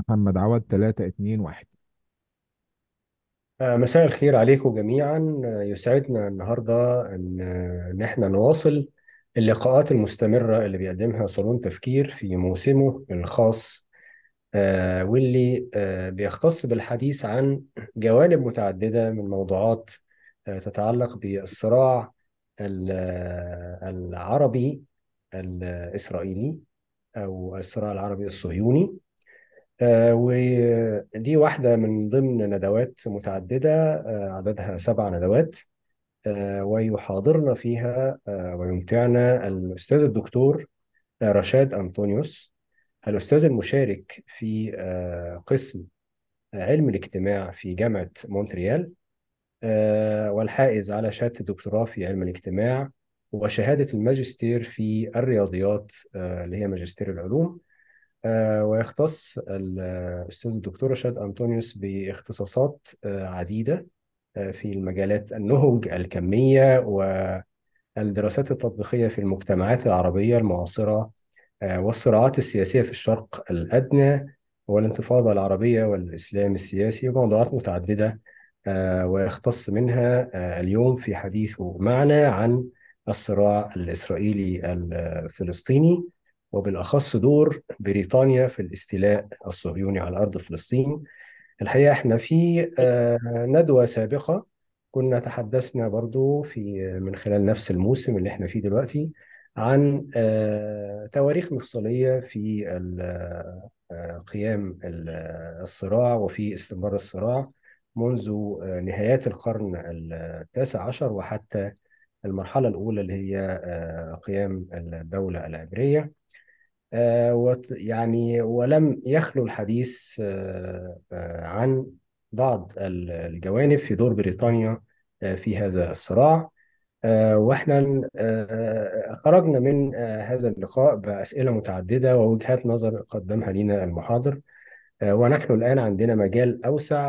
محمد عوض 3 2 1 آه، مساء الخير عليكم جميعا آه، يسعدنا النهاردة أن آه، إن إحنا نواصل اللقاءات المستمرة اللي بيقدمها صالون تفكير في موسمه الخاص آه، واللي آه، بيختص بالحديث عن جوانب متعددة من موضوعات آه، تتعلق بالصراع ال- آه، العربي الإسرائيلي أو الصراع العربي الصهيوني آه، ودي واحدة من ضمن ندوات متعددة آه، عددها سبع ندوات آه، ويحاضرنا فيها آه، ويمتعنا الأستاذ الدكتور آه، رشاد أنطونيوس الأستاذ المشارك في آه، قسم علم الاجتماع في جامعة مونتريال آه، والحائز على شهادة الدكتوراه في علم الاجتماع وشهادة الماجستير في الرياضيات آه، اللي هي ماجستير العلوم آه، ويختص الأستاذ الدكتور رشاد أنطونيوس باختصاصات آه، عديدة آه، في المجالات النهج الكمية والدراسات التطبيقية في المجتمعات العربية المعاصرة آه، والصراعات السياسية في الشرق الأدنى والانتفاضة العربية والإسلام السياسي وموضوعات متعددة آه، ويختص منها آه، اليوم في حديثه معنا عن الصراع الإسرائيلي الفلسطيني وبالأخص دور بريطانيا في الاستيلاء الصهيوني على أرض فلسطين الحقيقة احنا في آه، ندوة سابقة كنا تحدثنا برضو في من خلال نفس الموسم اللي احنا فيه دلوقتي عن آه، تواريخ مفصلية في ال- آه، قيام ال- الصراع وفي استمرار الصراع منذ آه، نهايات القرن التاسع عشر وحتى المرحلة الأولى اللي هي آه، قيام الدولة العبرية آه، وت- يعني ولم يخلو الحديث آه، آه، عن بعض ال- الجوانب في دور بريطانيا آه، في هذا الصراع آه، واحنا آه، خرجنا من آه، هذا اللقاء بأسئلة متعددة ووجهات نظر قدمها لنا المحاضر آه، ونحن الآن عندنا مجال أوسع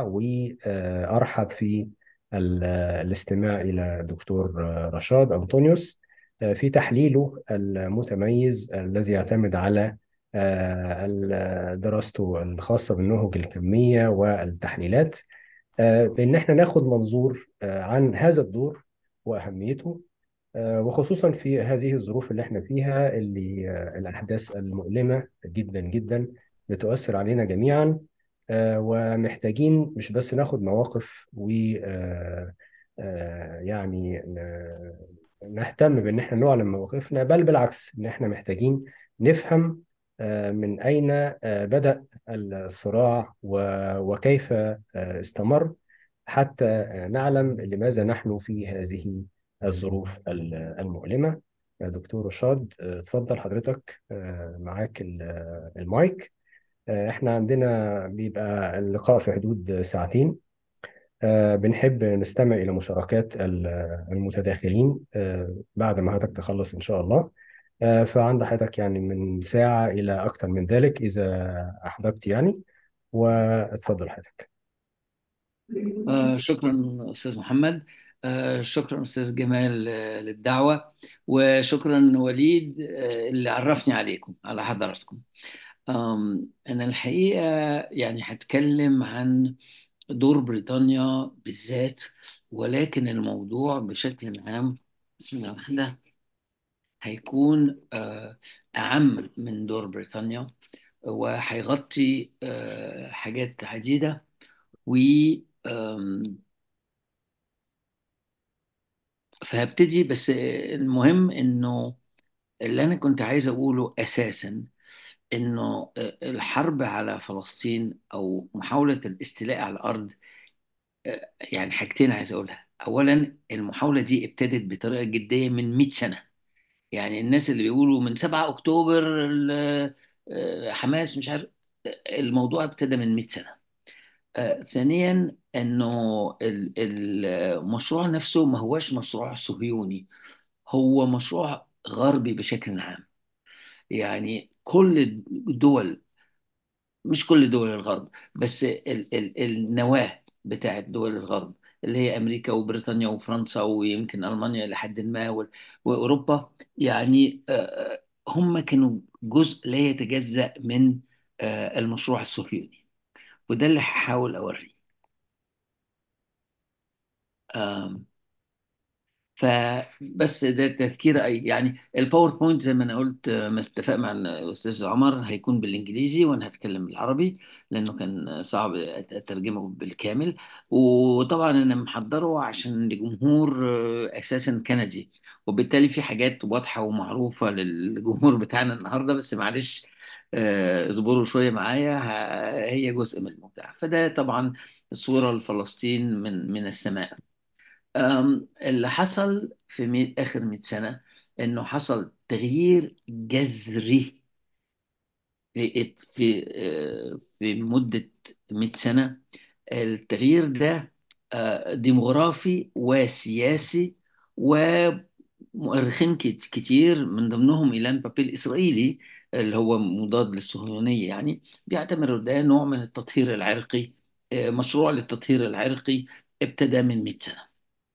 وأرحب في ال- الاستماع إلى دكتور آه، رشاد أنطونيوس آه، في تحليله المتميز الذي يعتمد على آه، ال- دراسته الخاصة بالنهج الكمية والتحليلات آه، بإن احنا ناخد منظور آه، عن هذا الدور وأهميته آه، وخصوصا في هذه الظروف اللي احنا فيها اللي آه، الأحداث المؤلمة جدا جدا بتؤثر علينا جميعا آه، ومحتاجين مش بس ناخد مواقف و آه، آه، يعني ن- نهتم بان احنا نعلن مواقفنا بل بالعكس ان احنا محتاجين نفهم آه، من اين آه، بدأ الصراع و- وكيف آه، استمر حتى آه، نعلم لماذا نحن في هذه الظروف ال- المؤلمة يا دكتور رشاد آه، اتفضل حضرتك آه، معاك ال- آه، المايك آه، احنا عندنا بيبقى اللقاء في حدود ساعتين آه، بنحب نستمع إلى مشاركات ال- المتداخلين آه، بعد ما حضرتك تخلص إن شاء الله آه، فعند حضرتك يعني من ساعة إلى أكثر من ذلك إذا أحببت يعني واتفضل حضرتك آه شكرا أستاذ محمد آه شكرا أستاذ جمال آه للدعوة وشكرا وليد آه اللي عرفني عليكم على حضراتكم آم أنا الحقيقة يعني هتكلم عن دور بريطانيا بالذات ولكن الموضوع بشكل عام بسم الله الرحمن الرحيم هيكون آه أعم من دور بريطانيا وهيغطي آه حاجات عديدة و آم، فهبتدي بس المهم انه اللي انا كنت عايز اقوله اساسا انه الحرب على فلسطين او محاولة الاستيلاء على الارض يعني حاجتين عايز اقولها اولا المحاولة دي ابتدت بطريقة جدية من 100 سنة يعني الناس اللي بيقولوا من 7 اكتوبر ال- حماس مش عارف الموضوع ابتدى من 100 سنة آه، ثانيا انه ال- المشروع نفسه ما هوش مشروع صهيوني هو مشروع غربي بشكل عام يعني كل الدول مش كل دول الغرب بس ال ال النواة بتاعت دول الغرب اللي هي أمريكا وبريطانيا وفرنسا ويمكن ألمانيا لحد ما وال- وأوروبا يعني آه، آه، هم كانوا جزء لا يتجزأ من آه، المشروع الصهيوني وده اللي هحاول أوريه آم، فبس ده تذكير أي يعني الباوربوينت زي ما انا قلت آه، ما اتفق مع الاستاذ عمر هيكون بالانجليزي وانا هتكلم بالعربي لانه كان صعب اترجمه بالكامل وطبعا انا محضره عشان لجمهور آه، اساسا كندي وبالتالي في حاجات واضحه ومعروفه للجمهور بتاعنا النهارده بس معلش آه، اصبروا شويه معايا ه- هي جزء من المتعه فده طبعا صوره لفلسطين من من السماء أم، اللي حصل في مي... آخر 100 سنة إنه حصل تغيير جذري في في آه، في مدة 100 سنة التغيير ده آه، ديموغرافي وسياسي ومؤرخين كت- كتير من ضمنهم إيلان بابيل الإسرائيلي اللي هو مضاد للصهيونية يعني بيعتبر ده نوع من التطهير العرقي آه، مشروع للتطهير العرقي ابتدى من 100 سنة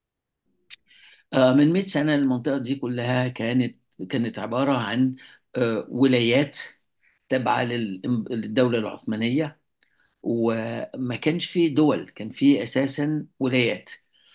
آه، من 100 سنة المنطقة دي كلها كانت كانت عبارة عن آه، ولايات تابعة لل- للدولة العثمانية وما كانش فيه دول كان فيه أساسا ولايات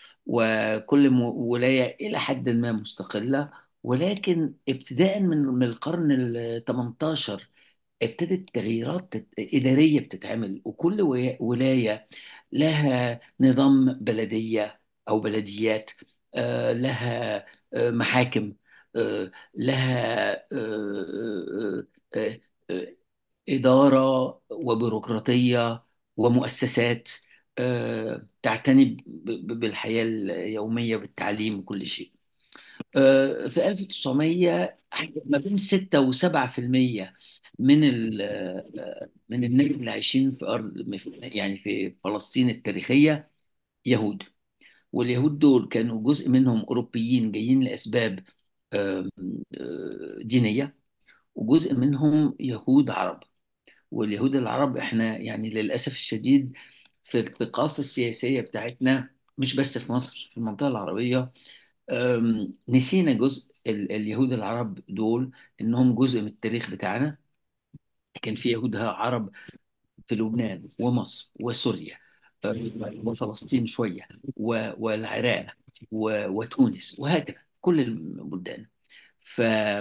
وكل م- ولاية إلى حد ما مستقلة ولكن ابتداء من من القرن ال 18 ابتدت تغييرات تت- إدارية بتتعمل وكل وي- ولاية لها نظام بلدية أو بلديات آه، لها آه، محاكم آه، لها آه، آه، آه، آه، إدارة وبيروقراطية ومؤسسات آه، تعتني ب- ب- بالحياة اليومية بالتعليم وكل شيء آه، في 1900 ما بين 6 و7% من ال آه، من الناس اللي عايشين في أرض يعني في فلسطين التاريخية يهود واليهود دول كانوا جزء منهم أوروبيين جايين لأسباب آم، آه، دينية وجزء منهم يهود عرب واليهود العرب احنا يعني للأسف الشديد في الثقافة السياسية بتاعتنا مش بس في مصر في المنطقة العربية أم، نسينا جزء ال- اليهود العرب دول انهم جزء من التاريخ بتاعنا كان في يهود عرب في لبنان ومصر وسوريا أم، وفلسطين شوية و- والعراق و- وتونس وهكذا كل البلدان ف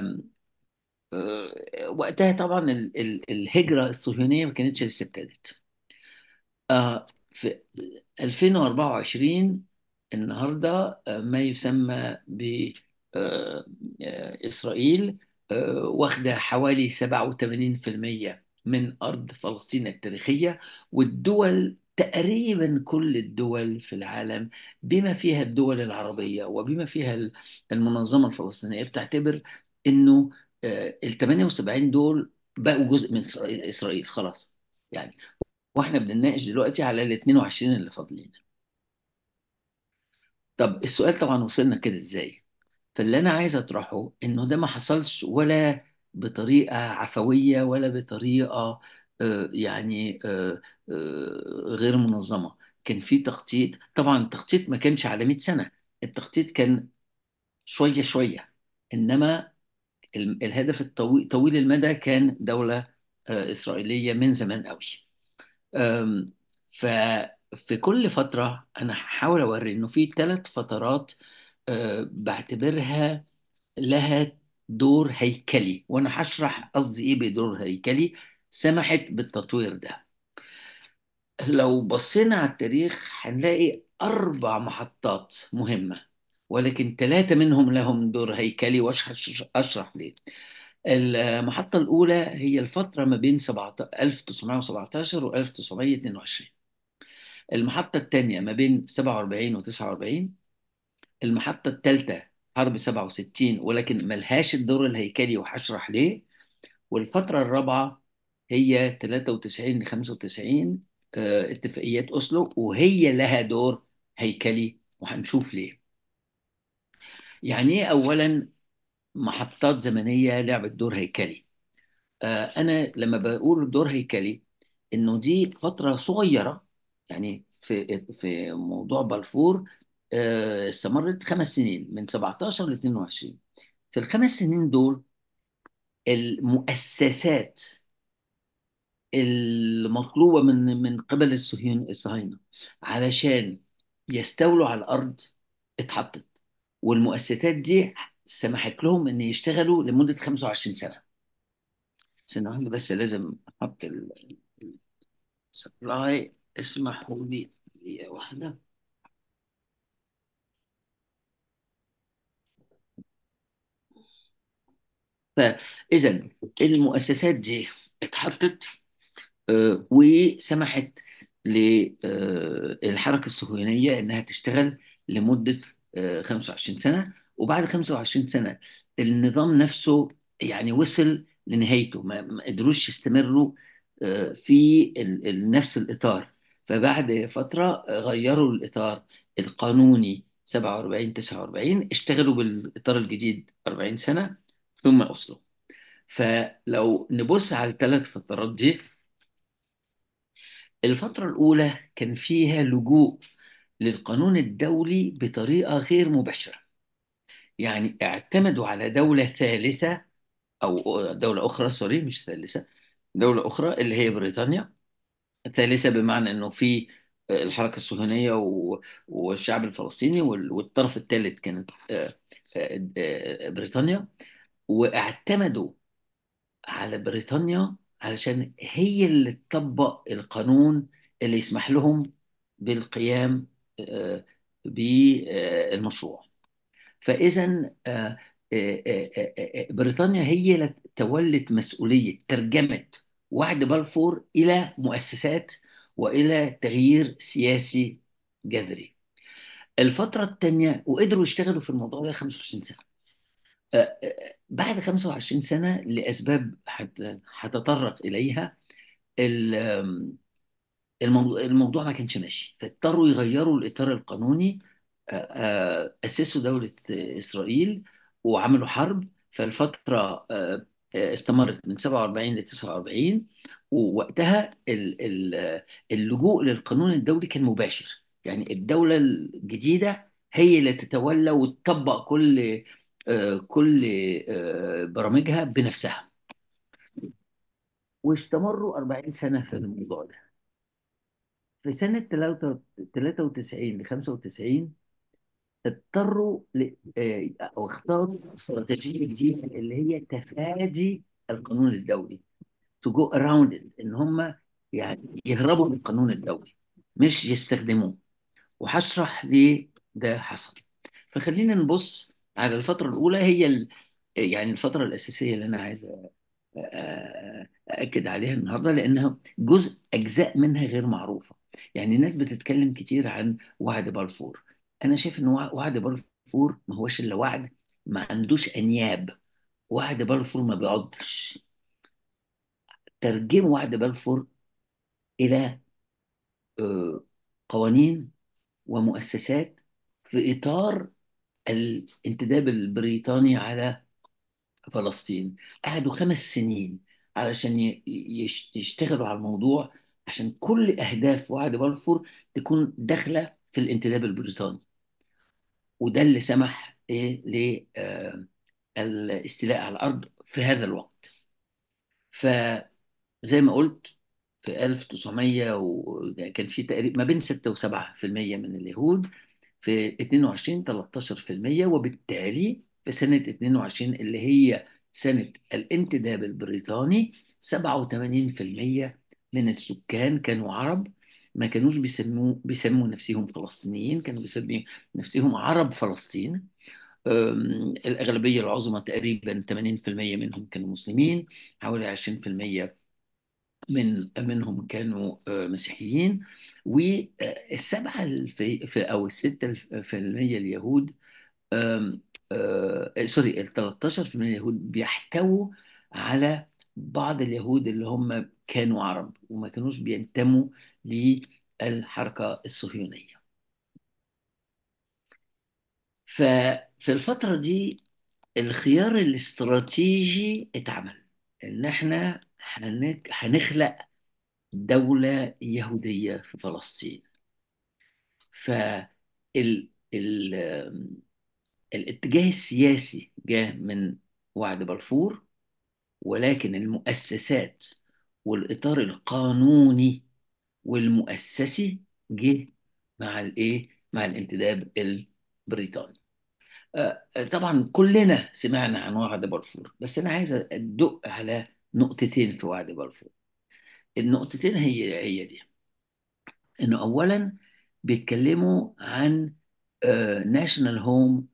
أه، وقتها طبعا ال- ال- الهجرة الصهيونية ما كانتش لسه ابتدت آه، في 2024 النهارده آه، ما يسمى بإسرائيل واخدة حوالي 87% من أرض فلسطين التاريخية والدول تقريبا كل الدول في العالم بما فيها الدول العربية وبما فيها المنظمة الفلسطينية بتعتبر إنه ال 78 دول بقوا جزء من إسرائيل إسرائيل خلاص يعني واحنا بنناقش دلوقتي على ال 22 اللي فاضلين طب السؤال طبعا وصلنا كده ازاي فاللي انا عايز اطرحه انه ده ما حصلش ولا بطريقة عفوية ولا بطريقة آه، يعني آه، آه، غير منظمة كان في تخطيط طبعا التخطيط ما كانش على 100 سنة التخطيط كان شوية شوية انما ال- الهدف الطويل طويل المدى كان دولة آه، إسرائيلية من زمان قوي أم، ففي كل فترة أنا هحاول أوري إنه في ثلاث فترات أه، بعتبرها لها دور هيكلي وأنا هشرح قصدي إيه بدور هيكلي سمحت بالتطوير ده لو بصينا على التاريخ هنلاقي أربع محطات مهمة ولكن ثلاثة منهم لهم دور هيكلي وأشرح أشرح ليه المحطة الأولى هي الفترة ما بين 1917 و 1922 المحطة الثانية ما بين 47 و 49 المحطة الثالثة حرب 67 ولكن ملهاش الدور الهيكلي وهشرح ليه والفترة الرابعة هي 93 ل 95 آه، اتفاقيات أوسلو وهي لها دور هيكلي وهنشوف ليه يعني ايه أولا محطات زمنية لعبت دور هيكلي آه، أنا لما بقول دور هيكلي إنه دي فترة صغيرة يعني في في موضوع بلفور آه، استمرت خمس سنين من 17 ل 22 في الخمس سنين دول المؤسسات مطلوبة من من قبل الصهيون الصهاينة علشان يستولوا على الأرض اتحطت والمؤسسات دي سمحت لهم إن يشتغلوا لمدة 25 سنة سنة واحدة بس لازم أحط السبلاي اسمحوا لي دقيقة واحدة فإذا المؤسسات دي اتحطت آه، وسمحت للحركة الصهيونية إنها تشتغل لمدة آه، 25 سنة وبعد 25 سنة النظام نفسه يعني وصل لنهايته ما ما قدروش يستمروا آه، في ال- ال- نفس الإطار فبعد فترة آه، غيروا الإطار القانوني 47 49 اشتغلوا بالإطار الجديد 40 سنة ثم أوصلوا فلو نبص على الثلاث فترات دي الفترة الأولى كان فيها لجوء للقانون الدولي بطريقة غير مباشرة يعني اعتمدوا على دولة ثالثة أو دولة أخرى سوري مش ثالثة دولة أخرى اللي هي بريطانيا ثالثة بمعنى إنه في الحركة الصهيونية و- والشعب الفلسطيني وال- والطرف الثالث كانت آه، آه، آه، بريطانيا واعتمدوا على بريطانيا علشان هي اللي تطبق القانون اللي يسمح لهم بالقيام آه، بالمشروع فإذا آه، آه، آه، آه، آه، بريطانيا هي اللي تولت مسؤولية ترجمة وعد بلفور إلى مؤسسات وإلى تغيير سياسي جذري الفترة الثانية وقدروا يشتغلوا في الموضوع ده 25 سنة آه، آه، بعد 25 سنة لأسباب هت- هتطرق إليها ال- الموضوع, الموضوع ما كانش ماشي فاضطروا يغيروا الإطار القانوني آه، آه، أسسوا دولة آه، إسرائيل وعملوا حرب فالفترة آه، آه، استمرت من 47 ل 49 ووقتها ال- ال- آه، اللجوء للقانون الدولي كان مباشر يعني الدولة الجديدة هي اللي تتولى وتطبق كل آه، كل آه، برامجها بنفسها واستمروا 40 سنة في الموضوع ده في سنة 93 ل 95 اضطروا ل... آه، او اختاروا استراتيجيه جديده اللي هي تفادي القانون الدولي to go around it ان هم يعني يهربوا من القانون الدولي مش يستخدموه وهشرح ليه ده حصل فخلينا نبص على الفتره الاولى هي ال... يعني الفتره الاساسيه اللي انا عايز آه، أأكد عليها النهاردة لأنها جزء أجزاء منها غير معروفة يعني الناس بتتكلم كتير عن وعد بلفور أنا شايف إن وع- وعد بلفور ما هوش إلا وعد ما عندوش أنياب وعد بلفور ما بيعضش ترجموا وعد بلفور إلى آه، قوانين ومؤسسات في إطار الانتداب البريطاني على فلسطين قعدوا خمس سنين علشان ي- يش- يشتغلوا على الموضوع عشان كل أهداف وعد بلفور تكون داخلة في الانتداب البريطاني وده اللي سمح إيه للاستيلاء على الأرض في هذا الوقت فزي ما قلت في 1900 وكان في تقريبا ما بين 6 و7% من اليهود في 22 13% وبالتالي في سنة 22 اللي هي سنة الانتداب البريطاني 87% من السكان كانوا عرب ما كانوش بيسموا بيسموا نفسهم فلسطينيين كانوا بيسموا نفسهم عرب فلسطين أم، الأغلبية العظمى تقريبا 80% منهم كانوا مسلمين حوالي 20% من منهم كانوا آه، مسيحيين والسبعة الفي في أو الستة في المية اليهود آم، آه، سوري ال 13% اليهود بيحتووا على بعض اليهود اللي هم كانوا عرب وما كانوش بينتموا للحركة الصهيونية ففي الفترة دي الخيار الاستراتيجي اتعمل ان احنا هنك- هنخلق دولة يهودية في فلسطين فال ال... الاتجاه السياسي جاء من وعد بلفور ولكن المؤسسات والإطار القانوني والمؤسسي جه مع الإيه؟ مع الانتداب البريطاني. آه، طبعا كلنا سمعنا عن وعد بلفور بس أنا عايز أدق على نقطتين في وعد بلفور. النقطتين هي هي دي إنه أولا بيتكلموا عن ناشونال هوم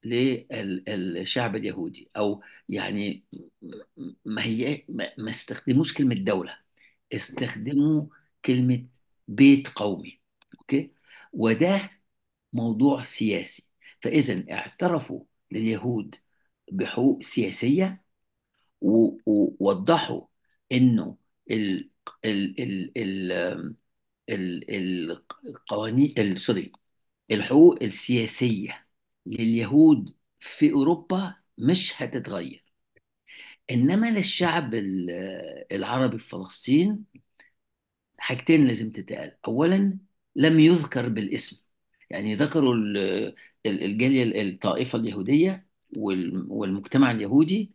للشعب اليهودي او يعني ما هي ما ما استخدموش كلمه دوله استخدموا كلمه بيت قومي اوكي وده موضوع سياسي فاذا اعترفوا لليهود بحقوق سياسيه و- ووضحوا انه ال ال ال ال ال ال- القوانين ال- سوري الحقوق السياسية لليهود في أوروبا مش هتتغير إنما للشعب ال- العربي في فلسطين حاجتين لازم تتقال أولا لم يذكر بالاسم يعني ذكروا ال- ال- الجالية الطائفة اليهودية وال- والمجتمع اليهودي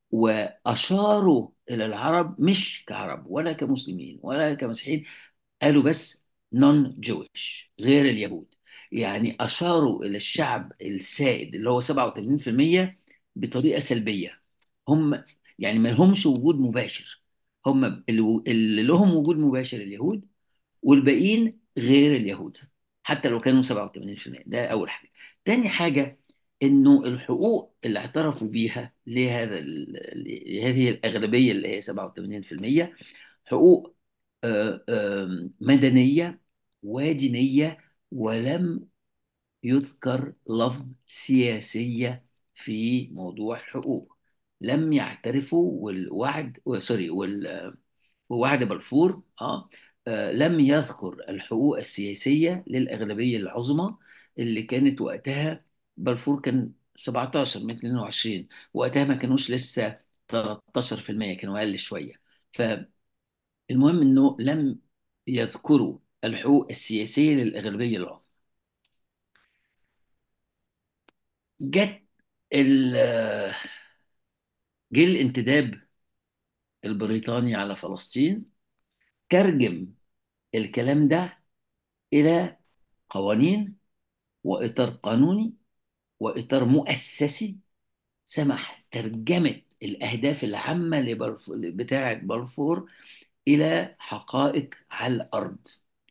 وأشاروا إلى العرب مش كعرب ولا كمسلمين ولا كمسيحيين قالوا بس نون جويش غير اليهود يعني أشاروا إلى الشعب السائد اللي هو 87% بطريقة سلبية هم يعني ما لهمش وجود مباشر هم اللي اللي لهم وجود مباشر اليهود والباقيين غير اليهود حتى لو كانوا 87% ده أول حاجة تاني حاجة إنه الحقوق اللي اعترفوا بيها لهذا ال- لهذه الأغلبية اللي هي 87% حقوق آه، آه، مدنية ودينية ولم يذكر لفظ سياسية في موضوع الحقوق لم يعترفوا والوعد سوري وال- ووعد بلفور آه آه، لم يذكر الحقوق السياسية للأغلبية العظمى اللي كانت وقتها بلفور كان 17 من 22 وقتها ما كانوش لسه 13% كانوا أقل شوية فالمهم إنه لم يذكروا الحقوق السياسية للأغلبية العظمى جت ال- جه الانتداب البريطاني على فلسطين ترجم الكلام ده إلى قوانين وإطار قانوني وإطار مؤسسي سمح ترجمة الأهداف العامة لبلف... بتاعة بلفور إلى حقائق على الأرض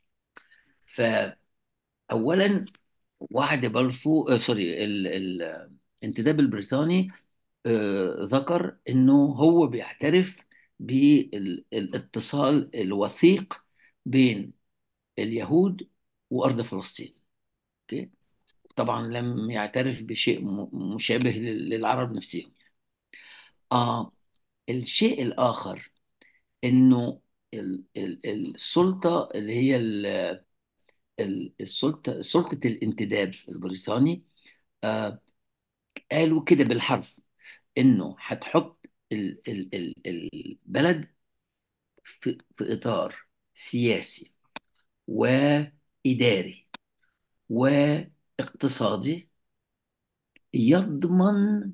فأولا وعد بلفور آه سوري ال... ال... الانتداب البريطاني آه، ذكر انه هو بيعترف بالاتصال الوثيق بين اليهود وارض فلسطين اوكي طبعا لم يعترف بشيء م- مشابه لل- للعرب نفسهم آه الشيء الآخر إنه ال- ال- السلطة اللي هي ال- ال- السلطة سلطة الانتداب البريطاني آه قالوا كده بالحرف إنه هتحط ال- ال- ال- البلد في في إطار سياسي وإداري واقتصادي يضمن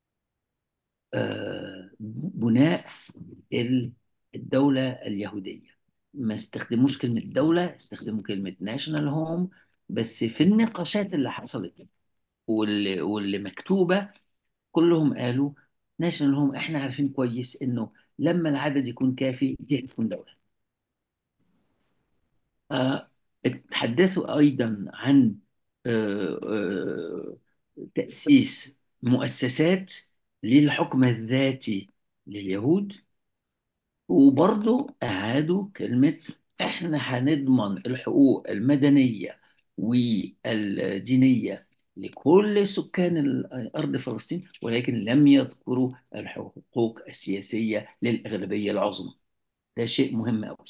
آه، بناء ال- الدولة اليهودية ما استخدموش كلمة دولة استخدموا كلمة ناشونال هوم بس في النقاشات اللي حصلت واللي, واللي مكتوبة كلهم قالوا ناشونال هوم احنا عارفين كويس انه لما العدد يكون كافي دي هتكون دولة آه، تحدثوا أيضا عن آه، آه، تأسيس مؤسسات للحكم الذاتي لليهود وبرضو أعادوا كلمة إحنا هنضمن الحقوق المدنية والدينية لكل سكان ال- أرض فلسطين ولكن لم يذكروا الحقوق السياسية للأغلبية العظمى ده شيء مهم أوي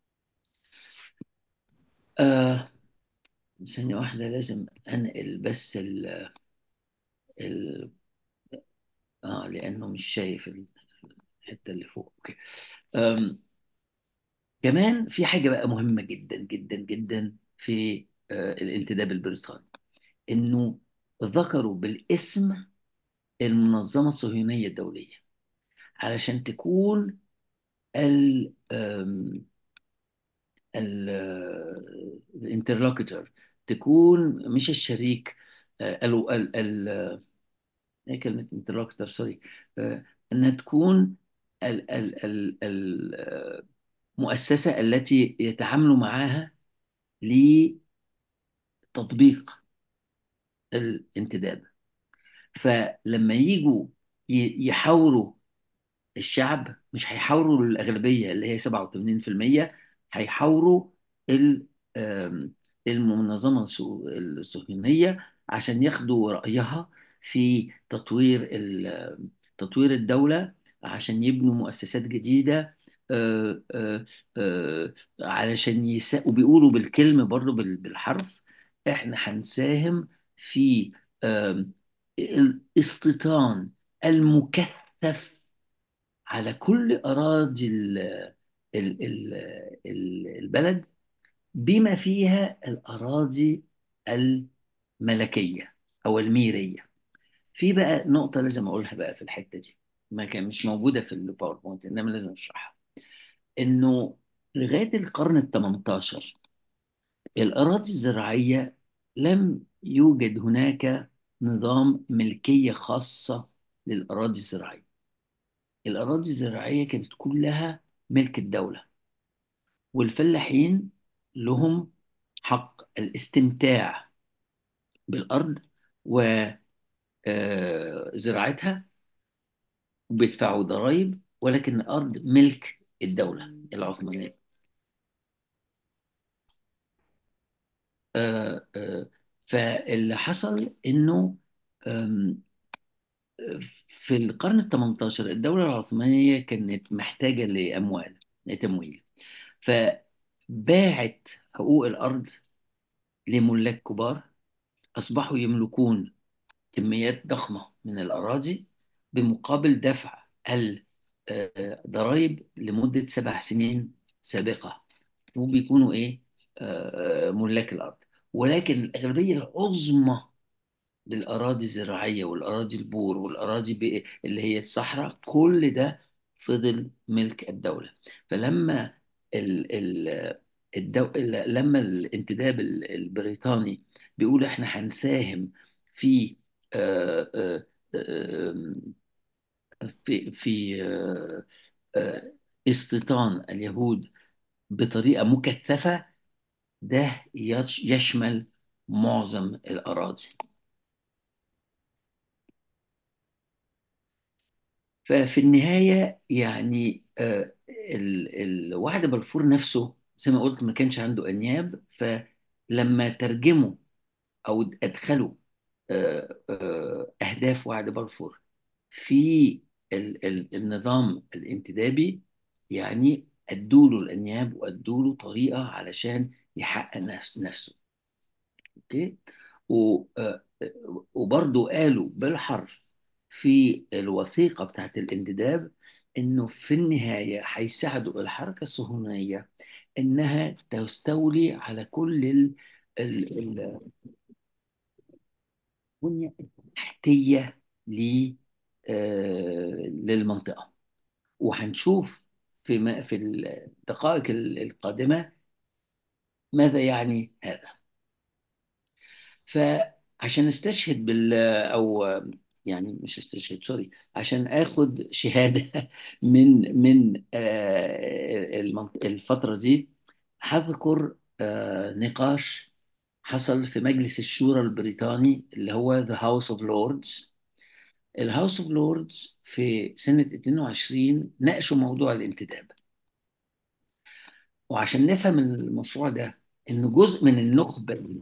آه ثانية واحدة لازم أنقل بس ال ال آه لأنه مش شايف الحتة اللي فوق أوكي. أم كمان في حاجة بقى مهمة جدا جدا جدا في آه الانتداب البريطاني إنه ذكروا بالاسم المنظمة الصهيونية الدولية علشان تكون ال الانترلوكيتور تكون مش الشريك آه، ال ال ال ايه كلمة انترلوكيتور سوري آه، انها تكون ال ال ال المؤسسة التي يتعاملوا معاها لتطبيق الانتداب فلما يجوا ي- يحاوروا الشعب مش هيحاوروا الأغلبية اللي هي 87% هيحاوروا ال- آم، المنظمة السو- الصهيونية عشان ياخدوا رأيها في تطوير ال- تطوير الدولة عشان يبنوا مؤسسات جديدة آه، آه، آه، علشان يسا... وبيقولوا بالكلمة برضو بال- بالحرف احنا هنساهم في آم، الاستيطان المكثف على كل أراضي ال- ال- ال- ال- البلد بما فيها الأراضي الملكية أو الميرية في بقى نقطة لازم أقولها بقى في الحتة دي ما كان مش موجودة في الباوربوينت إنما لازم أشرحها إنه لغاية القرن ال 18 الأراضي الزراعية لم يوجد هناك نظام ملكية خاصة للأراضي الزراعية الأراضي الزراعية كانت كلها ملك الدولة والفلاحين لهم حق الاستمتاع بالأرض وزراعتها وبيدفعوا ضرائب ولكن الأرض ملك الدولة العثمانية آه، آه، فاللي حصل إنه آم، في القرن ال 18 الدولة العثمانية كانت محتاجة لأموال لتمويل فباعت حقوق الأرض لملاك كبار أصبحوا يملكون كميات ضخمة من الأراضي بمقابل دفع الضرائب لمدة سبع سنين سابقة وبيكونوا إيه آه، ملاك الأرض ولكن الأغلبية العظمى للأراضي الزراعية والأراضي البور والأراضي ب- اللي هي الصحراء كل ده فضل ملك الدولة فلما ال ال الدو... لما الانتداب ال- البريطاني بيقول احنا هنساهم في آه، آه، آه، في في آه، آه، استيطان اليهود بطريقة مكثفة ده يش- يشمل معظم الأراضي ففي النهاية يعني آه، ال- الوعد بلفور نفسه زي ما قلت ما كانش عنده أنياب فلما ترجموا أو أدخلوا آه، آه، أهداف وعد بلفور في ال- ال- النظام الانتدابي يعني أدوا له الأنياب وأدوا له طريقة علشان يحقق نفس نفسه اوكي و- آه، وبرضو قالوا بالحرف في الوثيقة بتاعت الانتداب انه في النهاية هيساعدوا الحركة الصهيونية انها تستولي على كل ال- ال- ال- البنية التحتية ل- آه، للمنطقة وهنشوف في ما- في الدقائق القادمة ماذا يعني هذا فعشان استشهد بال او يعني مش استشهد سوري عشان اخد شهاده من من آه، المنط- الفتره دي هذكر آه، نقاش حصل في مجلس الشورى البريطاني اللي هو The House of Lords الهاوس اوف لوردز في سنة 22 ناقشوا موضوع الانتداب وعشان نفهم المشروع ده انه جزء من النخبة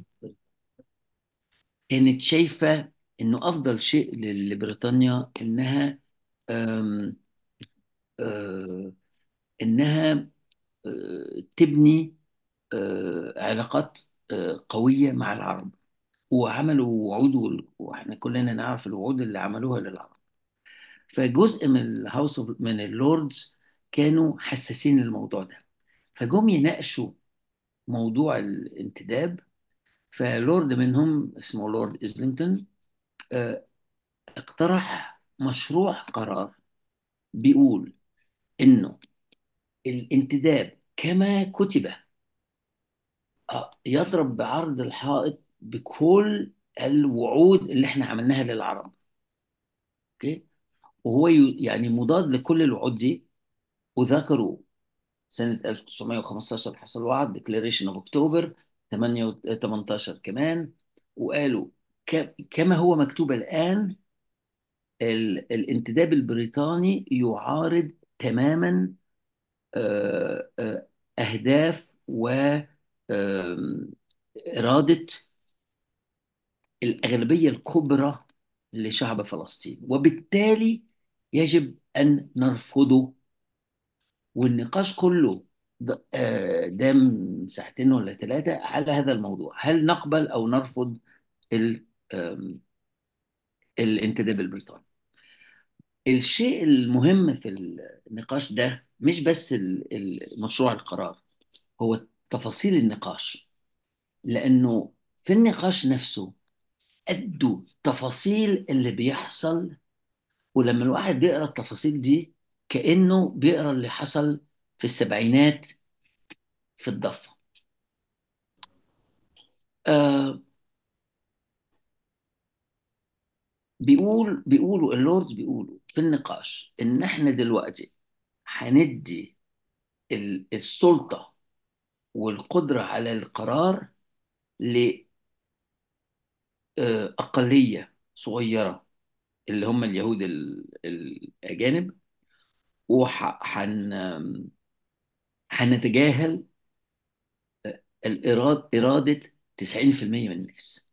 كانت شايفة إنه أفضل شيء ل- لبريطانيا إنها آم، آه، إنها آه، تبني آه، علاقات آه، قوية مع العرب وعملوا وعود وال- وإحنا كلنا نعرف الوعود اللي عملوها للعرب فجزء من الهاوس من اللوردز كانوا حساسين للموضوع ده فجم يناقشوا موضوع الانتداب فلورد منهم اسمه لورد إزلينغتون آه، اقترح مشروع قرار بيقول انه الانتداب كما كتب آه، يضرب بعرض الحائط بكل الوعود اللي احنا عملناها للعرب اوكي وهو ي- يعني مضاد لكل الوعود دي وذكروا سنة 1915 حصل وعد ديكلاريشن اوف اكتوبر 18 كمان وقالوا ك- كما هو مكتوب الآن ال- الانتداب البريطاني يعارض تماما آه، آه، أهداف و آم، إرادة الأغلبية الكبرى لشعب فلسطين وبالتالي يجب أن نرفضه والنقاش كله د- آه، دام ساعتين ولا ثلاثة على هذا الموضوع هل نقبل أو نرفض ال- آم، الانتداب البريطاني الشيء المهم في النقاش ده مش بس ال- ال- مشروع القرار هو تفاصيل النقاش لأنه في النقاش نفسه أدوا تفاصيل اللي بيحصل ولما الواحد بيقرأ التفاصيل دي كأنه بيقرأ اللي حصل في السبعينات في الضفة آه بيقول بيقولوا اللوردز بيقولوا في النقاش إن إحنا دلوقتي هندي ال- السلطة والقدرة على القرار لأقلية صغيرة اللي هم اليهود ال- الأجانب وهنتجاهل الإراد إرادة 90% من الناس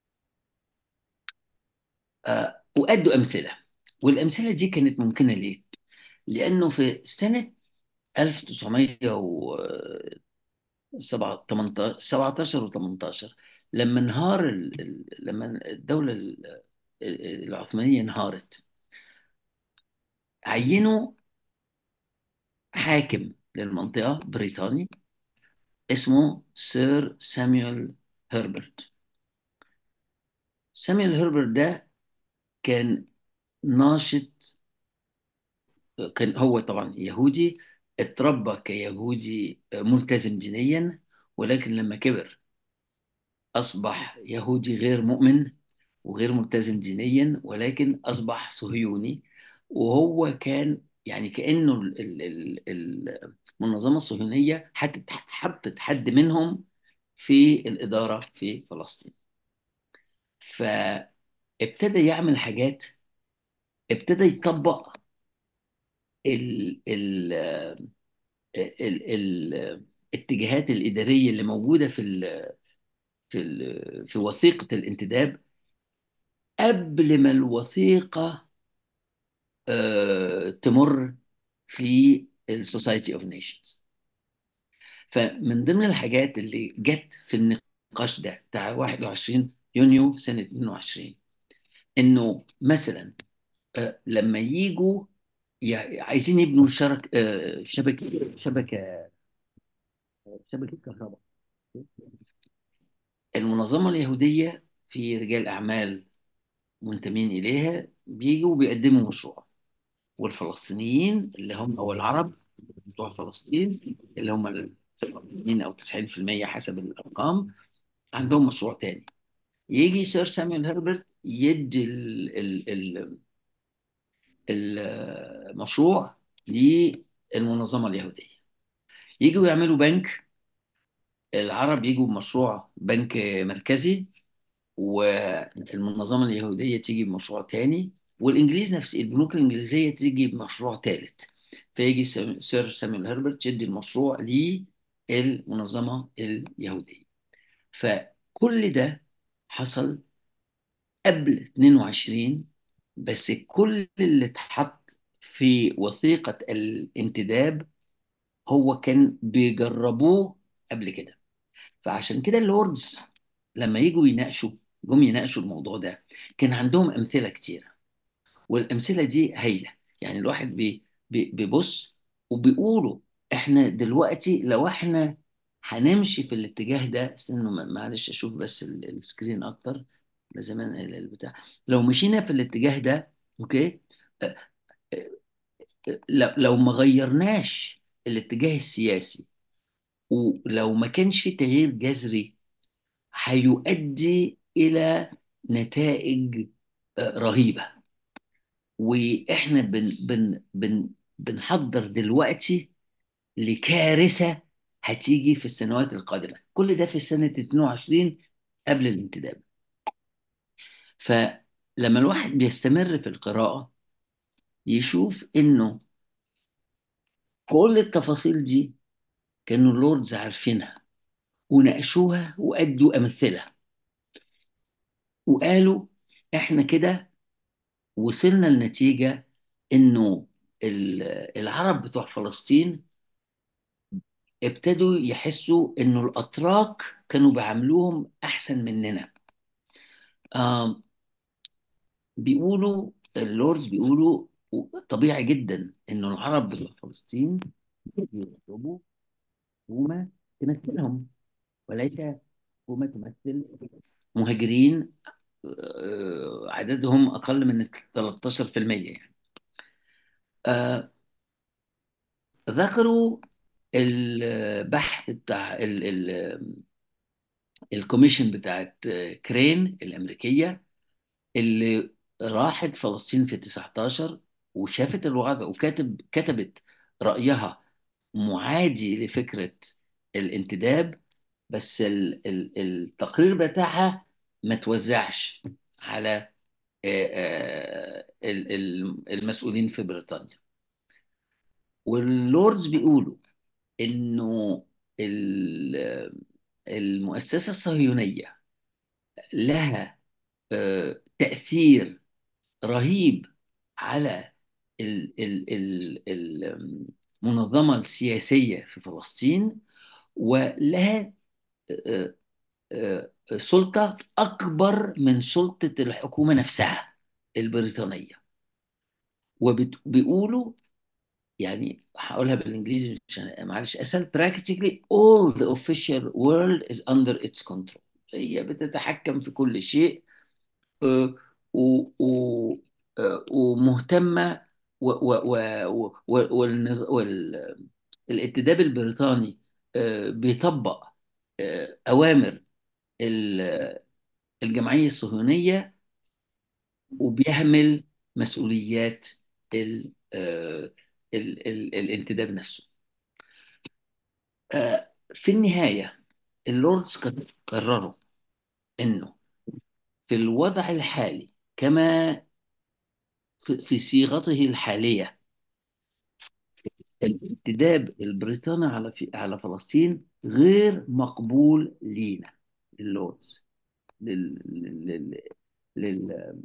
آه، وأدوا أمثلة والأمثلة دي كانت ممكنة ليه؟ لأنه في سنة 1917 و18 لما انهار ال- ال- لما الدولة ال- العثمانية انهارت عينوا حاكم للمنطقة بريطاني اسمه سير سامويل هربرت سامويل هربرت ده كان ناشط كان هو طبعا يهودي اتربى كيهودي ملتزم دينيا ولكن لما كبر أصبح يهودي غير مؤمن وغير ملتزم دينيا ولكن أصبح صهيوني وهو كان يعني كأنه ال- ال- ال- ال- المنظمة الصهيونية حتت- حطت حد منهم في الإدارة في فلسطين فابتدى يعمل حاجات ابتدى يطبق ال ال ال ال الاتجاهات الإدارية اللي موجودة في ال في ال في وثيقة الانتداب قبل ما الوثيقة آه، تمر في السوسايتي اوف نيشنز فمن ضمن الحاجات اللي جت في النقاش ده بتاع 21 يونيو سنة 22 انه مثلا آه، لما يجوا يع- عايزين يبنوا شرك آه، شبكة شبكة شبكة كهرباء المنظمة اليهودية في رجال أعمال منتمين إليها بيجوا وبيقدموا مشروع والفلسطينيين اللي هم أو العرب بتوع فلسطين اللي هم ال 87 أو 90% حسب الأرقام عندهم مشروع تاني يجي سير سامويل هربرت يدي ال ال ال المشروع للمنظمة اليهودية يجوا يعملوا بنك العرب يجوا بمشروع بنك مركزي والمنظمة اليهودية تيجي بمشروع تاني والإنجليز نفس البنوك الإنجليزية تيجي بمشروع ثالث فيجي سام- سير سامويل هربرت يدي المشروع للمنظمة اليهودية فكل ده حصل قبل 22 بس كل اللي اتحط في وثيقة الانتداب هو كان بيجربوه قبل كده فعشان كده اللوردز لما يجوا يناقشوا جم يناقشوا الموضوع ده كان عندهم أمثلة كتيرة والأمثلة دي هايلة يعني الواحد بي بي بيبص وبيقولوا احنا دلوقتي لو احنا هنمشي في الاتجاه ده استنوا م- معلش اشوف بس ال- السكرين اكتر ده زمان ال- البتاع لو مشينا في الاتجاه ده اوكي أ- أ- لو لو ما غيرناش الاتجاه السياسي ولو ما كانش في تغيير جذري هيؤدي إلى نتائج آه، رهيبة وإحنا بن بن بن بنحضر دلوقتي لكارثة هتيجي في السنوات القادمة كل ده في سنة 22 قبل الانتداب فلما الواحد بيستمر في القراءة يشوف إنه كل التفاصيل دي كانوا اللوردز عارفينها وناقشوها وأدوا أمثلة وقالوا إحنا كده وصلنا لنتيجة إنه ال- العرب بتوع فلسطين ابتدوا يحسوا إنه الأتراك كانوا بيعاملوهم أحسن مننا آم، بيقولوا اللوردز بيقولوا طبيعي جدا إنه العرب بتوع فلسطين يطلبوا حكومة تمثلهم وليس حكومة تمثل مهاجرين آه، عددهم أقل من 13% يعني آه، ذكروا البحث بتاع ال- ال- الكوميشن بتاعت كرين الأمريكية اللي راحت فلسطين في 19 وشافت الوضع وكاتب كتبت رأيها معادي لفكرة الانتداب بس ال- ال- التقرير بتاعها ما توزعش على آه، آه، ال- ال- المسؤولين في بريطانيا واللوردز بيقولوا انه ال- المؤسسة الصهيونية لها آه، تأثير رهيب على ال- ال- ال- المنظمة السياسية في فلسطين ولها آه، آه، سلطة أكبر من سلطة الحكومة نفسها البريطانية وبيقولوا يعني هقولها بالانجليزي عشان معلش اسهل practically all the official world is under its control هي بتتحكم في كل شيء آه، و و آه، ومهتمة و و و و والنظ- وال- الانتداب البريطاني آه، بيطبق آه، أوامر ال- الجمعية الصهيونية وبيحمل مسؤوليات ال آه، ال ال الانتداب نفسه آه، في النهاية اللوردز قد قرروا انه في الوضع الحالي كما في في صيغته الحالية الانتداب البريطاني على في على فلسطين غير مقبول لينا اللوردز لل لل لل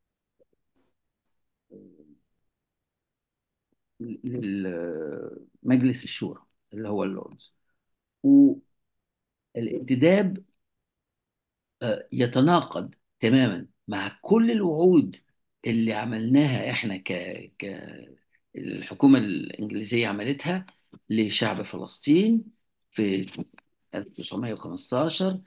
للمجلس الشورى اللي هو اللوردز والانتداب آه، يتناقض تماما مع كل الوعود اللي عملناها احنا ك ك الحكومة الإنجليزية عملتها لشعب فلسطين في 1915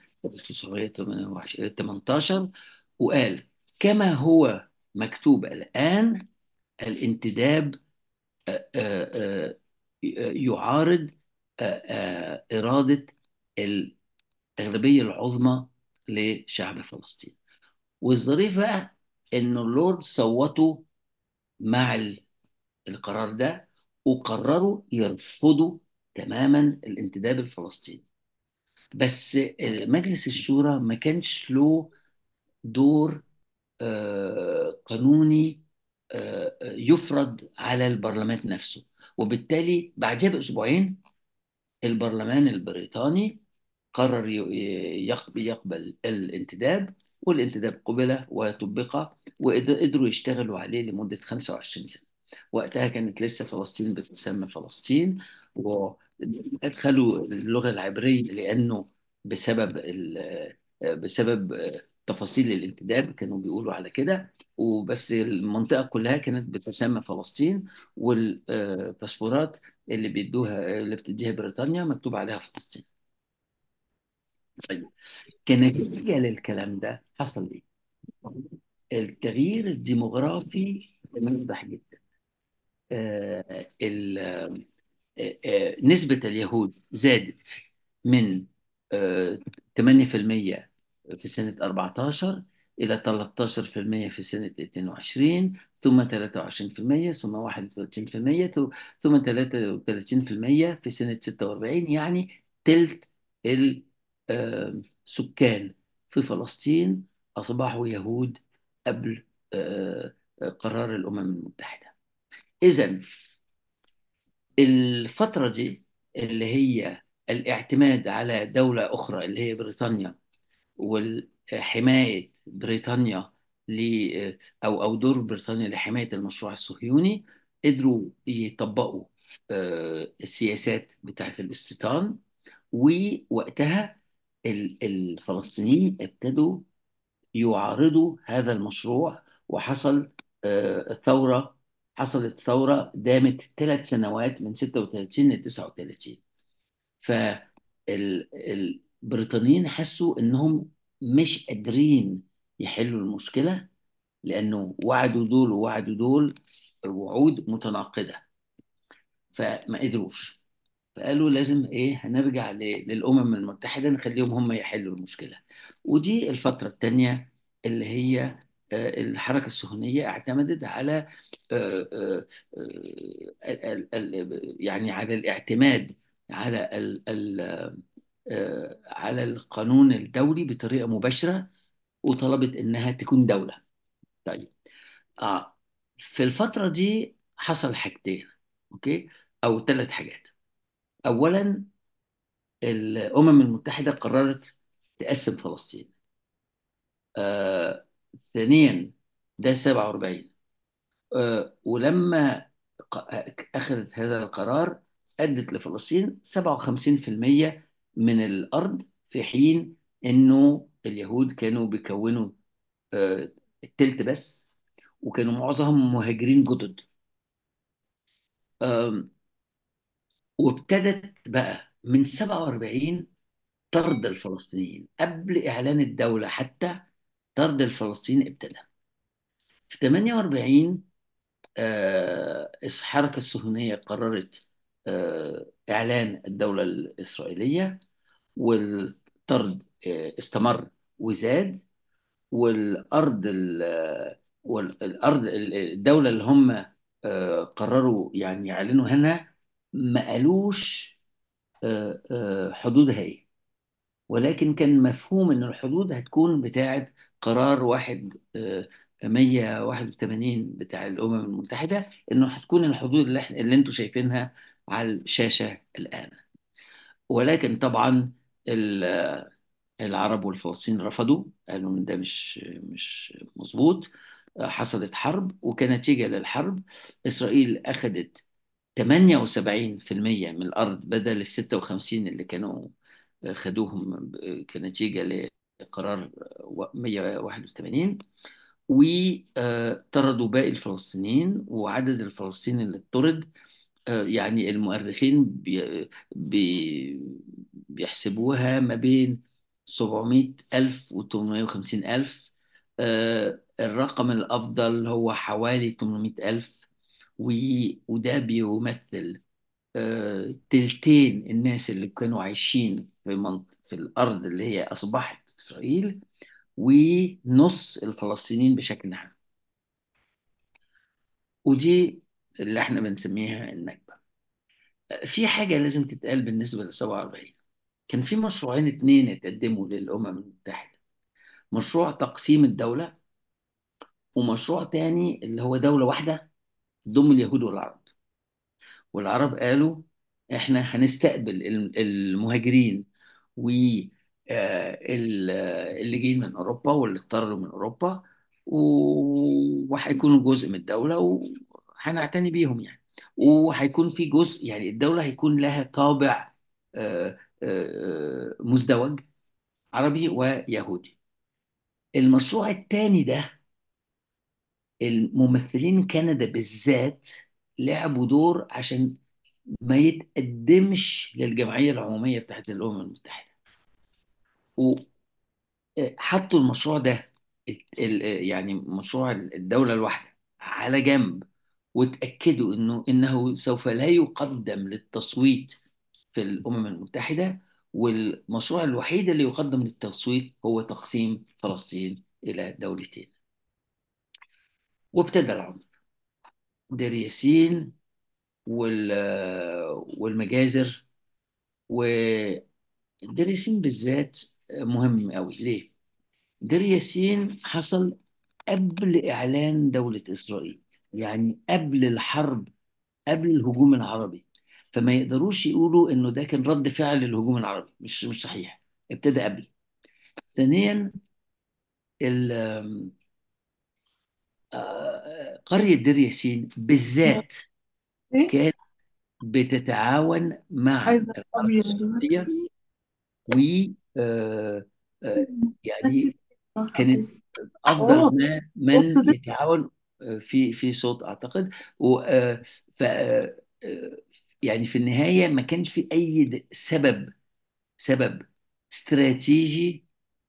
1918 وقال كما هو مكتوب الآن الانتداب آه، آه، آه، يعارض آه، آه، إرادة الأغلبية العظمى لشعب فلسطين والظريف بقى إنه اللورد صوتوا مع ال- القرار ده وقرروا يرفضوا تماما الانتداب الفلسطيني بس مجلس الشورى ما كانش له دور آه، قانوني آه، يفرض على البرلمان نفسه وبالتالي بعدها بأسبوعين البرلمان البريطاني قرر ي- يق- يقبل الانتداب والانتداب قبل وطبق وقدروا يشتغلوا عليه لمدة 25 سنة وقتها كانت لسه فلسطين بتسمى فلسطين وأدخلوا اللغة العبرية لأنه بسبب ال- بسبب تفاصيل الانتداب كانوا بيقولوا على كده وبس المنطقة كلها كانت بتسمى فلسطين والباسبورات اللي بيدوها اللي بتديها بريطانيا مكتوب عليها فلسطين طيب كنتيجة للكلام ده حصل ايه؟ التغيير الديموغرافي واضح جدا آه، ال- آه، آه، نسبة اليهود زادت من آه، 8% في سنة 14 إلى 13% في سنة 22 ثم 23% ثم 31% ثم ثم 33% في سنة 46 يعني تلت السكان في فلسطين أصبحوا يهود قبل آه، آه، قرار الأمم المتحدة إذا الفترة دي اللي هي الاعتماد على دولة أخرى اللي هي بريطانيا وحماية بريطانيا ل أو أو دور بريطانيا لحماية المشروع الصهيوني قدروا يطبقوا آه، السياسات بتاعت الاستيطان ووقتها ال- الفلسطينيين ابتدوا يعارضوا هذا المشروع وحصل آه، ثورة حصلت ثورة دامت ثلاث سنوات من 36 ل 39 فالبريطانيين حسوا انهم مش قادرين يحلوا المشكلة لانه وعدوا دول ووعدوا دول وعود متناقضة فما قدروش فقالوا لازم ايه هنرجع ل- للأمم المتحدة نخليهم هم يحلوا المشكلة ودي الفترة الثانية اللي هي آه، الحركة الصهيونية اعتمدت على آه، آه، آه، ال- ال- يعني على الاعتماد على ال- ال- آه، على القانون الدولي بطريقة مباشرة وطلبت إنها تكون دولة طيب آه في الفترة دي حصل حاجتين أوكي أو ثلاث حاجات أولا الأمم المتحدة قررت تقسم فلسطين آه، ثانيا ده 47 آه، ولما ق- أخذت هذا القرار أدت لفلسطين 57% من الأرض في حين إنه اليهود كانوا بيكونوا آه، التلت بس وكانوا معظمهم مهاجرين جدد آم، وابتدت بقى من 47 طرد الفلسطينيين قبل إعلان الدولة حتى طرد الفلسطيني ابتدى في 48 آه، الحركة الصهيونية قررت آه، إعلان الدولة الإسرائيلية والطرد آه، استمر وزاد والأرض ال- والأرض الدولة اللي هم آه، قرروا يعني يعلنوا هنا ما قالوش آه، آه، حدودها إيه ولكن كان مفهوم ان الحدود هتكون بتاعه قرار واحد آه، 181 بتاع الامم المتحده انه هتكون الحدود اللي احنا اللي انتم شايفينها على الشاشه الان ولكن طبعا ال- العرب والفلسطينيين رفضوا قالوا ان ده مش مش مظبوط آه، حصلت حرب وكنتيجه للحرب اسرائيل اخذت 78% من الارض بدل ال 56 اللي كانوا خدوهم كنتيجة لقرار 181 وطردوا باقي الفلسطينيين وعدد الفلسطينيين اللي اتطرد آه، يعني المؤرخين بي بي بيحسبوها ما بين 700 ألف و 850 ألف آه، الرقم الأفضل هو حوالي 800 ألف و- وده بيمثل آه، تلتين الناس اللي كانوا عايشين في منط... في الأرض اللي هي أصبحت إسرائيل ونص الفلسطينيين بشكل عام ودي اللي احنا بنسميها النكبة في حاجة لازم تتقال بالنسبة ل 47 كان في مشروعين اتنين اتقدموا للأمم المتحدة مشروع تقسيم الدولة ومشروع تاني اللي هو دولة واحدة تضم اليهود والعرب والعرب قالوا احنا هنستقبل الم- المهاجرين واللي جايين من اوروبا واللي اضطروا من اوروبا و- وهيكونوا جزء من الدوله وهنعتني بيهم يعني وهيكون في جزء يعني الدوله هيكون لها طابع آه، آه، مزدوج عربي ويهودي المشروع الثاني ده الممثلين كندا بالذات لعبوا دور عشان ما يتقدمش للجمعية العمومية بتاعت الأمم المتحدة وحطوا المشروع ده ال- ال- يعني مشروع الدولة الواحدة على جنب وتأكدوا إنه إنه سوف لا يقدم للتصويت في الأمم المتحدة والمشروع الوحيد اللي يقدم للتصويت هو تقسيم فلسطين إلى دولتين وابتدى العنف دير ياسين وال والمجازر ودير ياسين بالذات مهم قوي ليه؟ دير ياسين حصل قبل إعلان دولة إسرائيل يعني قبل الحرب قبل الهجوم العربي فما يقدروش يقولوا إنه ده كان رد فعل للهجوم العربي مش مش صحيح ابتدى قبل ثانيا ال- آه، قرية دير ياسين بالذات ايه كانت بتتعاون مع عايزة الحركة أبيض الصحفية بس و آه، آه، يعني أوه كانت افضل ما من أقصد يتعاون في في صوت اعتقد و آه، ف آه، يعني في النهايه ما كانش في اي د- سبب سبب استراتيجي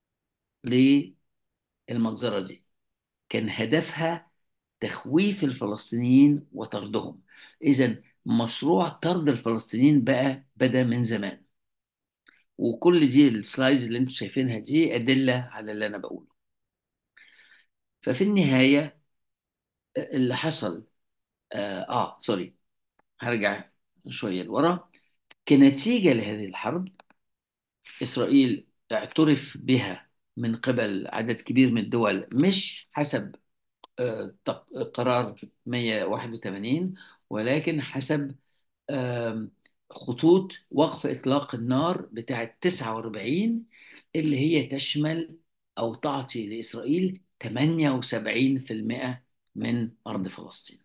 للمجزره دي كان هدفها تخويف الفلسطينيين وطردهم اذا مشروع طرد الفلسطينيين بقى بدا من زمان وكل دي السلايدز اللي انتم شايفينها دي ادله على اللي انا بقوله ففي النهايه اللي حصل اه, آه سوري هرجع شويه لورا كنتيجه لهذه الحرب اسرائيل اعترف بها من قبل عدد كبير من الدول مش حسب آه، تق- قرار 181 ولكن حسب آم، خطوط وقف إطلاق النار بتاعة 49 اللي هي تشمل أو تعطي لإسرائيل 78% من أرض فلسطين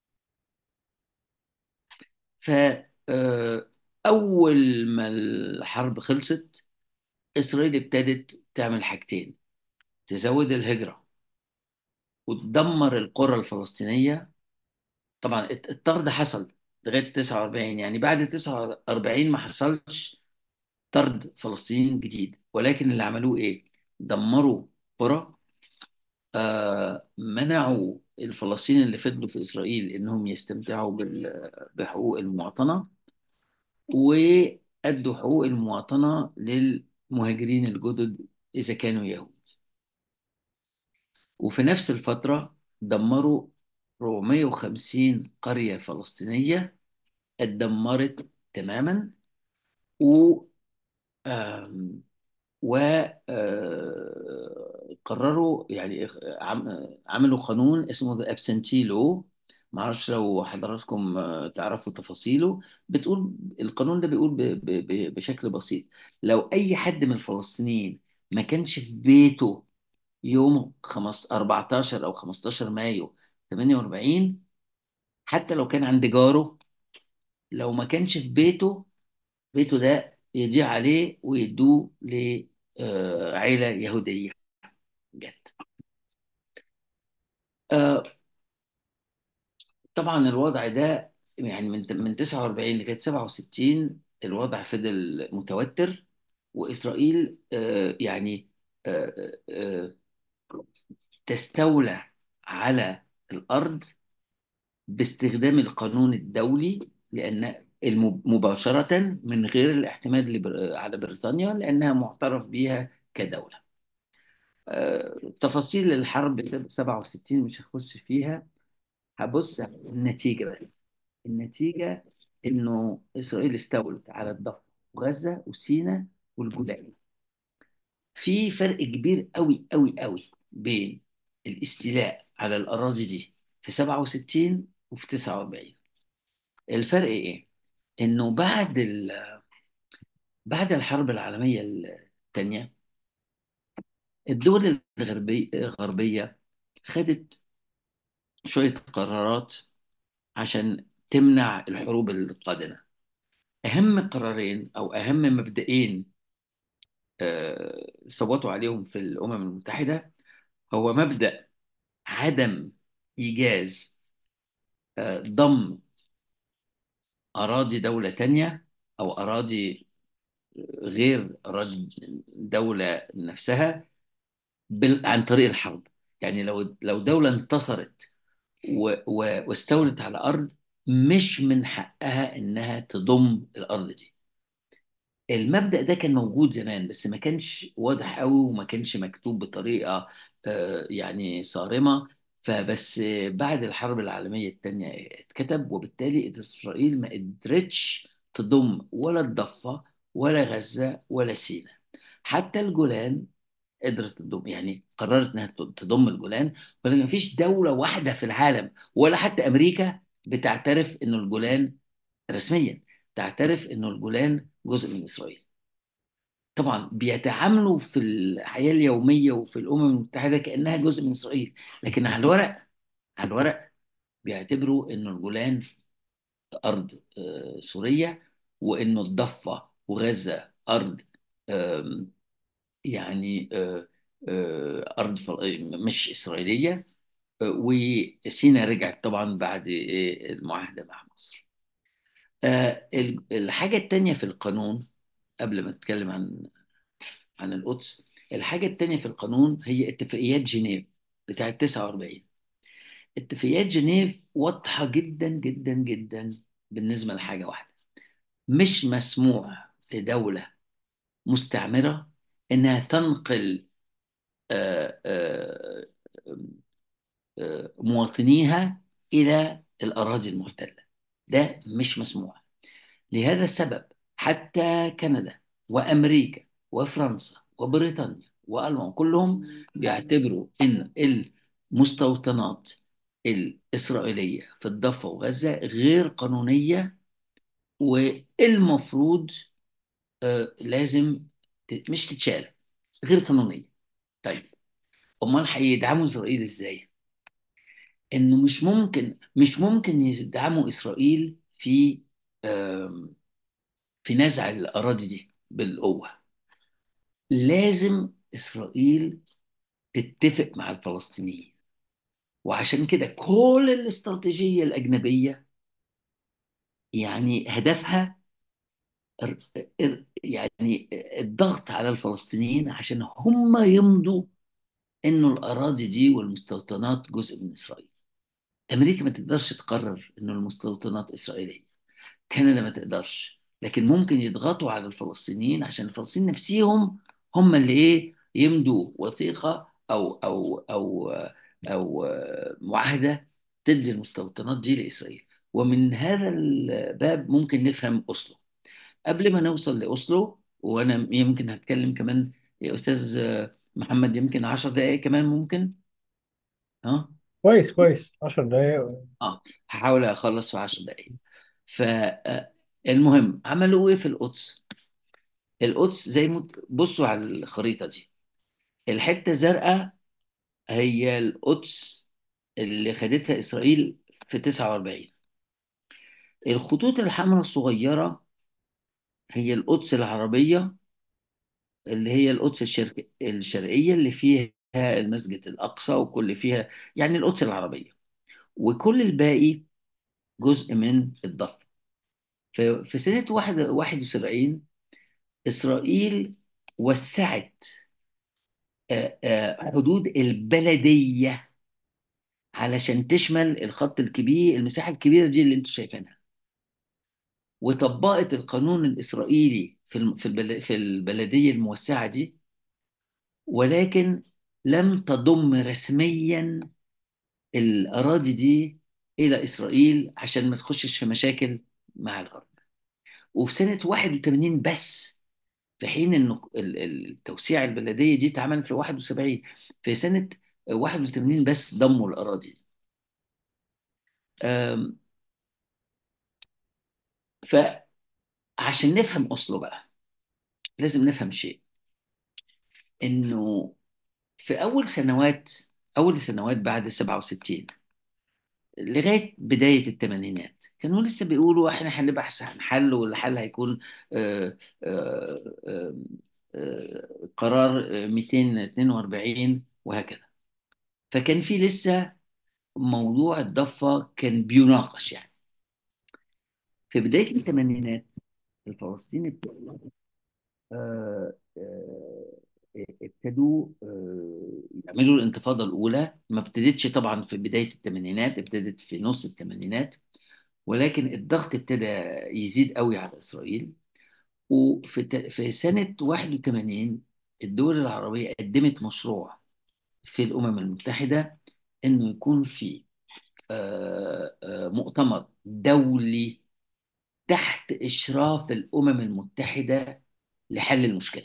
فأول ما الحرب خلصت إسرائيل ابتدت تعمل حاجتين تزود الهجرة وتدمر القرى الفلسطينية طبعا الت- الطرد حصل لغاية 49 يعني بعد 49 ما حصلش طرد فلسطينيين جديد ولكن اللي عملوه إيه؟ دمروا قرى آه منعوا الفلسطينيين اللي فضلوا في إسرائيل إنهم يستمتعوا بال- بحقوق المواطنة وأدوا حقوق المواطنة للمهاجرين الجدد إذا كانوا يهود وفي نفس الفترة دمروا 450 قرية فلسطينية اتدمرت تماما و آم، و آه، قرروا يعني عم- عملوا قانون اسمه ذا absentee law معرفش لو حضراتكم آه، تعرفوا تفاصيله بتقول القانون ده بيقول ب- ب- ب- بشكل بسيط لو أي حد من الفلسطينيين ما كانش في بيته يوم 15 14 أو 15 مايو 48 حتى لو كان عند جاره لو ما كانش في بيته بيته ده يضيع عليه ويدوه لعيلة يهودية جت آه، طبعا الوضع ده يعني من من 49 لغاية 67 الوضع فضل متوتر وإسرائيل آه، يعني آه، آه، تستولى على الأرض باستخدام القانون الدولي لأن الم- مباشرة من غير الاعتماد لبر- على بريطانيا لأنها معترف بها كدولة آه، تفاصيل الحرب 67 مش هخش فيها هبص على النتيجة بس النتيجة إنه إسرائيل استولت على الضفة وغزة وسيناء والجولان في فرق كبير قوي قوي قوي بين الاستيلاء على الأراضي دي في 67 وفي 49 الفرق إيه؟ إنه بعد ال... بعد الحرب العالمية الثانية الدول الغربية الغربية خدت شوية قرارات عشان تمنع الحروب القادمة أهم قرارين أو أهم مبدئين آه، صوتوا عليهم في الأمم المتحدة هو مبدأ عدم إيجاز آه، ضم أراضي دولة تانية أو أراضي غير أراضي دولة نفسها بال... عن طريق الحرب يعني لو لو دولة انتصرت و- و- واستولت على أرض مش من حقها إنها تضم الأرض دي المبدأ ده كان موجود زمان بس ما كانش واضح قوي وما كانش مكتوب بطريقة آه، يعني صارمة فبس آه، بعد الحرب العالمية الثانية اتكتب وبالتالي إسرائيل ما قدرتش تضم ولا الضفة ولا غزة ولا سيناء حتى الجولان قدرت تضم يعني قررت انها تضم الجولان ولكن ما فيش دولة واحدة في العالم ولا حتى أمريكا بتعترف إنه الجولان رسميا تعترف إنه الجولان جزء من إسرائيل طبعا بيتعاملوا في الحياة اليومية وفي الأمم المتحدة كأنها جزء من إسرائيل لكن على الورق على الورق بيعتبروا إنه الجولان أرض آه، سورية وإنه الضفة وغزة أرض آم، يعني آه، آه، أرض فل- مش إسرائيلية آه، وسيناء رجعت طبعا بعد آه، المعاهدة مع مصر آه، ال- الحاجة التانية في القانون قبل ما نتكلم عن عن القدس الحاجة التانية في القانون هي اتفاقيات جنيف بتاعة 49 اتفاقيات جنيف واضحة جدا جدا جدا بالنسبة لحاجة واحدة مش مسموح لدولة مستعمرة إنها تنقل آه، آه، آه، مواطنيها إلى الأراضي المحتلة ده مش مسموح لهذا السبب حتى كندا وأمريكا وفرنسا وبريطانيا وألمان كلهم بيعتبروا إن المستوطنات الإسرائيلية في الضفة وغزة غير قانونية والمفروض آه، لازم ت- مش تتشال غير قانونية طيب أمال هيدعموا إسرائيل إزاي؟ إنه مش ممكن مش ممكن يدعموا إسرائيل في آم، في نزع الأراضي دي بالقوة لازم إسرائيل تتفق مع الفلسطينيين وعشان كده كل الاستراتيجية الأجنبية يعني هدفها ار- ار- يعني الضغط على الفلسطينيين عشان هم يمضوا إنه الأراضي دي والمستوطنات جزء من إسرائيل أمريكا ما تقدرش تقرر إنه المستوطنات إسرائيلية كندا ما تقدرش لكن ممكن يضغطوا على الفلسطينيين عشان الفلسطينيين نفسيهم هم اللي ايه يمضوا وثيقة او او او او معاهدة تدي المستوطنات دي لإسرائيل ومن هذا الباب ممكن نفهم أوسلو قبل ما نوصل لأوسلو وأنا يمكن هتكلم كمان يا أستاذ محمد يمكن عشر دقائق كمان ممكن ها كويس كويس 10 دقايق اه هحاول أخلص في عشر دقائق فالمهم عملوا ايه في القدس القدس زي ما بصوا على الخريطة دي الحتة الزرقاء هي القدس اللي خدتها إسرائيل في 49 الخطوط الحمراء الصغيرة هي القدس العربية اللي هي القدس الشرق... الشرقية اللي فيها المسجد الأقصى وكل فيها يعني القدس العربية وكل الباقي جزء من الضفة في في سنة واحد- 71 إسرائيل وسعت آه، آه، حدود البلدية علشان تشمل الخط الكبير المساحة الكبيرة دي اللي انتوا شايفينها وطبقت القانون الإسرائيلي في الم- في البل- في البلدية الموسعة دي ولكن لم تضم رسميا الأراضي دي إلى إسرائيل عشان ما تخشش في مشاكل مع الغرب وفي سنة 81 بس في حين إنه ال- ال- التوسيع البلدية دي اتعمل في 71 في سنة 81 بس ضموا الأراضي دي أم، فعشان نفهم أصله بقى لازم نفهم شيء انه في اول سنوات اول سنوات بعد 67 لغايه بدايه الثمانينات كانوا لسه بيقولوا احنا هنبحث عن حل والحل هيكون آه، آه، آه، آه، قرار آه، 242 وهكذا فكان في لسه موضوع الضفه كان بيناقش يعني في بدايه الثمانينات الفلسطيني آه، آه، ابتدوا آه، يعملوا الانتفاضة الأولى ما ابتدتش طبعا في بداية الثمانينات ابتدت في نص الثمانينات ولكن الضغط ابتدى يزيد قوي على إسرائيل وفي ت- في سنة 81 الدول العربية قدمت مشروع في الأمم المتحدة إنه يكون في آه، آه، مؤتمر دولي تحت إشراف الأمم المتحدة لحل المشكلة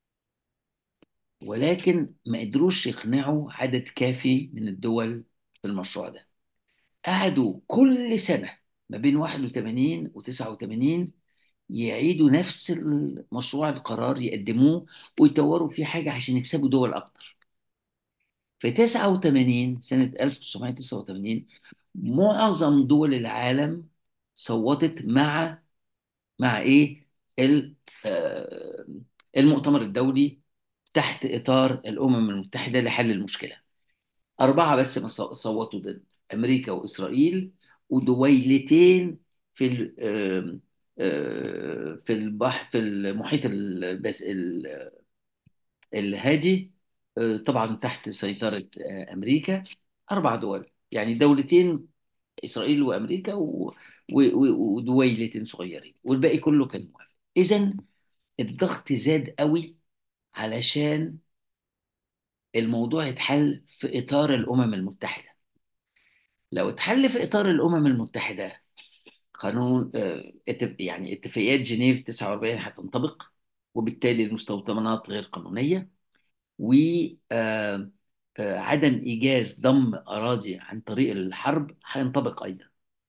ولكن ما قدروش يقنعوا عدد كافي من الدول في المشروع ده قعدوا كل سنة ما بين 81 و 89 يعيدوا نفس المشروع القرار يقدموه ويطوروا فيه حاجة عشان يكسبوا دول أكتر في 89 سنة 1989 معظم دول العالم صوتت مع مع إيه ال- آه، المؤتمر الدولي تحت إطار الأمم المتحدة لحل المشكلة أربعة بس ما صو- صوتوا ضد أمريكا وإسرائيل ودويلتين في ال- آم، آه، في البحر في المحيط البس ال- الهادي آه، طبعا تحت سيطرة آه، أمريكا أربع دول يعني دولتين إسرائيل وأمريكا و- و- و- ودويلتين صغيرين والباقي كله كان موافق إذا الضغط زاد قوي علشان الموضوع يتحل في إطار الأمم المتحدة لو اتحل في إطار الأمم المتحدة قانون آه، اتف- يعني اتفاقيات جنيف 49 هتنطبق وبالتالي المستوطنات غير قانونية وعدم إيجاز ضم أراضي عن طريق الحرب هينطبق أيضا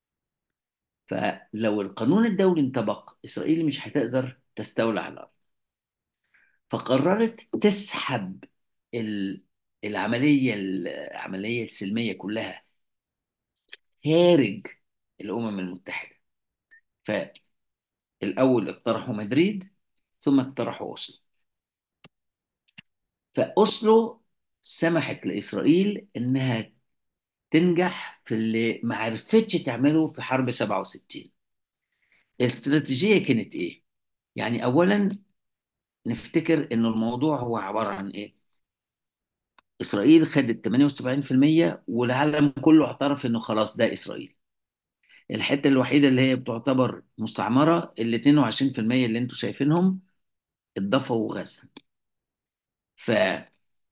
فلو القانون الدولي انطبق إسرائيل مش هتقدر تستولى على الأرض فقررت تسحب ال- العملية العملية السلمية كلها خارج الأمم المتحدة فالأول اقترحوا مدريد ثم اقترحوا أوسلو فأوسلو سمحت لإسرائيل إنها تنجح في اللي ما عرفتش تعمله في حرب 67 الاستراتيجية كانت إيه؟ يعني أولا نفتكر إنه الموضوع هو عبارة عن إيه؟ إسرائيل خدت 78% والعالم كله اعترف إنه خلاص ده إسرائيل الحتة الوحيدة اللي هي بتعتبر مستعمرة ال 22% اللي انتوا شايفينهم الضفة وغزة فقالوا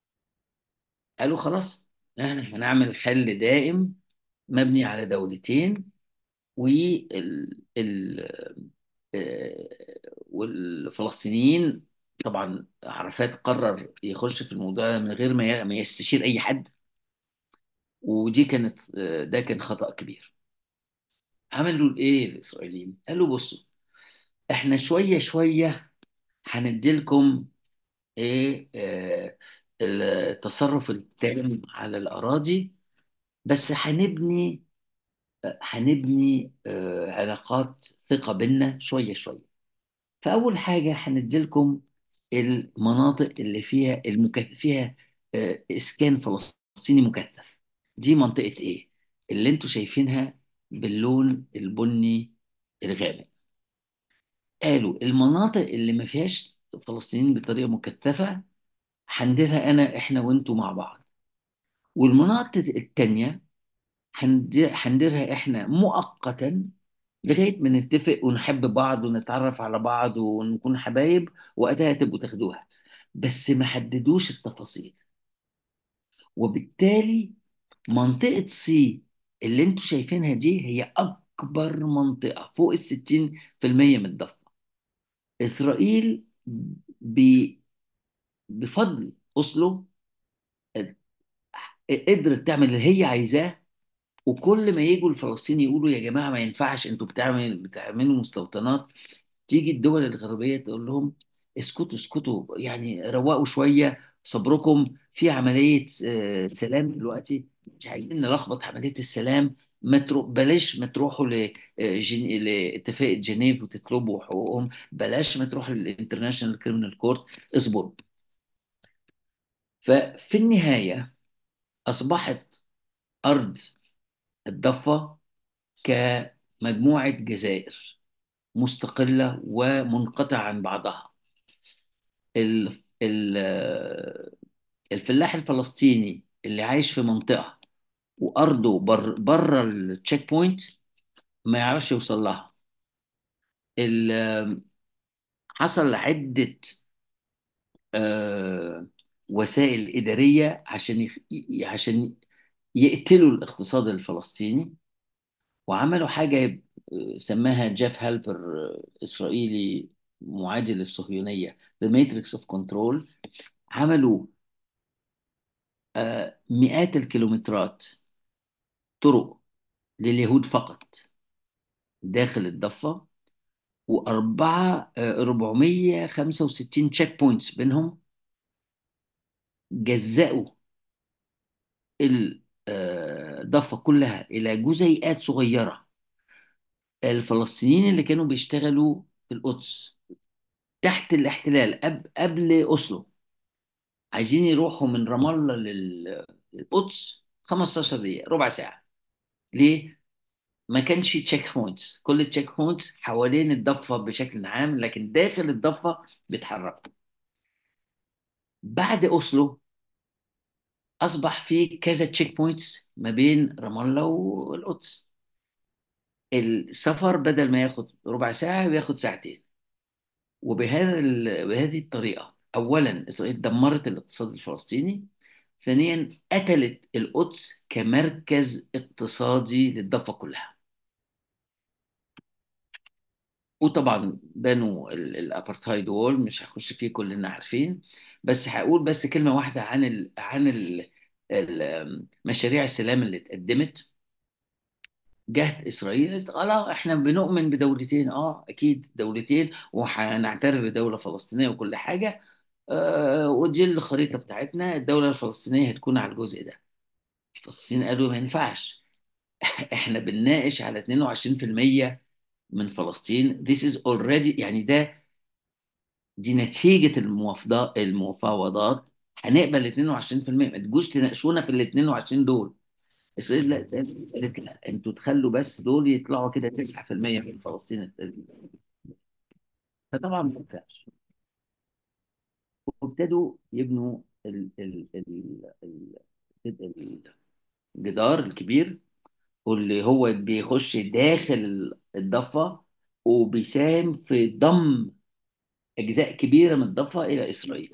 خلاص احنا هنعمل حل دائم مبني على دولتين وال ال... آه، والفلسطينيين طبعا عرفات قرر يخش في الموضوع ده من غير ما ي- ما يستشير اي حد ودي كانت آه، ده كان خطأ كبير عملوا ايه الاسرائيليين قالوا بصوا احنا شوية شوية هنديلكم ايه آه، التصرف التام على الأراضي بس هنبني هنبني آه، علاقات ثقة بينا شوية شوية فأول حاجة هنديلكم المناطق اللي فيها المكثف فيها آه، إسكان فلسطيني مكثف دي منطقة إيه؟ اللي انتوا شايفينها باللون البني الغامق قالوا المناطق اللي ما فيهاش فلسطينيين بطريقة مكثفة هنديرها أنا إحنا وأنتوا مع بعض والمناطق التانية هندي- هنديرها احنا مؤقتا لغاية ما نتفق ونحب بعض ونتعرف على بعض ونكون حبايب وقتها تبقوا تاخدوها بس ما حددوش التفاصيل وبالتالي منطقة سي اللي انتوا شايفينها دي هي أكبر منطقة فوق الستين في المية من الضفة إسرائيل ب... بفضل أوسلو قدرت تعمل اللي هي عايزاه وكل ما يجوا الفلسطيني يقولوا يا جماعه ما ينفعش انتوا بتعمل بتعملوا مستوطنات تيجي الدول الغربيه تقول لهم اسكتوا اسكتوا يعني روقوا شويه صبركم في عمليه آه، سلام دلوقتي مش عايزين نلخبط عمليه السلام ما ترو... بلاش ما تروحوا ل... آه، جن... لاتفاقيه جنيف وتطلبوا حقوقهم بلاش ما تروحوا للانترناشونال كريمنال كورت اصبروا ففي النهايه اصبحت ارض الضفه كمجموعة جزائر مستقلة ومنقطعة عن بعضها ال ال الفلاح الفلسطيني اللي عايش في منطقة وأرضه بر بره التشيك بوينت ما يعرفش يوصل لها ال- حصل عدة آه، وسائل إدارية عشان يخ... ي- عشان يقتلوا الاقتصاد الفلسطيني وعملوا حاجة آه، سماها جيف هالبر آه، إسرائيلي معادل الصهيونية The Matrix of Control عملوا آه، مئات الكيلومترات طرق لليهود فقط داخل الضفة وأربعة آه، 465 تشيك بوينتس بينهم جزأوا الضفة كلها إلى جزيئات صغيرة الفلسطينيين اللي كانوا بيشتغلوا في القدس تحت الاحتلال قبل قبل أوسلو عايزين يروحوا من رام الله لل- للقدس 15 دقيقة ربع ساعة ليه؟ ما كانش تشيك بوينتس كل التشيك بوينتس حوالين الضفة بشكل عام لكن داخل الضفة بيتحركوا بعد أوسلو أصبح في كذا تشيك بوينتس ما بين رام الله والقدس السفر بدل ما ياخد ربع ساعة بياخد ساعتين وبهذا ال... بهذه الطريقة أولا إسرائيل دمرت الاقتصاد الفلسطيني ثانيا قتلت القدس كمركز اقتصادي للضفة كلها وطبعا بنوا ال- الابارتهايد وول مش هخش فيه كلنا عارفين بس هقول بس كلمة واحدة عن ال... عن ال... ال- مشاريع السلام اللي اتقدمت جهة إسرائيل قالت اه لا احنا بنؤمن بدولتين اه اكيد دولتين وهنعترف بدولة فلسطينية وكل حاجة آه ودي الخريطة بتاعتنا الدولة الفلسطينية هتكون على الجزء ده الفلسطينيين قالوا ما ينفعش احنا بنناقش على 22% من فلسطين this is already يعني ده دي نتيجة المفاوضات المفاوضات هنقبل 22% ما تجوش تناقشونا في ال 22 دول اسرائيل لا قالت لا انتوا تخلوا بس دول يطلعوا كده 9% من فلسطين التانيين. فطبعا ما ينفعش وابتدوا يبنوا ال ال ال ال الجدار الكبير واللي هو بيخش داخل الضفة وبيساهم في ضم أجزاء كبيرة من الضفة إلى إسرائيل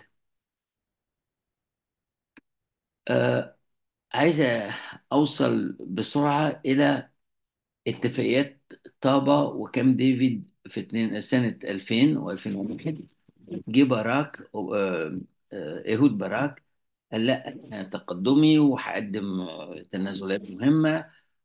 آه عايز أوصل بسرعة إلى اتفاقيات طابا وكامب ديفيد في اتنين سنة 2000 و2001 جه باراك آه، آه، إيهود باراك قال لا أنا تقدمي وهقدم آه، تنازلات مهمة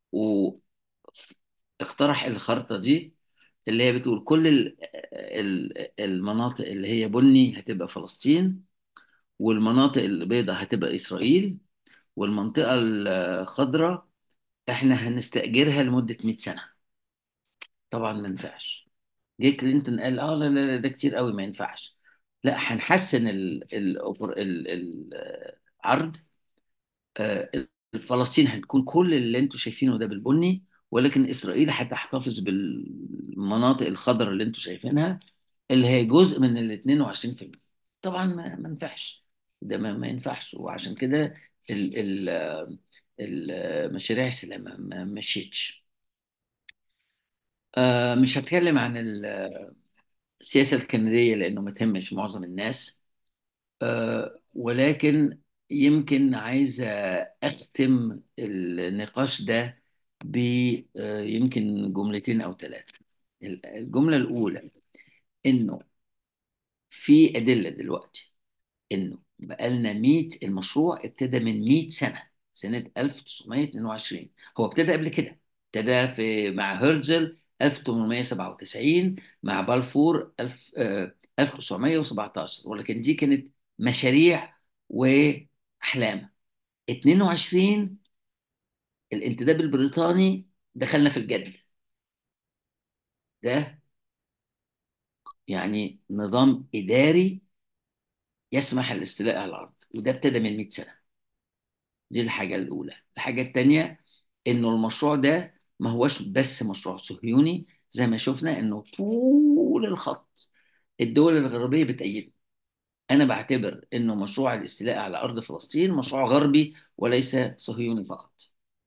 واقترح الخرطة دي اللي هي بتقول كل ال- ال- المناطق اللي هي بني هتبقى فلسطين والمناطق البيضاء هتبقى إسرائيل والمنطقة الخضراء احنا هنستأجرها لمدة 100 سنة طبعا ما ينفعش جه كلينتون قال اه لا لا لا، ده كتير قوي ما ينفعش لا هنحسن ال- ال- ال- العرض آه، فلسطين هتكون كل اللي انتوا شايفينه ده بالبني ولكن اسرائيل هتحتفظ بالمناطق الخضراء اللي انتوا شايفينها اللي هي جزء من ال 22% طبعا ما ما ينفعش ده ما, ما ينفعش وعشان كده ال ال ال- مشاريع السلام ما ما مشيتش آه، مش هتكلم عن ال- السياسة الكندية لأنه ما تهمش معظم الناس آه، ولكن يمكن عايز أختم النقاش ده ب آه، يمكن جملتين أو ثلاثة الجملة الأولى إنه في أدلة دلوقتي إنه بقالنا 100 المشروع ابتدى من 100 سنة سنة 1922 هو ابتدى قبل كده ابتدى في مع هيرتزل 1897 مع بالفور 1000 آه، 1917 ولكن دي كانت مشاريع وأحلام 22 الانتداب البريطاني دخلنا في الجد ده يعني نظام إداري يسمح الاستيلاء على الأرض وده ابتدى من 100 سنة دي الحاجة الأولى الحاجة التانية إنه المشروع ده ما هوش بس مشروع صهيوني زي ما شفنا إنه طول الخط الدول الغربية بتأيده أنا بعتبر إنه مشروع الاستيلاء على أرض فلسطين مشروع غربي وليس صهيوني فقط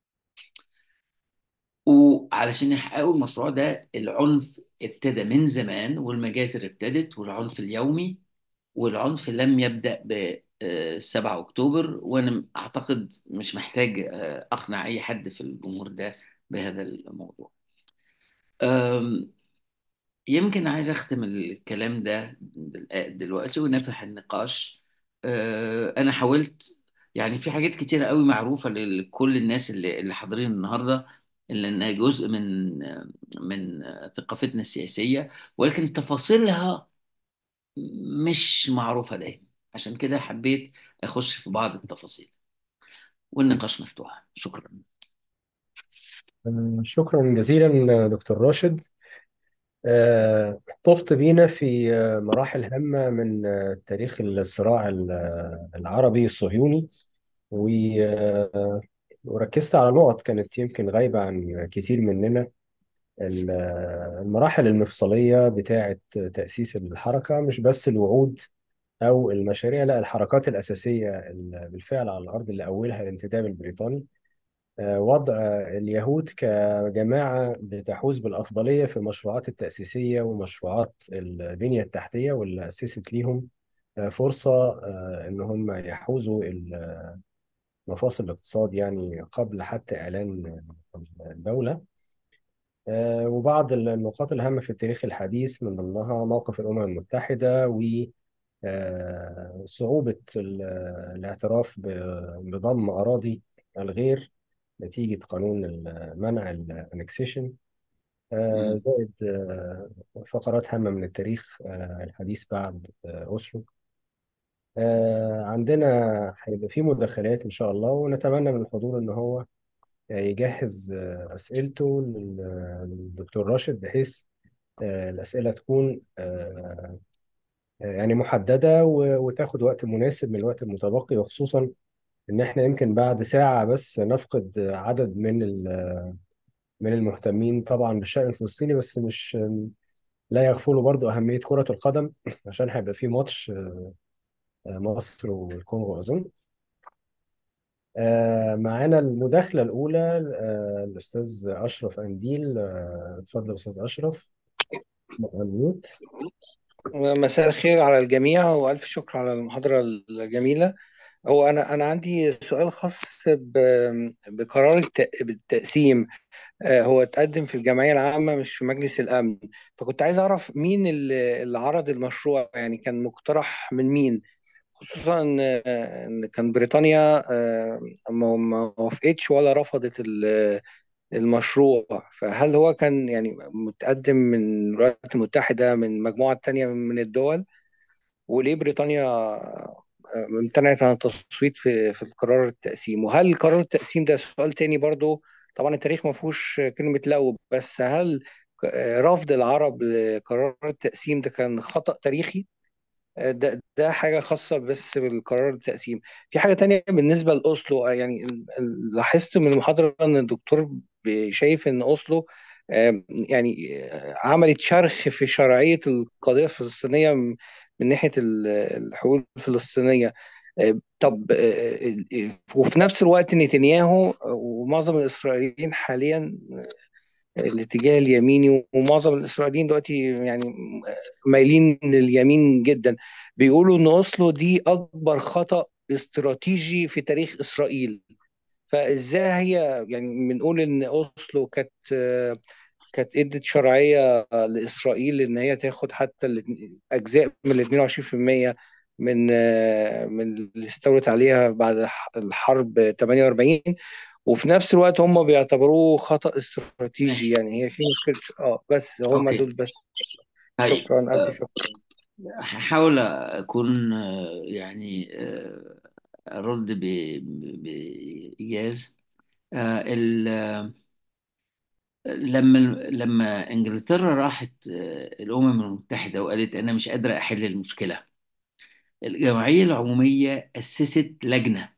وعلشان يحققوا المشروع ده العنف ابتدى من زمان والمجازر ابتدت والعنف اليومي والعنف لم يبدأ ب آه، 7 أكتوبر وأنا أعتقد مش محتاج آه، أقنع أي حد في الجمهور ده بهذا الموضوع أم، يمكن عايز أختم الكلام ده دل- دلوقتي ونفتح النقاش أه، أنا حاولت يعني في حاجات كتيرة قوي معروفة لكل الناس اللي اللي حاضرين النهاردة اللي إنها جزء من من ثقافتنا السياسية ولكن تفاصيلها مش معروفة دايما عشان كده حبيت أخش في بعض التفاصيل والنقاش مفتوح شكرا آه، شكرا جزيلا دكتور راشد آه، طفت بينا في آه، مراحل هامة من آه، تاريخ الصراع ال- آه، العربي الصهيوني و- آه، وركزت على نقط كانت يمكن غايبة عن كثير مننا ال- آه، المراحل المفصلية بتاعة تأسيس الحركة مش بس الوعود أو المشاريع لا الحركات الأساسية ال- بالفعل على الأرض اللي أولها الانتداب البريطاني آه، وضع اليهود كجماعة بتحوز بالأفضلية في المشروعات التأسيسية ومشروعات البنية التحتية واللي أسست ليهم آه، فرصة آه، إن هم يحوزوا مفاصل الاقتصاد يعني قبل حتى إعلان الدولة آه، وبعض النقاط الهامة في التاريخ الحديث من ضمنها موقف الأمم المتحدة و آه، صعوبة ال- الاعتراف ب- بضم أراضي الغير نتيجة قانون ال- منع الانكسيشن مم. زائد آه، فقرات هامة من التاريخ آه، الحديث بعد آه، أوسلو آه، عندنا هيبقى في مداخلات إن شاء الله ونتمنى من الحضور إن هو يجهز آه، أسئلته لل- للدكتور راشد بحيث آه، الأسئلة تكون آه، يعني محددة و- وتاخد وقت مناسب من الوقت المتبقي وخصوصا إن إحنا يمكن بعد ساعة بس نفقد عدد من ال- من المهتمين طبعا بالشأن الفلسطيني بس مش لا يغفلوا برضو أهمية كرة القدم عشان هيبقى في ماتش آه، مصر والكونغو أظن آه، معانا المداخلة الأولى آه، الأستاذ أشرف أنديل آه، اتفضل أستاذ أشرف ميوت مساء الخير على الجميع وألف شكر على المحاضرة الجميلة هو أنا أنا عندي سؤال خاص ب- بقرار الت- بالتقسيم آه، هو اتقدم في الجمعية العامة مش في مجلس الأمن فكنت عايز أعرف مين اللي اللي عرض المشروع يعني كان مقترح من مين خصوصا إن إن كان بريطانيا آه، ما ما وافقتش ولا رفضت ال- المشروع فهل هو كان يعني متقدم من الولايات المتحدة من مجموعة تانية من الدول وليه بريطانيا آه، امتنعت عن التصويت في في القرار التقسيم وهل قرار التقسيم ده سؤال تاني برضو طبعا التاريخ ما فيهوش كلمة لو بس هل آه، رفض العرب لقرار التقسيم ده كان خطأ تاريخي ده ده حاجة خاصة بس بالقرار التقسيم في حاجة تانية بالنسبة لأوسلو آه، يعني ال- ال- لاحظت من المحاضرة إن الدكتور بي- شايف إن أوسلو آه، يعني آه، عملت شرخ في شرعية القضية الفلسطينية من من ناحية ال- الحقوق الفلسطينية آه، طب آه، آه، وفي نفس الوقت نتنياهو ومعظم الإسرائيليين حاليا الاتجاه اليميني ومعظم الإسرائيليين دلوقتي يعني مايلين لليمين جدا بيقولوا إن أوسلو دي أكبر خطأ استراتيجي في تاريخ إسرائيل فإزاي هي يعني بنقول إن أوسلو كانت كانت ادت شرعية لإسرائيل إن هي تاخد حتى ال- أجزاء من ال 22% من من اللي استولت عليها بعد الحرب 48 وفي نفس الوقت هم بيعتبروه خطأ استراتيجي ماشي يعني هي في مشكلة اه بس هم اوكي دول بس طيب شكرا ألف آه، شكر هحاول أكون آه، يعني آه، أرد ب- بإيجاز آه، ال- آه، لما لما إنجلترا راحت آه، الأمم المتحدة وقالت أنا مش قادرة أحل المشكلة الجمعية العمومية أسست لجنة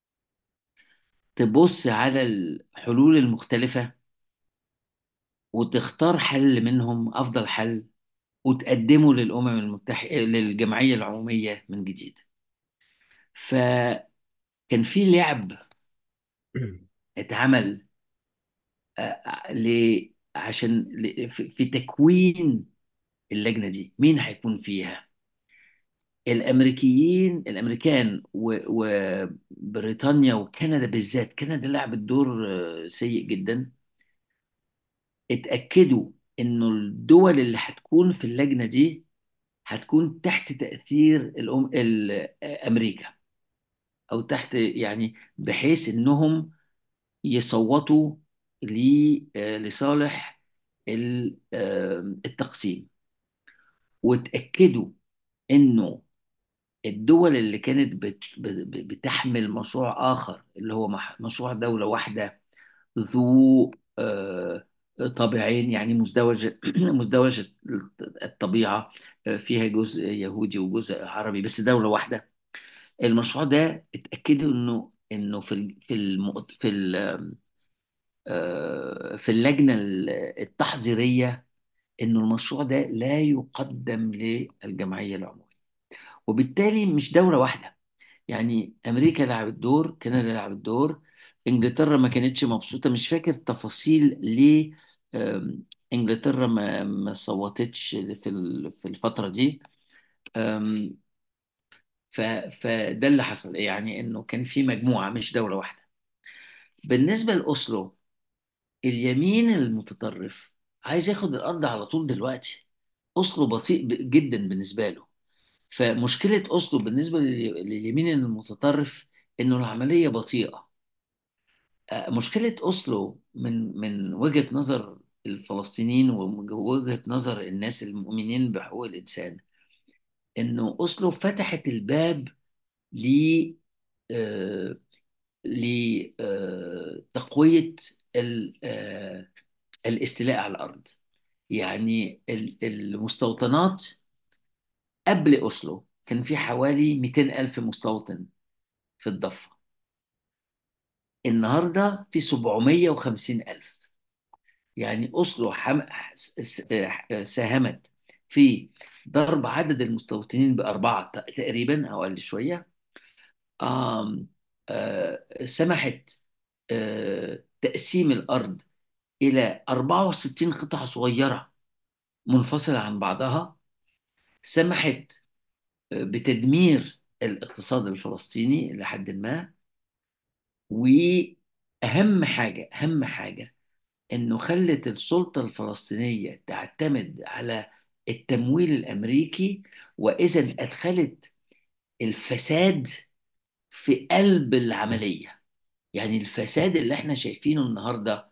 تبص على الحلول المختلفة وتختار حل منهم أفضل حل وتقدمه للأمم المتحدة للجمعية العمومية من جديد فكان في لعب اتعمل آه، ل عشان ل- في في تكوين اللجنة دي مين هيكون فيها الامريكيين الامريكان و- وبريطانيا وكندا بالذات كندا لعبت دور آه، سيء جدا اتاكدوا انه الدول اللي هتكون في اللجنه دي هتكون تحت تاثير الأم... ال- آه، امريكا او تحت يعني بحيث انهم يصوتوا ل- آه، لصالح ال- آه، التقسيم واتاكدوا انه الدول اللي كانت بت- ب- بتحمل مشروع آخر اللي هو مح- مشروع دولة واحدة ذو آه، طابعين يعني مزدوجة مزدوجة الطبيعة آه، فيها جزء يهودي وجزء عربي بس دولة واحدة المشروع ده اتأكدوا إنه إنه في ال- في الم- في ال- آه، في اللجنة التحضيرية إنه المشروع ده لا يقدم للجمعية العمومية وبالتالي مش دولة واحدة يعني امريكا لعبت دور كندا لعبت دور انجلترا ما كانتش مبسوطه مش فاكر تفاصيل ليه آم، انجلترا ما ما صوتتش في ال- في الفتره دي آم، ف- فده اللي حصل يعني انه كان في مجموعه مش دوله واحده بالنسبه لاوسلو اليمين المتطرف عايز ياخد الارض على طول دلوقتي اوسلو بطيء ب- جدا بالنسبه له فمشكله اوسلو بالنسبه لل- لليمين المتطرف انه العمليه بطيئه آه، مشكلة أوسلو من من وجهة نظر الفلسطينيين ووجهة نظر الناس المؤمنين بحقوق الإنسان إنه أوسلو فتحت الباب ل آه، لتقوية ال- آه، الاستيلاء على الأرض يعني ال- المستوطنات قبل أوسلو كان في حوالي 200 ألف مستوطن في الضفة النهاردة في 750 ألف يعني أوسلو حم... س- ساهمت في ضرب عدد المستوطنين بأربعة ت- تقريبا أو أقل شوية آم... آه... سمحت آه... تقسيم الأرض إلى 64 قطعة صغيرة منفصلة عن بعضها سمحت آه، بتدمير الاقتصاد الفلسطيني لحد ما وأهم حاجة أهم حاجة انه خلت السلطه الفلسطينيه تعتمد على التمويل الامريكي واذا ادخلت الفساد في قلب العمليه يعني الفساد اللي احنا شايفينه النهارده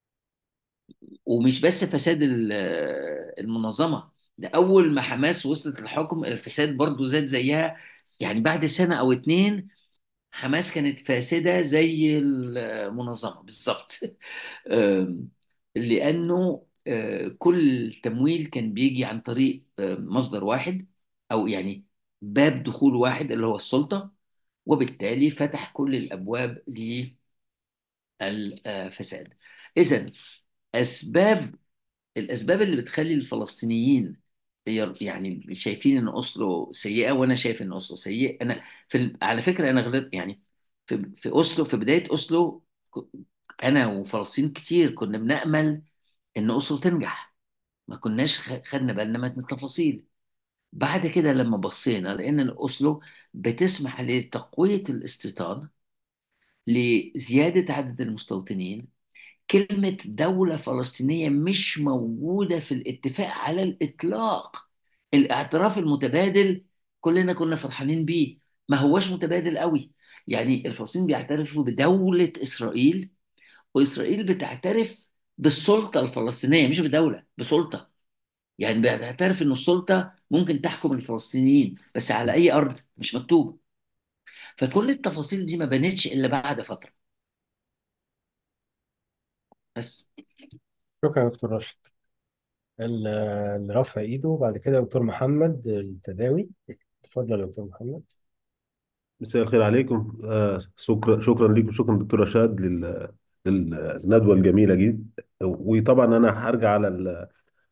ومش بس فساد ال- المنظمه ده اول ما حماس وصلت للحكم الفساد برضو زاد زيها يعني بعد سنه او اتنين حماس كانت فاسده زي المنظمه بالظبط آم، لأنه آه، كل تمويل كان بيجي عن طريق آه، مصدر واحد أو يعني باب دخول واحد اللي هو السلطة وبالتالي فتح كل الأبواب للفساد إذا أسباب الأسباب اللي بتخلي الفلسطينيين ير- يعني شايفين إن أوسلو سيئة وأنا شايف إن أوسلو سيء أنا في ال- على فكرة أنا غلط يعني في في أوسلو في بداية أوسلو ك- أنا وفلسطين كتير كنا بنأمل ان اسره تنجح ما كناش خ- خدنا بالنا من التفاصيل بعد كده لما بصينا لان الاوسلو بتسمح لتقويه الاستيطان لزياده عدد المستوطنين كلمه دوله فلسطينيه مش موجوده في الاتفاق على الاطلاق الاعتراف المتبادل كلنا كنا فرحانين بيه ما هوش متبادل قوي يعني الفلسطينيين بيعترفوا بدوله اسرائيل واسرائيل بتعترف بالسلطه الفلسطينيه مش بدوله بسلطه يعني بيعترف ان السلطه ممكن تحكم الفلسطينيين بس على اي ارض مش مكتوب فكل التفاصيل دي ما بانتش الا بعد فتره بس شكرا يا دكتور راشد ال- اللي رفع ايده بعد كده دكتور محمد التداوي اتفضل يا دكتور محمد مساء الخير عليكم آه شكرا شكرا لكم شكرا دكتور رشاد لل- للندوه الجميله جدا وطبعا انا هرجع على ال-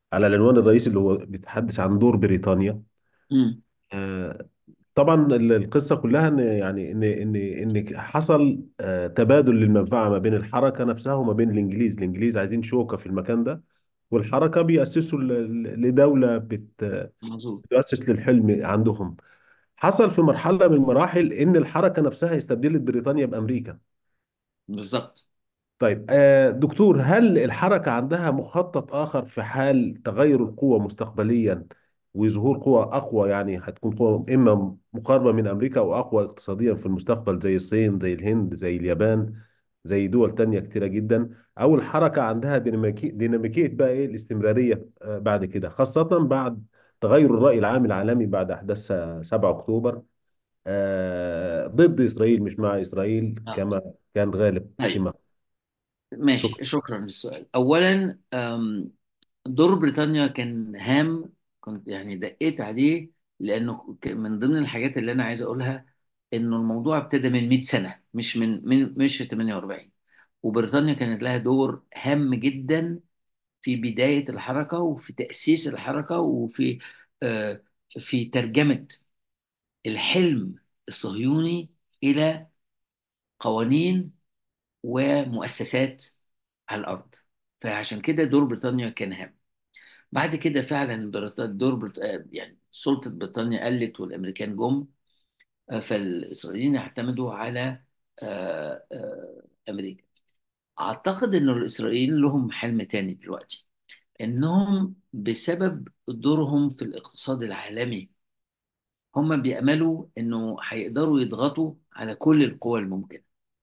على العنوان الرئيسي اللي هو بيتحدث عن دور بريطانيا مم. آه، طبعا ال- القصه كلها ان يعني ان ان ان حصل آه، تبادل للمنفعه ما بين الحركه نفسها وما بين الانجليز، الانجليز عايزين شوكه في المكان ده والحركه بيأسسوا ل- ل- لدوله بت- مظبوط بتؤسس للحلم عندهم. حصل في مرحله من المراحل ان الحركه نفسها استبدلت بريطانيا بامريكا. بالظبط طيب آه، دكتور هل الحركة عندها مخطط آخر في حال تغير القوة مستقبليا وظهور قوة أقوى يعني هتكون قوة إما مقاربة من أمريكا أو أقوى اقتصاديا في المستقبل زي الصين زي الهند زي اليابان زي دول تانية كتيرة جدا أو الحركة عندها ديناميكية ديناميكية بقى إيه الاستمرارية آه، بعد كده خاصة بعد تغير الرأي العام العالمي بعد أحداث 7 أكتوبر آه، ضد إسرائيل مش مع إسرائيل آه. كما كان غالب طيب فيما ماشي شكرا شكرا للسؤال أولا أم، دور بريطانيا كان هام كنت يعني دقيت عليه لأنه ك- من ضمن الحاجات اللي أنا عايز أقولها إنه الموضوع ابتدى من 100 سنة مش من من مش في 48 وبريطانيا كانت لها دور هام جدا في بداية الحركة وفي تأسيس الحركة وفي آه، في ترجمة الحلم الصهيوني إلى قوانين ومؤسسات على الأرض فعشان كده دور بريطانيا كان هام بعد كده فعلا بريط- دور بريط... آه، يعني سلطة بريطانيا قلت والأمريكان جم آه، فالإسرائيليين اعتمدوا على آه، آه، أمريكا أعتقد إن الإسرائيليين لهم حلم تاني دلوقتي إنهم بسبب دورهم في الاقتصاد العالمي هم بيأملوا إنه هيقدروا يضغطوا على كل القوى الممكنة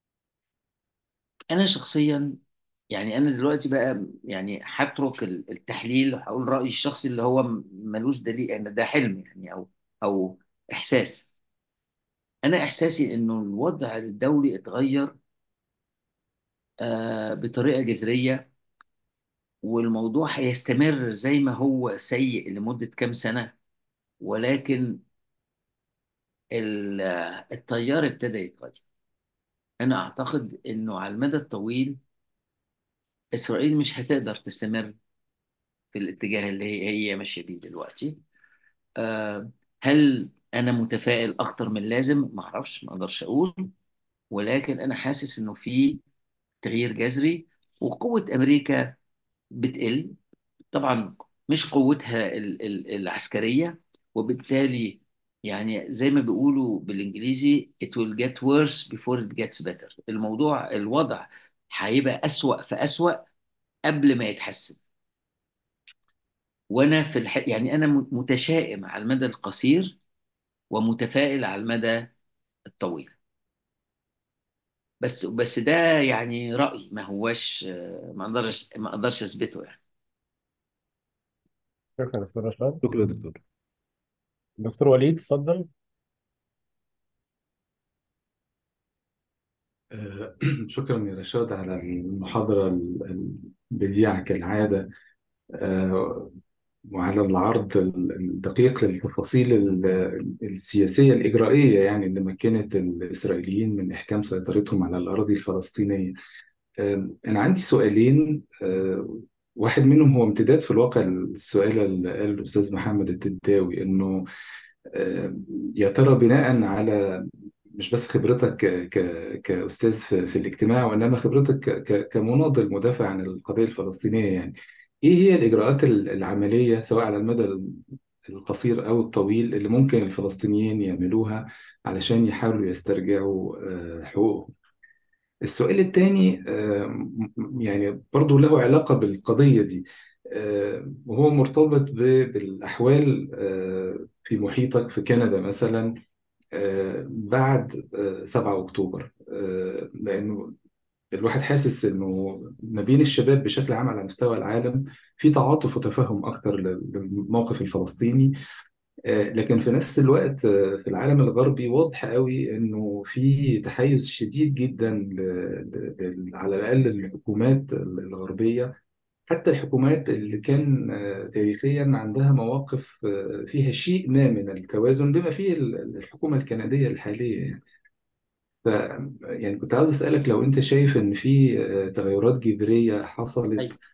أنا شخصيا يعني أنا دلوقتي بقى يعني هترك ال- التحليل هقول رأيي الشخصي اللي هو م- ملوش دليل يعني ده حلم يعني أو أو إحساس أنا إحساسي إنه الوضع الدولي اتغير آه، بطريقة جذرية والموضوع هيستمر زي ما هو سيء لمدة كام سنة ولكن ال- التيار ابتدى يتغير أنا أعتقد إنه على المدى الطويل إسرائيل مش هتقدر تستمر في الاتجاه اللي هي هي ماشية بيه دلوقتي آه، هل أنا متفائل أكتر من اللازم؟ ما أعرفش ما أقدرش أقول ولكن أنا حاسس إنه في تغيير جذري وقوة أمريكا بتقل طبعا مش قوتها ال- ال- العسكرية وبالتالي يعني زي ما بيقولوا بالإنجليزي it will get worse before it gets better الموضوع الوضع هيبقى أسوأ فأسوأ قبل ما يتحسن وأنا في الح... يعني أنا م- متشائم على المدى القصير ومتفائل على المدى الطويل بس بس ده يعني رأي ما هواش ما اقدرش ما اقدرش اثبته يعني شكرا دكتور رشاد شكرا يا دكتور دكتور وليد اتفضل آه، شكرا يا رشاد على المحاضرة البديعة كالعادة آه، وعلى العرض الدقيق للتفاصيل ال- السياسية الإجرائية يعني اللي مكنت الإسرائيليين من إحكام سيطرتهم على الأراضي الفلسطينية آه، أنا عندي سؤالين آه، واحد منهم هو امتداد في الواقع السؤال اللي قاله الأستاذ محمد التداوي إنه آه، يا ترى بناء على مش بس خبرتك ك... ك... كأستاذ في... في الاجتماع وإنما خبرتك ك... ك... كمناضل مدافع عن القضية الفلسطينية يعني إيه هي الإجراءات ال- العملية سواء على المدى القصير أو الطويل اللي ممكن الفلسطينيين يعملوها علشان يحاولوا يسترجعوا آه، حقوقهم السؤال الثاني يعني برضو له علاقة بالقضية دي آه، وهو مرتبط ب- بالأحوال آه، في محيطك في كندا مثلا آه، بعد آه، 7 أكتوبر آه، لأنه الواحد حاسس إنه ما بين الشباب بشكل عام على مستوى العالم في تعاطف وتفهم أكتر لل- للموقف الفلسطيني آه، لكن في نفس الوقت آه، في العالم الغربي واضح قوي إنه في تحيز شديد جدا ل- ل- ل- على الأقل الحكومات الغربية حتى الحكومات اللي كان آه، تاريخيا عندها مواقف آه، فيها شيء ما من التوازن بما فيه ال- الحكومة الكندية الحالية يعني ف يعني كنت عاوز أسألك لو أنت شايف إن في آه، تغيرات جذرية حصلت طيب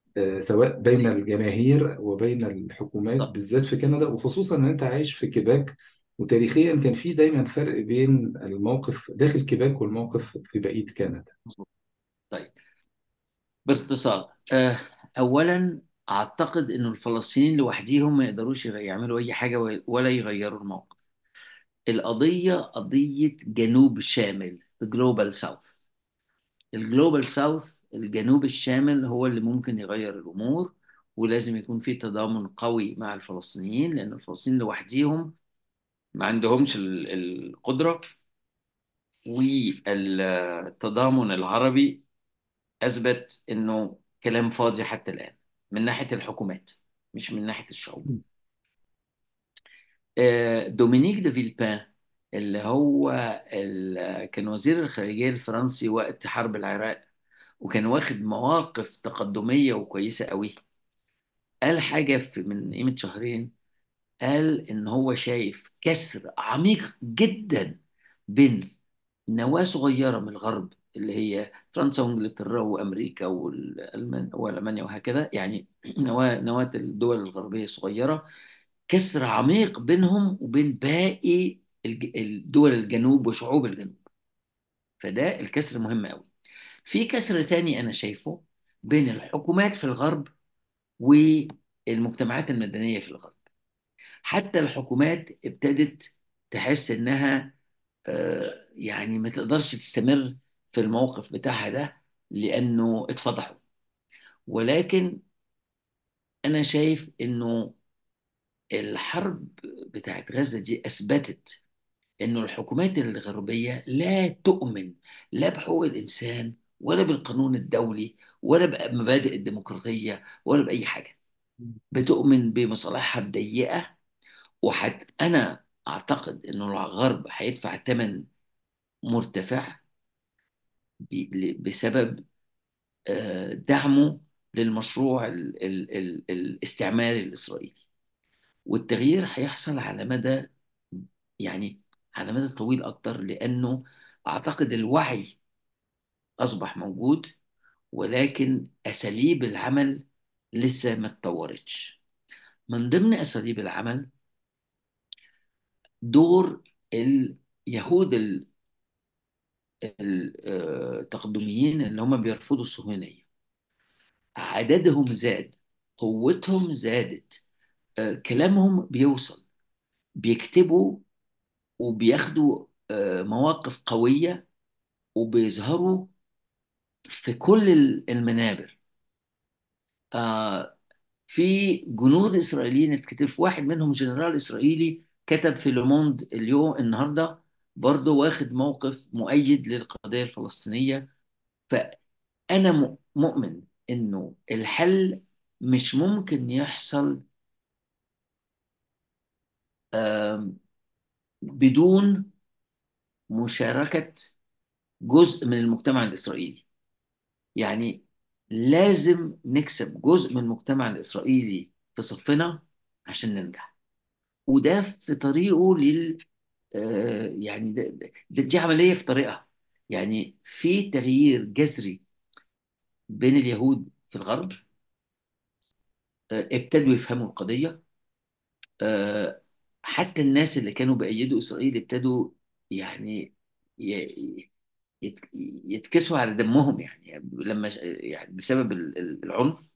آه، سواء بين الجماهير وبين الحكومات بالظبط بالذات في كندا وخصوصا ان انت عايش في كيباك وتاريخيا كان في دايما فرق بين الموقف داخل كيباك والموقف في بقية كندا مظبوط طيب باختصار آه، أولا أعتقد إنه الفلسطينيين لوحديهم ما يقدروش يغ- يعملوا أي حاجة و- ولا يغيروا الموقف القضية قضية جنوب شامل the global south الجلوبال ساوث الجنوب الشامل هو اللي ممكن يغير الأمور ولازم يكون في تضامن قوي مع الفلسطينيين لأن الفلسطينيين لوحديهم ما عندهمش ال- القدرة والتضامن العربي أثبت إنه كلام فاضي حتى الآن من ناحية الحكومات مش من ناحية الشعوب آه، دومينيك دو فيلبان اللي هو ال- كان وزير الخارجية الفرنسي وقت حرب العراق وكان واخد مواقف تقدمية وكويسة قوي قال حاجة في من قيمة شهرين قال إن هو شايف كسر عميق جدا بين نواة صغيرة من الغرب اللي هي فرنسا وانجلترا وامريكا والألمان والمانيا وهكذا يعني نواة نواة الدول الغربية الصغيرة كسر عميق بينهم وبين باقي الج- الدول الجنوب وشعوب الجنوب فده الكسر مهم قوي في كسر تاني انا شايفه بين الحكومات في الغرب والمجتمعات المدنية في الغرب حتى الحكومات ابتدت تحس انها آه، يعني ما تقدرش تستمر في الموقف بتاعها ده لانه اتفضحوا ولكن انا شايف انه الحرب بتاعت غزة دي اثبتت انه الحكومات الغربية لا تؤمن لا بحقوق الانسان ولا بالقانون الدولي ولا بمبادئ الديمقراطية ولا بأي حاجة بتؤمن بمصالحها الضيقة وحت أنا أعتقد إنه الغرب هيدفع ثمن مرتفع ب- ل- بسبب آه، دعمه للمشروع ال ال ال الاستعماري الإسرائيلي والتغيير هيحصل على مدى يعني على مدى طويل أكتر لأنه أعتقد الوعي أصبح موجود ولكن أساليب العمل لسه ما اتطورتش من ضمن أساليب العمل دور اليهود ال- ال- آه، التقدميين اللي هم بيرفضوا الصهيونية عددهم زاد قوتهم زادت آه، كلامهم بيوصل بيكتبوا وبياخدوا آه، مواقف قوية وبيظهروا في كل ال- المنابر آه، في جنود إسرائيليين اتكتف واحد منهم جنرال إسرائيلي كتب في لوموند اليوم النهاردة برضه واخد موقف مؤيد للقضية الفلسطينية فأنا م- مؤمن إنه الحل مش ممكن يحصل آم، بدون مشاركة جزء من المجتمع الإسرائيلي يعني لازم نكسب جزء من المجتمع الإسرائيلي في صفنا عشان ننجح وده في طريقه لل آه، يعني ده ده- دي عملية في طريقها يعني في تغيير جذري بين اليهود في الغرب آه، ابتدوا يفهموا القضية آه، حتى الناس اللي كانوا بيأيدوا إسرائيل ابتدوا يعني ي- يت- يتكسوا على دمهم يعني لما يعني بسبب ال- ال- العنف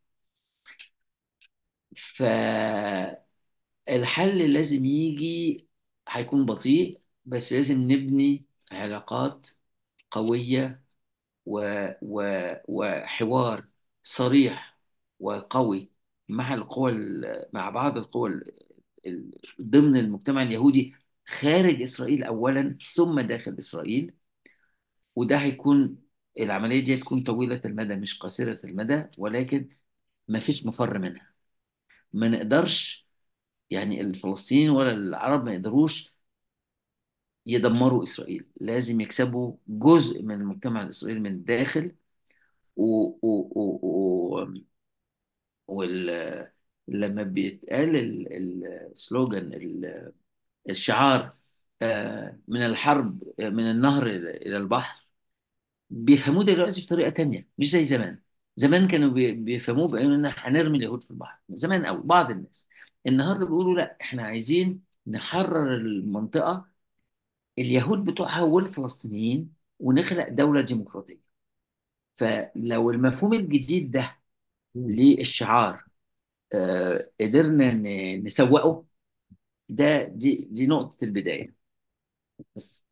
فالحل لازم يجي هيكون بطيء بس لازم نبني علاقات قوية و و وحوار صريح وقوي مع القوى ال- مع بعض القوى ال- ال- ضمن المجتمع اليهودي خارج إسرائيل أولا ثم داخل إسرائيل وده هيكون العملية دي هتكون طويلة المدى مش قصيرة المدى ولكن ما فيش مفر منها ما نقدرش يعني الفلسطينيين ولا العرب ما يقدروش يدمروا إسرائيل لازم يكسبوا جزء من المجتمع الإسرائيلي من الداخل و... و... و... و... وال... لما بيتقال ال- ال- السلوجان ال- الشعار آه، من الحرب آه، من النهر إلى إلى البحر بيفهموه دلوقتي بطريقة تانية مش زي زمان زمان كانوا بي- بيفهموه بأننا هنرمي اليهود في البحر زمان قوي بعض الناس النهارده بيقولوا لا احنا عايزين نحرر المنطقة اليهود بتوعها والفلسطينيين ونخلق دولة ديمقراطية فلو المفهوم الجديد ده للشعار آه، قدرنا ن- نسوقه ده دي دي نقطة البداية بس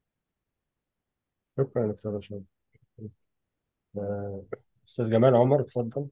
شكرا دكتور رشاد آه، أستاذ جمال عمر اتفضل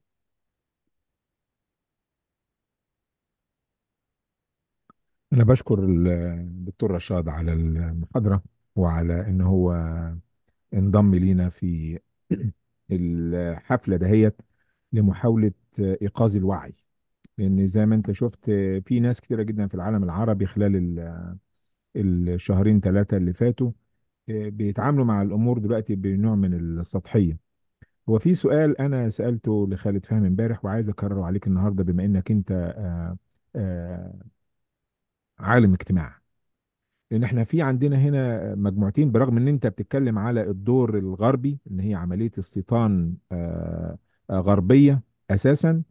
أنا بشكر ال- الدكتور رشاد على المحاضرة وعلى إن هو انضم لينا في الحفلة دهيت لمحاولة إيقاظ الوعي لأن زي ما أنت شفت في ناس كتيرة جدا في العالم العربي خلال ال- الشهرين ثلاثة اللي فاتوا بيتعاملوا مع الأمور دلوقتي بنوع من السطحية هو في سؤال أنا سألته لخالد فهمي امبارح وعايز أكرره عليك النهاردة بما إنك أنت آه، آه، عالم اجتماع لان احنا في عندنا هنا مجموعتين برغم ان انت بتتكلم على الدور الغربي ان هي عمليه استيطان آه، آه، غربيه اساسا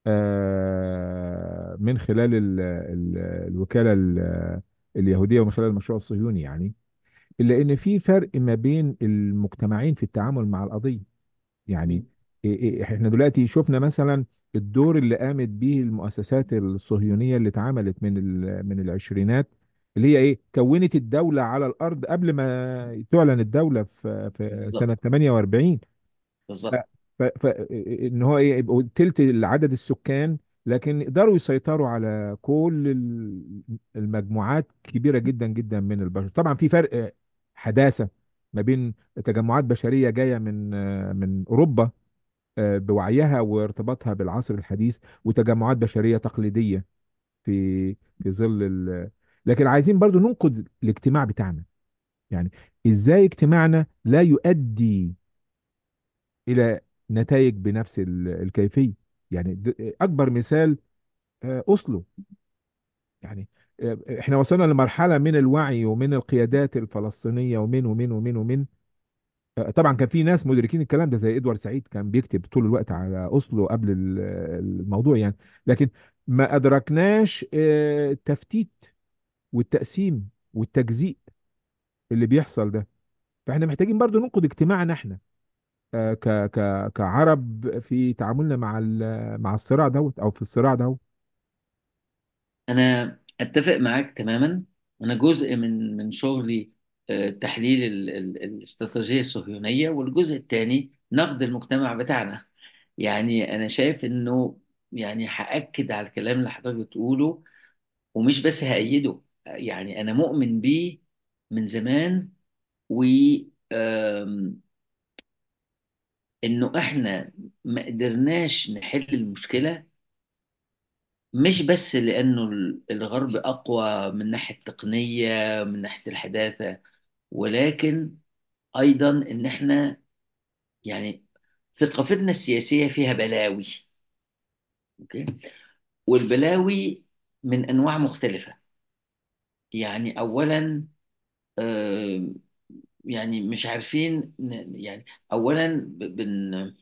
آه، من خلال ال ال الوكاله ال- اليهوديه ومن خلال المشروع الصهيوني يعني الا ان في فرق ما بين المجتمعين في التعامل مع القضيه يعني إيه- إيه- احنا دلوقتي شفنا مثلا الدور اللي قامت به المؤسسات الصهيونية اللي اتعملت من ال- من العشرينات اللي هي ايه كونت الدولة على الارض قبل ما تعلن الدولة في في سنة بالظبط 48 ف بالظبط ف ف ان هو ايه يبقوا تلت عدد السكان لكن يقدروا يسيطروا على كل ال- المجموعات كبيرة جدا جدا من البشر طبعا في فرق حداثة ما بين تجمعات بشرية جاية من من اوروبا آه، بوعيها وارتباطها بالعصر الحديث وتجمعات بشرية تقليدية في في ظل ال... لكن عايزين برضو ننقد الاجتماع بتاعنا يعني ازاي اجتماعنا لا يؤدي الى نتائج بنفس ال- الكيفية يعني د- اكبر مثال آه، اوسلو يعني آه، احنا وصلنا لمرحلة من الوعي ومن القيادات الفلسطينية ومن ومن ومن ومن آه، طبعا كان في ناس مدركين الكلام ده زي ادوارد سعيد كان بيكتب طول الوقت على اوسلو قبل ال- الموضوع يعني لكن ما ادركناش آه، التفتيت والتقسيم والتجزيء اللي بيحصل ده فاحنا محتاجين برضو ننقد اجتماعنا احنا آه، ك ك كعرب في تعاملنا مع ال- مع الصراع دوت او في الصراع دوت أنا أتفق معاك تماما أنا جزء من من شغلي آه، تحليل ال- ال- الاستراتيجية الصهيونية والجزء الثاني نقد المجتمع بتاعنا يعني أنا شايف إنه يعني هأكد على الكلام اللي حضرتك بتقوله ومش بس هأيده يعني أنا مؤمن بيه من زمان و آم، إنه إحنا ما قدرناش نحل المشكلة مش بس لأنه ال- الغرب أقوى من ناحية التقنية من ناحية الحداثة ولكن أيضا إن إحنا يعني ثقافتنا السياسية فيها بلاوي أوكي والبلاوي من أنواع مختلفة يعني أولا آه، يعني مش عارفين ن- يعني أولا ب- بن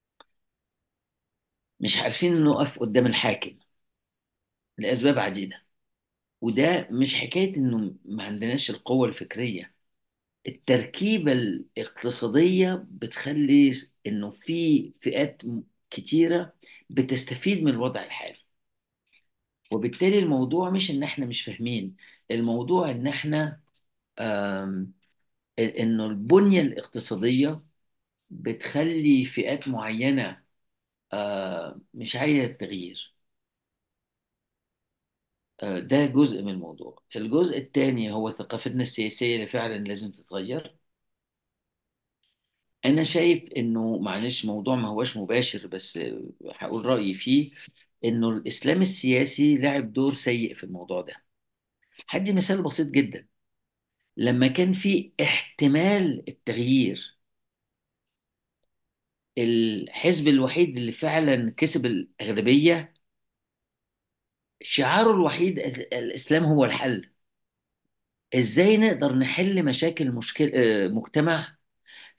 مش عارفين نقف قدام الحاكم لأسباب عديدة وده مش حكاية إنه ما عندناش القوة الفكرية التركيبة الاقتصادية بتخلي إنه في فئات م- كتيرة بتستفيد من الوضع الحالي وبالتالي الموضوع مش إن إحنا مش فاهمين الموضوع إن إحنا آم، إنه البنية الاقتصادية بتخلي فئات معينة آه، مش عايزة التغيير آه، ده جزء من الموضوع الجزء الثاني هو ثقافتنا السياسية اللي فعلا لازم تتغير أنا شايف إنه معلش موضوع ما هوش مباشر بس هقول رأيي فيه إنه الإسلام السياسي لعب دور سيء في الموضوع ده هدي مثال بسيط جدا لما كان في احتمال التغيير الحزب الوحيد اللي فعلا كسب الأغلبية شعاره الوحيد أز- الإسلام هو الحل إزاي نقدر نحل مشاكل مشكل آه، مجتمع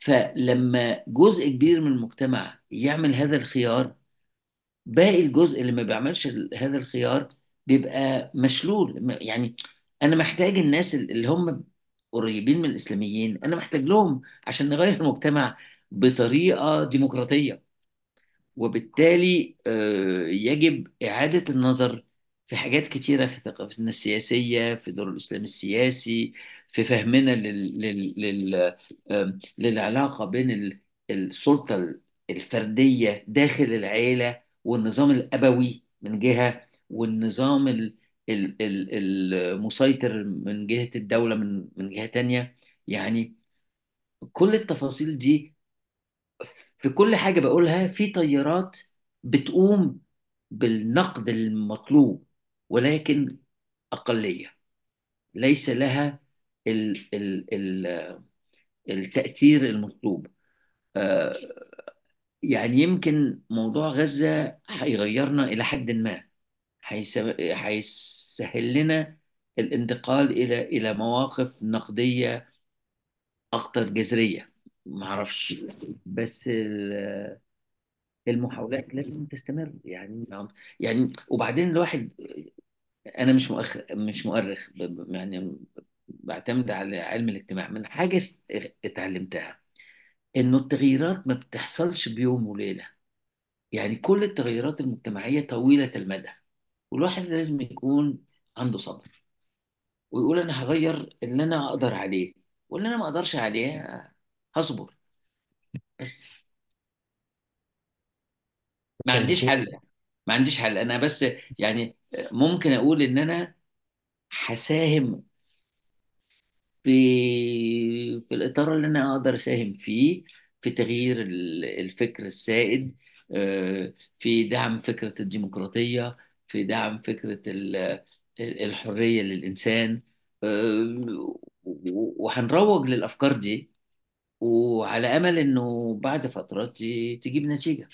فلما جزء كبير من المجتمع يعمل هذا الخيار باقي الجزء اللي ما بيعملش ال- هذا الخيار بيبقى مشلول م- يعني انا محتاج الناس اللي هم قريبين من الاسلاميين انا محتاج لهم عشان نغير المجتمع بطريقة ديمقراطية وبالتالي آه، يجب إعادة النظر في حاجات كتيرة في ثقافتنا السياسية في دور الإسلام السياسي في فهمنا لل... لل... لل... آم، للعلاقة بين ال- السلطة الفردية داخل العيلة والنظام الأبوي من جهة والنظام ال... ال... ال- المسيطر من جهة الدولة من من جهة تانية يعني كل التفاصيل دي في كل حاجة بقولها في تيارات بتقوم بالنقد المطلوب ولكن أقلية ليس لها ال ال ال التأثير المطلوب آه، يعني يمكن موضوع غزة هيغيرنا إلى حد ما هيس- هيسهل لنا الانتقال إلى إلى مواقف نقدية أكثر جذرية معرفش بس ال- المحاولات لازم تستمر يعني يعني وبعدين الواحد انا مش مؤخ مش مؤرخ ب- ب- يعني بعتمد على علم الاجتماع من حاجه است- اتعلمتها انه التغييرات ما بتحصلش بيوم وليله يعني كل التغيرات المجتمعيه طويله المدى والواحد لازم يكون عنده صبر ويقول انا هغير اللي انا اقدر عليه واللي انا ما اقدرش عليه هصبر بس ما شكرا عنديش دكتور حل ما عنديش حل انا بس يعني ممكن اقول ان انا هساهم في في الإطار اللي أنا أقدر أساهم فيه في تغيير ال- الفكر السائد آه، في دعم فكرة الديمقراطية في دعم فكرة ال- ال- الحرية للإنسان آه، و- وهنروج للأفكار دي وعلى أمل إنه بعد فترات دي تجيب نتيجة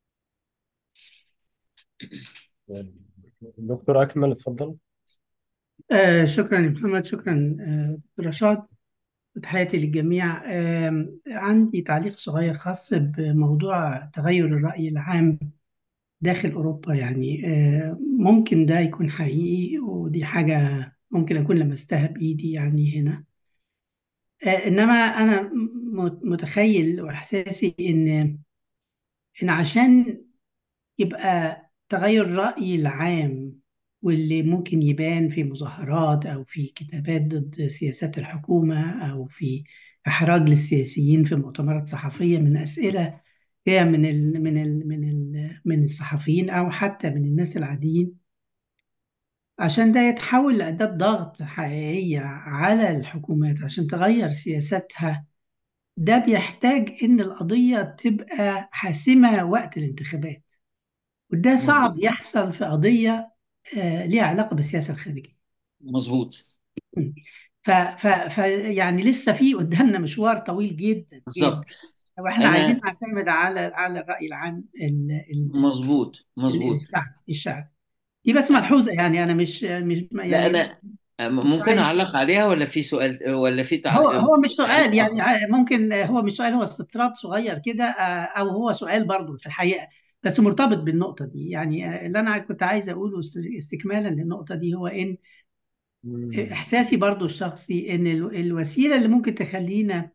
دكتور أكمل اتفضل آه شكرا يا محمد شكرا آه دكتور رشاد وتحياتي للجميع آه عندي تعليق صغير خاص بموضوع تغير الرأي العام داخل أوروبا يعني آه ممكن ده يكون حقيقي ودي حاجة ممكن أكون لمستها بإيدي يعني هنا آه إنما أنا م- متخيل وإحساسي إن إن عشان يبقى تغير الرأي العام واللي ممكن يبان في مظاهرات أو في كتابات ضد سياسات الحكومة أو في إحراج للسياسيين في مؤتمرات صحفية من أسئلة هي من ال من ال من ال من الصحفيين أو حتى من الناس العاديين عشان ده يتحول لأداة ضغط حقيقية على الحكومات عشان تغير سياساتها ده بيحتاج إن القضية تبقى حاسمة وقت الانتخابات وده مظبوط صعب يحصل في قضية آه، ليها علاقة بالسياسة الخارجية مظبوط ف, ف, ف يعني لسه في قدامنا مشوار طويل جدا بالظبط جدا واحنا عايزين أنا نعتمد على على الرأي العام ال- ال- مظبوط ال- مظبوط الشعب الشعب دي بس ملحوظة يعني أنا مش مش لا يعني أنا مش ممكن عايز أعلق عليها ولا في سؤال ولا في هو تعليق هو مش تعليق سؤال يعني آخر ع- ممكن هو مش سؤال هو استطراد صغير كده آه، أو هو سؤال برضه في الحقيقة بس مرتبط بالنقطة دي يعني آه، اللي أنا كنت عايز أقوله است- استكمالا للنقطة دي هو إن إحساسي برضه الشخصي إن ال- الوسيلة اللي ممكن تخلينا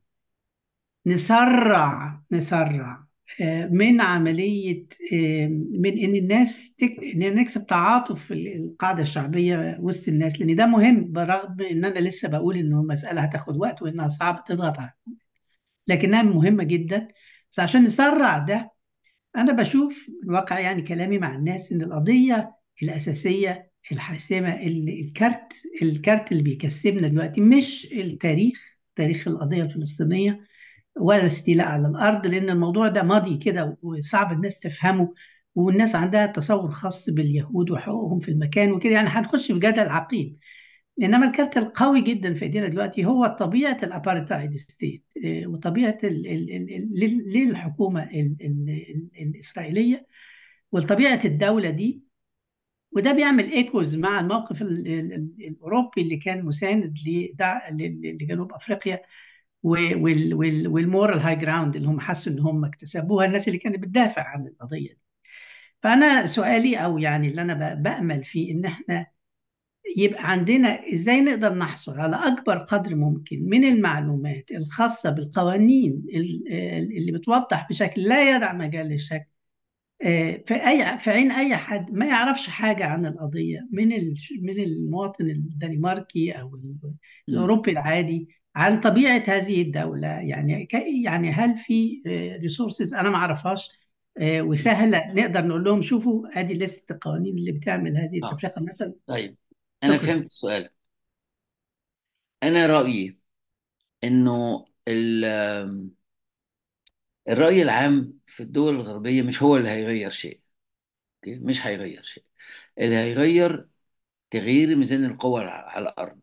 نسرع نسرع آه، من عملية آه، من إن الناس تك... إن نكسب تعاطف ال- القاعدة الشعبية وسط الناس لأن ده مهم برغم إن أنا لسه بقول إنه مسألة هتاخد وقت وإنها صعب تضغط على لكنها مهمة جدا بس عشان نسرع ده أنا بشوف الواقع يعني كلامي مع الناس إن القضية الأساسية الحاسمة ال- الكارت الكارت اللي بيكسبنا دلوقتي مش التاريخ تاريخ القضية الفلسطينية ولا الاستيلاء على الأرض لأن الموضوع ده ماضي كده وصعب الناس تفهمه والناس عندها تصور خاص باليهود وحقوقهم في المكان وكده يعني هنخش في جدل عقيم إنما الكارت القوي جدا في إيدينا دلوقتي هو طبيعة الأبارتايد ستيت إيه، وطبيعة ال- ال- ال- ال- للحكومة ال- ال- ال- الإسرائيلية وطبيعة الدولة دي وده بيعمل ايكوز مع الموقف ال- ال- ال- الاوروبي اللي كان مساند لدع- ل- لجنوب افريقيا والمورال هاي جراوند اللي هم حسوا ان هم اكتسبوها الناس اللي كانت بتدافع عن القضيه دي فانا سؤالي او يعني اللي انا ب- بامل فيه ان احنا يبقى عندنا ازاي نقدر نحصل على اكبر قدر ممكن من المعلومات الخاصه بالقوانين ال- اللي بتوضح بشكل لا يدع مجال للشك آه، في اي في عين اي حد ما يعرفش حاجه عن القضيه من ال- من المواطن الدنماركي او ال- مم. الاوروبي العادي عن طبيعه هذه الدوله يعني ك- يعني هل في ريسورسز انا ما اعرفهاش آه، وسهله نقدر نقول لهم شوفوا ادي لسته القوانين اللي بتعمل هذه اه التفرقه مثلا طيب انا شكرا فهمت السؤال انا رايي انه ال- الراي العام في الدول الغربيه مش هو اللي هيغير شيء أوكي؟ مش هيغير شيء اللي هيغير تغيير ميزان القوى على الارض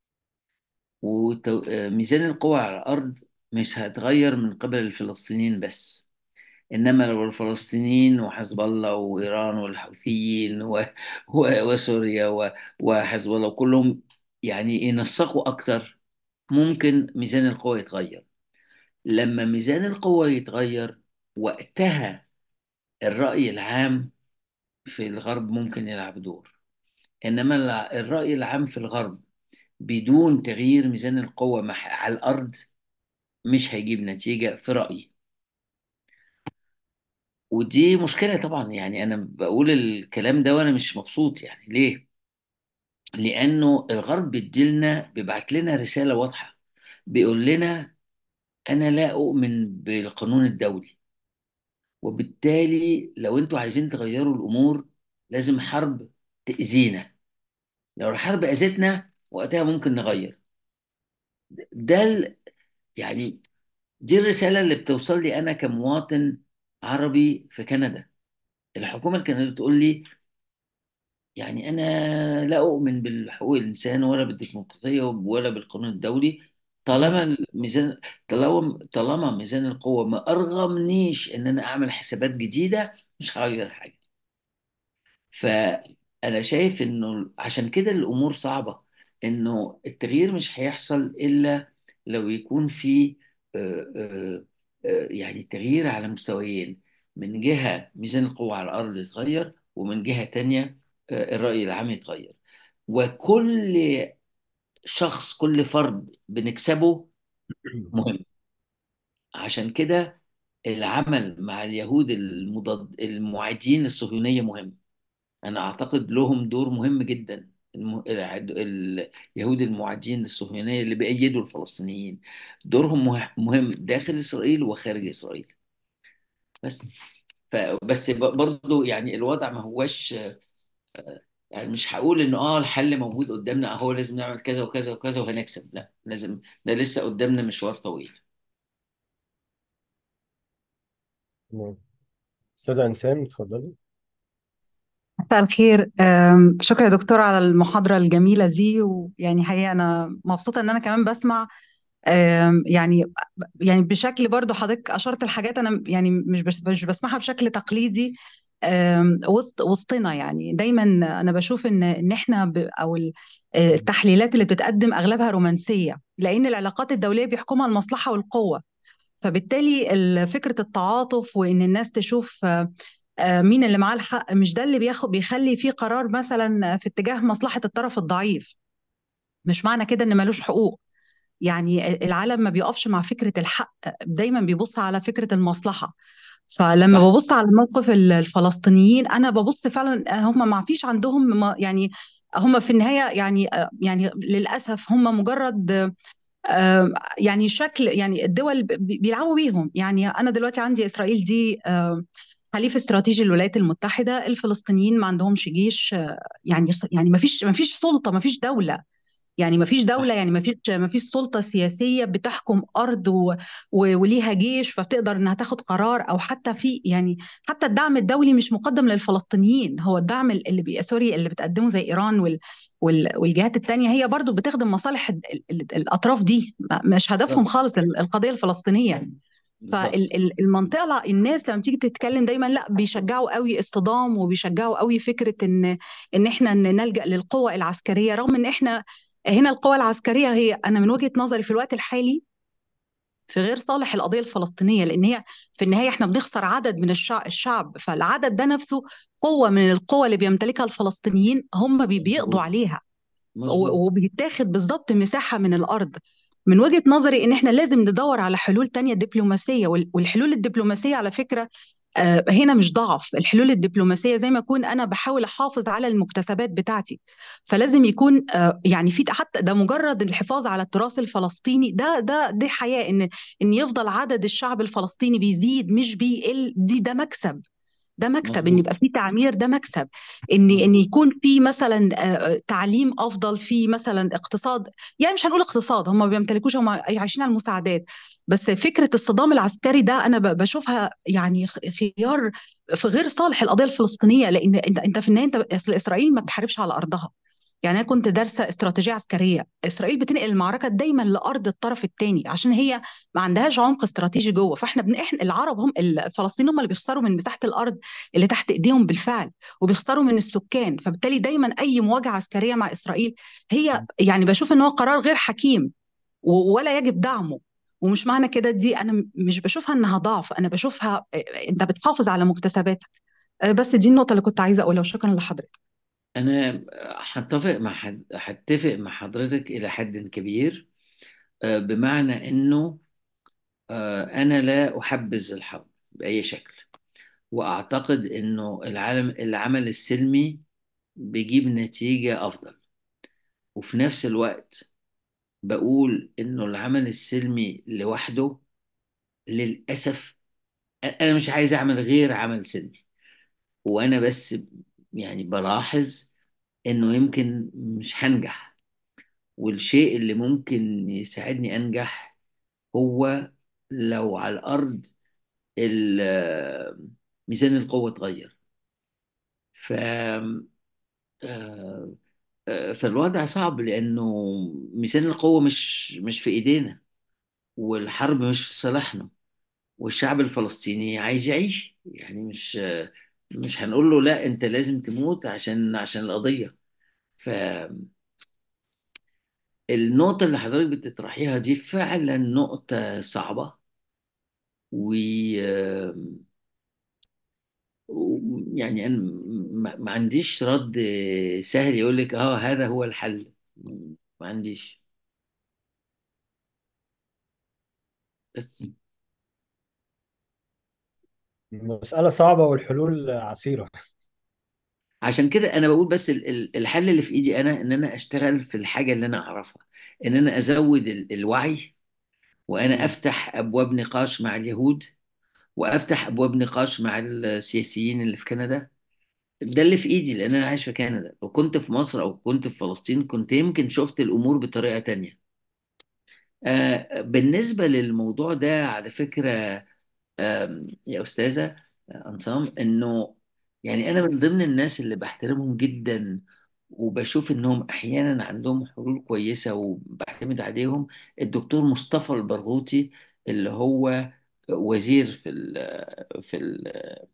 وميزان القوى على الارض مش هتغير من قبل الفلسطينيين بس انما لو الفلسطينيين وحزب الله وايران والحوثيين و... و... وسوريا و... وحزب الله كلهم يعني ينسقوا اكتر ممكن ميزان القوى يتغير لما ميزان القوى يتغير وقتها الرأي العام في الغرب ممكن يلعب دور انما الع- الرأي العام في الغرب بدون تغيير ميزان القوى مح- على الارض مش هيجيب نتيجة في رأيي ودي مشكلة طبعا يعني أنا بقول الكلام ده وأنا مش مبسوط يعني ليه؟ لأنه الغرب بيديلنا بيبعت لنا رسالة واضحة بيقول لنا أنا لا أؤمن بالقانون الدولي وبالتالي لو أنتوا عايزين تغيروا الأمور لازم حرب تأذينا لو الحرب أذتنا وقتها ممكن نغير ده ال- يعني دي الرسالة اللي بتوصل لي أنا كمواطن عربي في كندا الحكومة الكندية بتقول لي يعني أنا لا أؤمن بالحقوق الإنسان ولا بالديمقراطية ولا بالقانون الدولي طالما الميزان طالما طالما ميزان القوة ما أرغمنيش إن أنا أعمل حسابات جديدة مش هغير حاجة فأنا شايف إنه عشان كده الأمور صعبة إنه التغيير مش هيحصل إلا لو يكون في آه، آه، آه، يعني تغيير على مستويين من جهة ميزان القوة على الأرض يتغير ومن جهة تانية آه، الرأي العام يتغير وكل شخص كل فرد بنكسبه مهم عشان كده العمل مع اليهود المضاد المعادين للصهيونية مهم أنا أعتقد لهم دور مهم جدا الم... الع- اليهود المعادين للصهيونية اللي بيأيدوا الفلسطينيين دورهم مه- مهم داخل إسرائيل وخارج إسرائيل بس ف... بس ب- برضو يعني الوضع ما هوش يعني مش هقول إنه آه الحل موجود قدامنا أهو لازم نعمل كذا وكذا وكذا وهنكسب لا لازم ده لسه قدامنا مشوار طويل تمام. أستاذة إنسان اتفضلي مساء الخير أم، شكرا يا دكتور على المحاضرة الجميلة دي ويعني حقيقة أنا مبسوطة إن أنا كمان بسمع أم، يعني يعني بشكل برضو حضرتك أشرت الحاجات أنا يعني مش بس مش بسمعها بشكل تقليدي أم، وسط وسطنا يعني دايما أنا بشوف إن إن إحنا ب- أو ال- التحليلات اللي بتتقدم أغلبها رومانسية لأن العلاقات الدولية بيحكمها المصلحة والقوة فبالتالي ال- فكرة التعاطف وإن الناس تشوف آه، آه، مين اللي معاه الحق مش ده اللي بياخد بيخلي فيه قرار مثلا في اتجاه مصلحة الطرف الضعيف مش معنى كده إن ملوش حقوق يعني العالم ما بيقفش مع فكرة الحق دايما بيبص على فكرة المصلحة فلما صح ببص على موقف ال- الفلسطينيين أنا ببص فعلا هم ما فيش عندهم ما- يعني هم في النهاية يعني يعني للأسف هم مجرد آه، يعني شكل يعني الدول ب- بيلعبوا بيهم يعني أنا دلوقتي عندي إسرائيل دي آه، حليف استراتيجي للولايات المتحدة الفلسطينيين ما عندهمش جيش آه، يعني يعني ما فيش ما فيش سلطة ما فيش دولة يعني ما فيش دولة صح يعني ما فيش ما فيش سلطة سياسية بتحكم أرض و... و... وليها جيش فبتقدر إنها تاخد قرار أو حتى في يعني حتى الدعم الدولي مش مقدم للفلسطينيين هو الدعم اللي بي... سوري اللي بتقدمه زي إيران وال... وال... والجهات التانية هي برضو بتخدم مصالح ال... ال... الأطراف دي ما- مش هدفهم بالظبط خالص ال- القضية الفلسطينية بالظبط فالمنطقة الناس لما تيجي تتكلم دايما لا بيشجعوا قوي اصطدام وبيشجعوا قوي فكرة ان ان احنا ن- نلجأ للقوة العسكرية رغم ان احنا هنا القوة العسكرية هي انا من وجهة نظري في الوقت الحالي في غير صالح القضيه الفلسطينيه لان هي في النهايه احنا بنخسر عدد من الشعب, الشعب فالعدد ده نفسه قوه من القوى اللي بيمتلكها الفلسطينيين هم بي- بيقضوا مظبوط عليها ف- مظبوط و- وبيتاخد بالظبط مساحه من الارض من وجهه نظري ان احنا لازم ندور على حلول تانية دبلوماسيه وال- والحلول الدبلوماسيه على فكره آه، هنا مش ضعف الحلول الدبلوماسية زي ما أكون أنا بحاول أحافظ على المكتسبات بتاعتي فلازم يكون آه، يعني في حتى ده مجرد الحفاظ على التراث الفلسطيني ده ده دي حياة إن إن يفضل عدد الشعب الفلسطيني بيزيد مش بيقل دي ده مكسب ده مكسب ان مظبوط يبقى في تعمير ده مكسب ان ان مظبوط يكون في مثلا آه، تعليم افضل في مثلا اقتصاد يعني مش هنقول اقتصاد هم ما بيمتلكوش هم عايشين على المساعدات بس فكره الصدام العسكري ده انا ب- بشوفها يعني خ- خيار في غير صالح القضيه الفلسطينيه لان انت انت في النهايه انت اصل اسرائيل ما بتحاربش على ارضها يعني انا كنت دارسه استراتيجيه عسكريه اسرائيل بتنقل المعركه دايما لارض الطرف الثاني عشان هي ما عندهاش عمق استراتيجي جوه فاحنا بن... احنا العرب هم الفلسطينيين هم اللي بيخسروا من مساحه الارض اللي تحت ايديهم بالفعل وبيخسروا من السكان فبالتالي دايما اي مواجهه عسكريه مع اسرائيل هي يعني بشوف ان هو قرار غير حكيم و- ولا يجب دعمه ومش معنى كده دي انا م- مش بشوفها انها ضعف انا بشوفها آه، انت بتحافظ على مكتسباتك آه، بس دي النقطه اللي كنت عايزه اقولها وشكرا لحضرتك انا هتفق مع حد... هتفق مع حضرتك الى حد كبير آه، بمعنى انه آه، انا لا احبذ الحرب باي شكل واعتقد انه العالم العمل السلمي بيجيب نتيجة افضل وفي نفس الوقت بقول انه العمل السلمي لوحده للاسف انا مش عايز اعمل غير عمل سلمي وانا بس يعني بلاحظ انه يمكن مش هنجح والشيء اللي ممكن يساعدني انجح هو لو على الارض ال- ميزان القوة اتغير ف آه، آه، فالوضع صعب لانه ميزان القوة مش مش في ايدينا والحرب مش في صالحنا والشعب الفلسطيني عايز يعيش يعني مش مش هنقول له لا انت لازم تموت عشان عشان القضية فالنقطة اللي حضرتك بتطرحيها دي فعلا نقطة صعبة و و- يعني انا ما ما عنديش رد سهل يقول لك اه هذا هو الحل ما عنديش بس مسألة صعبة والحلول عسيرة عشان كده انا بقول بس ال- ال- الحل اللي في ايدي انا ان انا اشتغل في الحاجه اللي انا اعرفها ان انا ازود ال- الوعي وانا مم. افتح ابواب نقاش مع اليهود وافتح ابواب نقاش مع السياسيين اللي في كندا ده اللي في ايدي لان انا عايش في كندا لو كنت في مصر او كنت في فلسطين كنت يمكن شفت الامور بطريقه تانية آه بالنسبه للموضوع ده على فكره آم، يا أستاذة آه، أنصام إنه يعني أنا من ضمن الناس اللي بحترمهم جدا وبشوف إنهم أحيانا عندهم حلول كويسة وبعتمد عليهم الدكتور مصطفى البرغوثي اللي هو وزير في ال في ال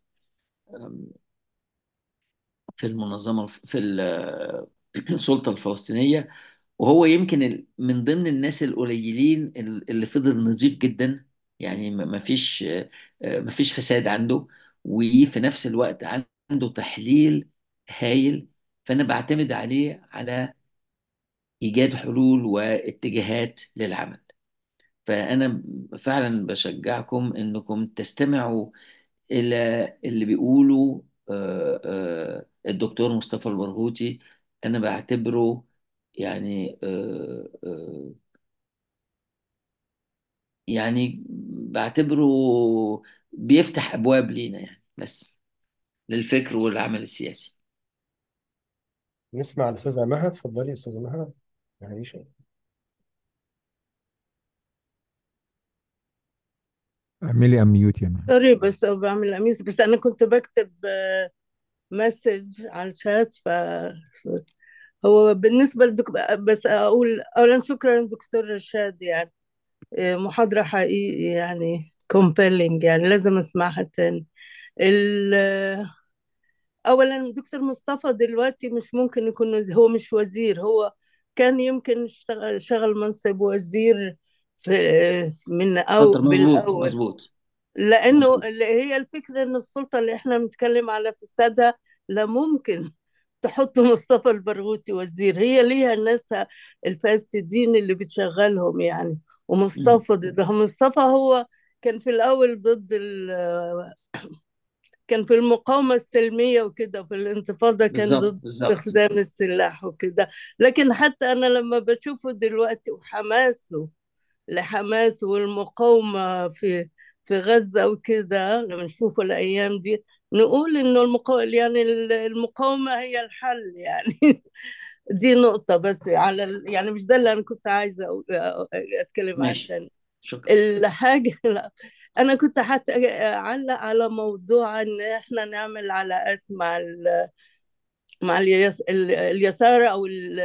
في المنظمة في ال- السلطة الفلسطينية وهو يمكن ال- من ضمن الناس القليلين ال- اللي فضل نظيف جدا يعني ما ما فيش آه، ما فيش فساد عنده وفي نفس الوقت عنده تحليل هايل فأنا بعتمد عليه على إيجاد حلول واتجاهات للعمل فأنا فعلا بشجعكم إنكم تستمعوا إلى اللي بيقوله آه، آه، الدكتور مصطفى البرغوثي أنا بعتبره يعني آه، آه، يعني بعتبره بيفتح أبواب لينا يعني بس للفكر والعمل السياسي نسمع الأستاذة مها اتفضلي يا أستاذة مها عيشة اعملي اميوت يا مان سوري بس بعمل قميص بس أنا كنت بكتب مسج على الشات ف سوري. هو بالنسبة لدك بس أقول أولا شكرا دكتور رشاد يعني آه، محاضرة حقيقي يعني compelling يعني لازم أسمعها تاني ال- أولا دكتور مصطفى دلوقتي مش ممكن يكون وزير هو مش وزير هو كان يمكن يشتغل شغل منصب وزير في من أو اتفضل مظبوط بالأول مظبوط لأنه مظبوط اللي هي الفكرة إن السلطة اللي إحنا بنتكلم على فسادها لا ممكن تحط مصطفى البرغوثي وزير هي ليها ناسها الفاسدين اللي بتشغلهم يعني مم. ومصطفى ضدها مصطفى هو كان في الأول ضد ال كان في المقاومة السلمية وكده في الانتفاضة كان بالظبط ضد بالظبط استخدام السلاح وكده لكن حتى أنا لما بشوفه دلوقتي وحماسه لحماس والمقاومة في في غزة وكده لما نشوفه الأيام دي نقول إنه المقاومة يعني المقاومة هي الحل يعني دي نقطة بس على ال... يعني مش ده اللي أنا كنت عايزة أقول- أتكلم ماشي عشان شكرا الحاجة لا أنا كنت حتى أعلق على موضوع إن إحنا نعمل علاقات مع ال... مع اليس... ال- اليسار أو ال...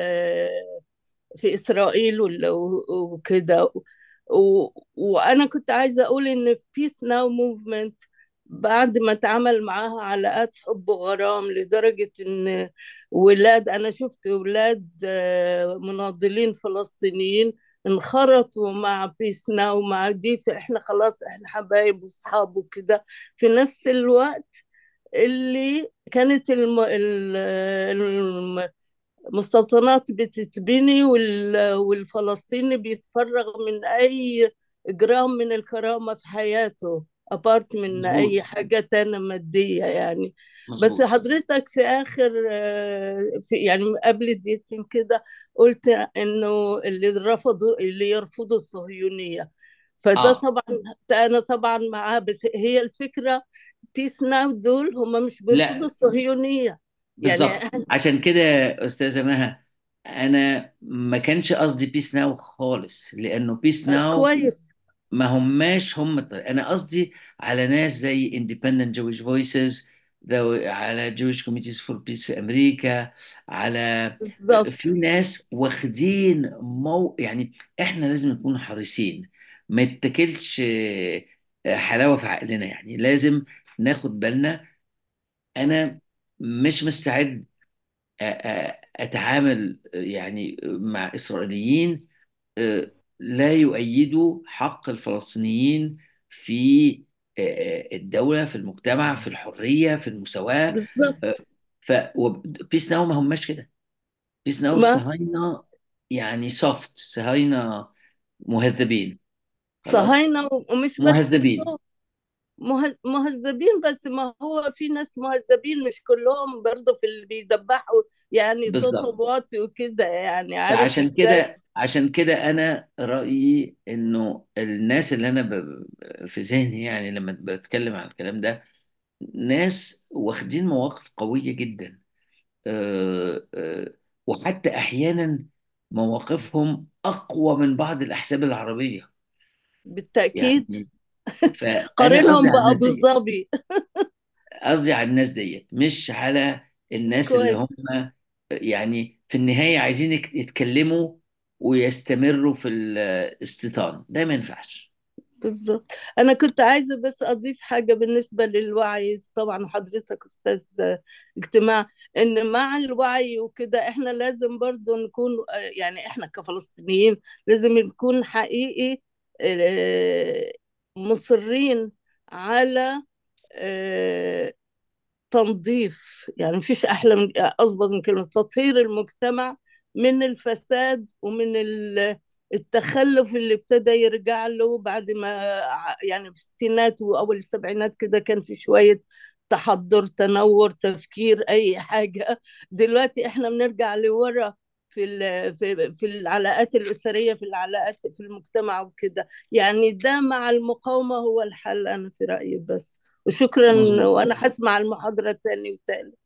في إسرائيل وال- وكده و... وأنا كنت عايزة أقول إن في بيس ناو موفمنت بعد ما اتعمل معاها علاقات حب وغرام لدرجة إن ولاد أنا شفت ولاد آه، مناضلين فلسطينيين انخرطوا مع بيس ناو مع دي فإحنا خلاص إحنا حبايب وأصحاب وكده في نفس الوقت اللي كانت الم... ال- الم... مستوطنات بتتبني وال- والفلسطيني بيتفرغ من أي جرام من الكرامة في حياته أبارت من أي مظبوط حاجة تانية مادية يعني بس مظبوط حضرتك في آخر آه، في يعني قبل دقيقتين كده قلت إنه اللي رفضوا اللي يرفضوا الصهيونية فده اه طبعا أنا طبعا معاه بس هي الفكرة بيس ناو دول هم مش بيرفضوا لا الصهيونية يعني بالظبط عشان كده يا استاذه مها انا ما كانش قصدي بيس ناو خالص لانه بيس ناو كويس ما هماش هم الطريق. انا قصدي على ناس زي Independent Jewish Voices ذو- على Jewish Committees for Peace في امريكا على بالظبط في ناس واخدين مو يعني احنا لازم نكون حريصين ما يتاكلش حلاوه في عقلنا يعني لازم ناخد بالنا انا مش مستعد أ- أ- اتعامل يعني مع اسرائيليين آه، لا يؤيدوا حق الفلسطينيين في آه، آه، الدولة في المجتمع في الحرية في المساواة بالظبط ف بيس ناو ما هماش كده بيس ناو ما الصهاينة يعني سوفت صهاينة مهذبين خلاص صهاينة ومش بس مهذبين الصوت مه- مهذبين بس ما هو في ناس مهذبين مش كلهم برضه في اللي بيدبحوا يعني صوتهم بالظبط واطي وكده يعني عارف فعشان ازاي كده عشان كده انا رأيي انه الناس اللي انا ب... في ذهني يعني لما بتكلم عن الكلام ده ناس واخدين مواقف قوية جدا آه، آه، وحتى احيانا مواقفهم اقوى من بعض الاحزاب العربيه بالتأكيد يعني فانا قارنهم قصدي على الناس بأبو ديت ظبي قصدي على الناس ديت مش على الناس اللي هم كويس يعني في النهايه عايزين يك- يتكلموا ويستمروا في الاستيطان ده ما ينفعش بالظبط أنا كنت عايزة بس أضيف حاجة بالنسبة للوعي طبعا حضرتك أستاذ اجتماع إن مع الوعي وكده إحنا لازم برضو نكون يعني إحنا كفلسطينيين لازم نكون حقيقي آه، مصرين على آه، تنظيف يعني مفيش أحلى من أظبط من كلمة تطهير المجتمع من الفساد ومن ال- التخلف اللي ابتدى يرجع له بعد ما ع- يعني في الستينات وأول السبعينات كده كان في شوية تحضر تنور تفكير أي حاجة دلوقتي إحنا بنرجع لورا في ال- في في العلاقات الأسرية في العلاقات في المجتمع وكده يعني ده مع المقاومة هو الحل أنا في رأيي بس وشكرا مظبوط وانا هسمع المحاضرة تاني وتالت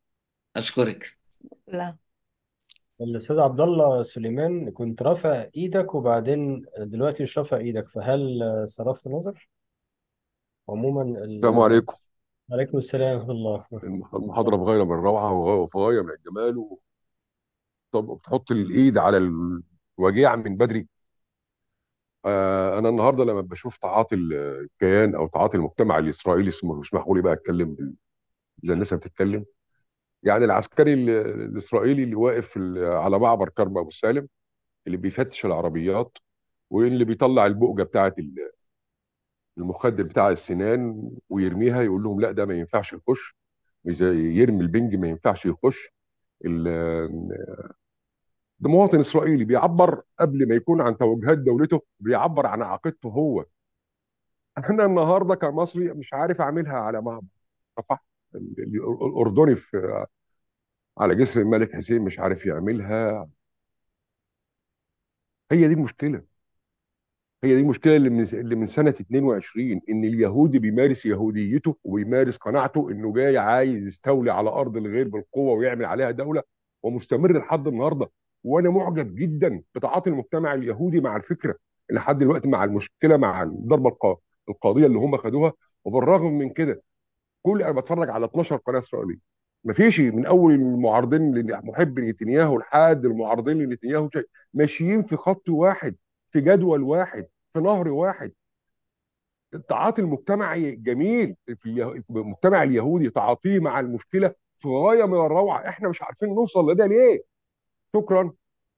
اشكرك لا الأستاذ عبد الله سليمان كنت رافع إيدك وبعدين دلوقتي مش رافع إيدك فهل صرفت نظر؟ عموما ال... السلام عليكم عليكم السلام ورحمة الله المحاضرة في غاية من الروعة وفي غاية من الجمال و... طب بتحط الإيد على الوجيع من بدري آه أنا النهاردة لما بشوف تعاطي الكيان أو تعاطي المجتمع الإسرائيلي اسمه مش معقول بقى أتكلم بال- زي الناس ما بتتكلم يعني العسكري ال- الإسرائيلي اللي واقف في ال- على معبر كرم أبو سالم اللي بيفتش العربيات واللي بيطلع البؤجه بتاعت ال- المخدر بتاع السنان ويرميها يقول لهم لا ده ما ينفعش يخش زي يرمي البنج ما ينفعش يخش ال- ده مواطن اسرائيلي بيعبر قبل ما يكون عن توجهات دولته بيعبر عن عقيدته هو انا النهارده كمصري مش عارف اعملها على ما رفح ال- ال- الاردني في على جسر الملك حسين مش عارف يعملها هي دي المشكله هي دي المشكله اللي من اللي من سنه 22 ان اليهودي بيمارس يهوديته وبيمارس قناعته انه جاي عايز يستولي على ارض الغير بالقوه ويعمل عليها دوله ومستمر لحد النهارده وانا معجب جدا بتعاطي المجتمع اليهودي مع الفكره لحد دلوقتي مع المشكله مع الضربه القا- القاضيه اللي هم خدوها وبالرغم من كده كل انا بتفرج على 12 قناه اسرائيليه مفيش من اول المعارضين لمحب نتنياهو لحد المعارضين لنتنياهو شيء ماشيين في خط واحد في جدول واحد في نهر واحد التعاطي المجتمعي جميل في اليه- المجتمع اليهودي تعاطيه مع المشكله في غايه من الروعه احنا مش عارفين نوصل لده ليه شكرا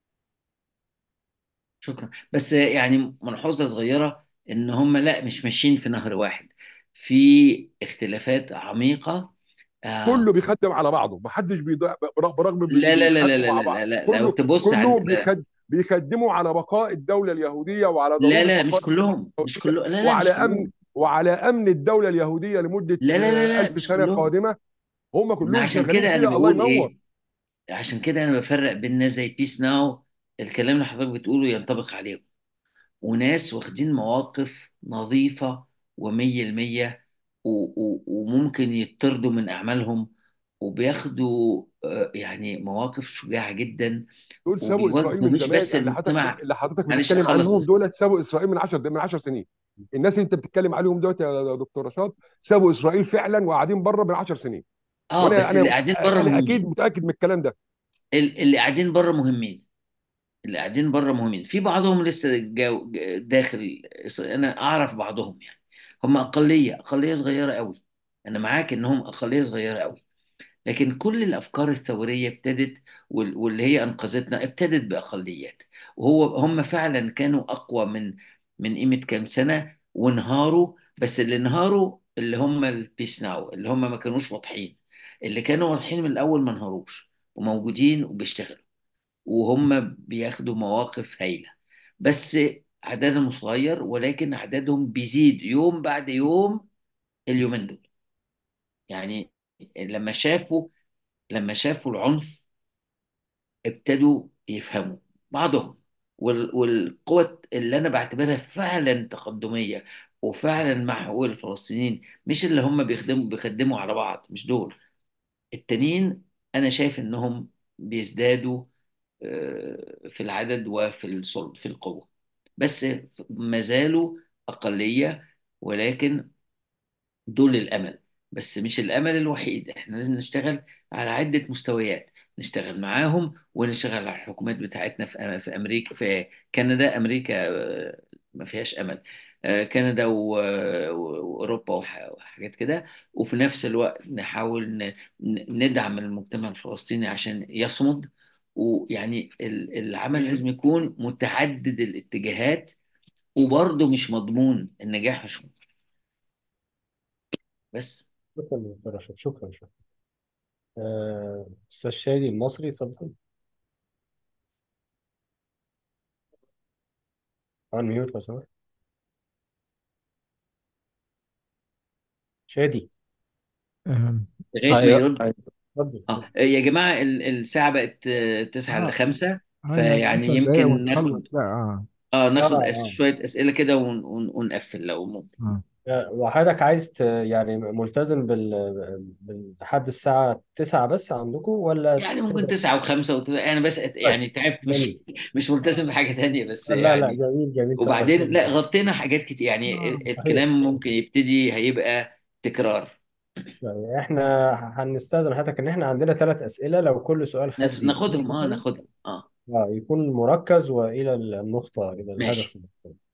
شكرا بس يعني ملحوظة صغيرة ان هم لا مش ماشيين في نهر واحد في اختلافات عميقة آه كله بيخدم على بعضه محدش بيضيع برغم بي- لا لا لا لا بيخدموا لا مع لا بعض لا لا لو كله تبص كله على بيخد بيخدموا على بقاء الدوله اليهوديه وعلى لا ضروره لا مش بقاء كلهم مش اليهوديه كلهم لا لا مش وعلى امن كلهم وعلى امن الدوله اليهوديه لمده لا لا لا آه، لا ألف مش سنه كلهم قادمه هم ما كلهم عشان شغالين كده انا فيها الله بقول ينور ايه عشان كده انا بفرق بين ناس زي بيس ناو الكلام اللي حضرتك بتقوله ينطبق عليهم وناس واخدين مواقف نظيفة ومية المية و- و- وممكن يطردوا من أعمالهم وبياخدوا آه، يعني مواقف شجاعة جدا دول سابوا اسرائيل وبيواجهوا من مش زمان بس اللي حضرتك المجتمع اللي حضرتك معلش بتتكلم أخلص عنهم بس دول سابوا اسرائيل من 10 من 10 سنين الناس اللي انت بتتكلم عليهم دلوقتي يا دكتور رشاد سابوا اسرائيل فعلا وقاعدين بره من 10 سنين اه وانا بس اللي انا قاعدين بره انا اكيد مهمين متاكد من الكلام ده ال- اللي قاعدين بره مهمين اللي قاعدين بره مهمين في بعضهم لسه جو داخل انا اعرف بعضهم يعني هم اقليه اقليه صغيره قوي انا معاك انهم اقليه صغيره قوي لكن كل الافكار الثوريه ابتدت وال- واللي هي انقذتنا ابتدت باقليات وهو هم فعلا كانوا اقوى من من قيمه كام سنه وانهاروا بس اللي انهاروا اللي هم البيس ناو اللي هم ما كانوش واضحين اللي كانوا واضحين من الاول ما انهاروش وموجودين وبيشتغلوا وهم بياخدوا مواقف هايلة بس عددهم صغير ولكن عددهم بيزيد يوم بعد يوم اليومين دول يعني لما شافوا لما شافوا العنف ابتدوا يفهموا بعضهم وال- والقوة اللي أنا بعتبرها فعلا تقدمية وفعلا مع حقوق الفلسطينيين مش اللي هم بيخدموا بيخدموا على بعض مش دول التانيين أنا شايف إنهم بيزدادوا آه، في العدد وفي السلط في القوة بس ما زالوا أقلية ولكن دول الأمل بس مش الأمل الوحيد احنا لازم نشتغل على عدة مستويات نشتغل معاهم ونشتغل على الحكومات بتاعتنا في في أمريكا في كندا أمريكا آه، ما فيهاش أمل آه، كندا و- وأوروبا وح- وحاجات كده وفي نفس الوقت نحاول ن- ن- ندعم المجتمع الفلسطيني عشان يصمد ويعني ال- العمل لازم يكون متعدد الاتجاهات وبرضه مش مضمون النجاح مش مضمون بس شكرا دكتور رشاد شكرا شكرا آه، استاذ شادي المصري اتفضل عن ميوت لو سمحت شادي أم، لغايه ما ايوه يرد أيوة. اتفضل اه اتفضل يا جماعه ال- الساعه بقت آه، تسعة اه إلا خمسة اه يعني فيعني 10 دقايق يمكن ونخلص ناخد لا اه اه اه ناخد أس... اه شويه اسئله كده ون... ون... ونقفل لو ممكن اه آه، وحضرتك عايز ت- يعني ملتزم بال بالحد الساعة 9 بس عندكم ولا يعني ممكن تقدر تسعة وخمسة وتسعة أنا بس طيب يعني تعبت مش جميل مش ملتزم بحاجة تانية بس لا لا يعني جميل جميل كتر وبعدين خيرك لا غطينا حاجات كتير يعني اه صحيح الكلام ممكن يبتدي هيبقى تكرار صحيح احنا هنستأذن حضرتك ان احنا عندنا ثلاث أسئلة لو كل سؤال خد دقيقتين ناخدهم اه مثلا ناخدهم اه اه يكون مركز والى النقطة الى الهدف ماشي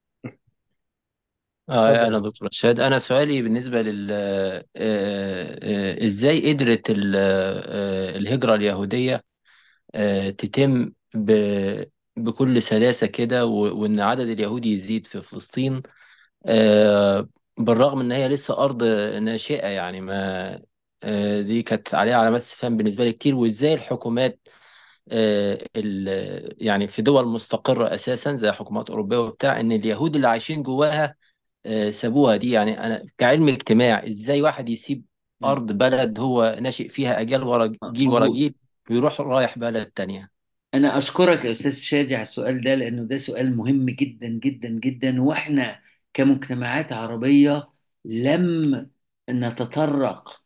آه أنا اتفضل دكتور رشاد أنا سؤالي بالنسبة لل آه، آه، إزاي قدرت ال- آه، الهجرة اليهودية آه، تتم ب... بكل سلاسة كده و- وإن عدد اليهود يزيد في فلسطين آه، بالرغم إن هي لسه أرض ناشئة يعني ما آه، دي كانت عليها علامات استفهام بالنسبة لي كتير وإزاي الحكومات آه، ال- يعني في دول مستقرة أساسا زي حكومات أوروبية وبتاع إن اليهود اللي عايشين جواها آه، سابوها دي يعني أنا كعلم اجتماع إزاي واحد يسيب مم. أرض بلد هو ناشئ فيها أجيال ورا جيل ورا مظبوط جيل ويروح رايح بلد تانية أنا أشكرك يا أستاذ شادي على السؤال ده لأنه ده سؤال مهم جدا جدا جدا وإحنا كمجتمعات عربية لم نتطرق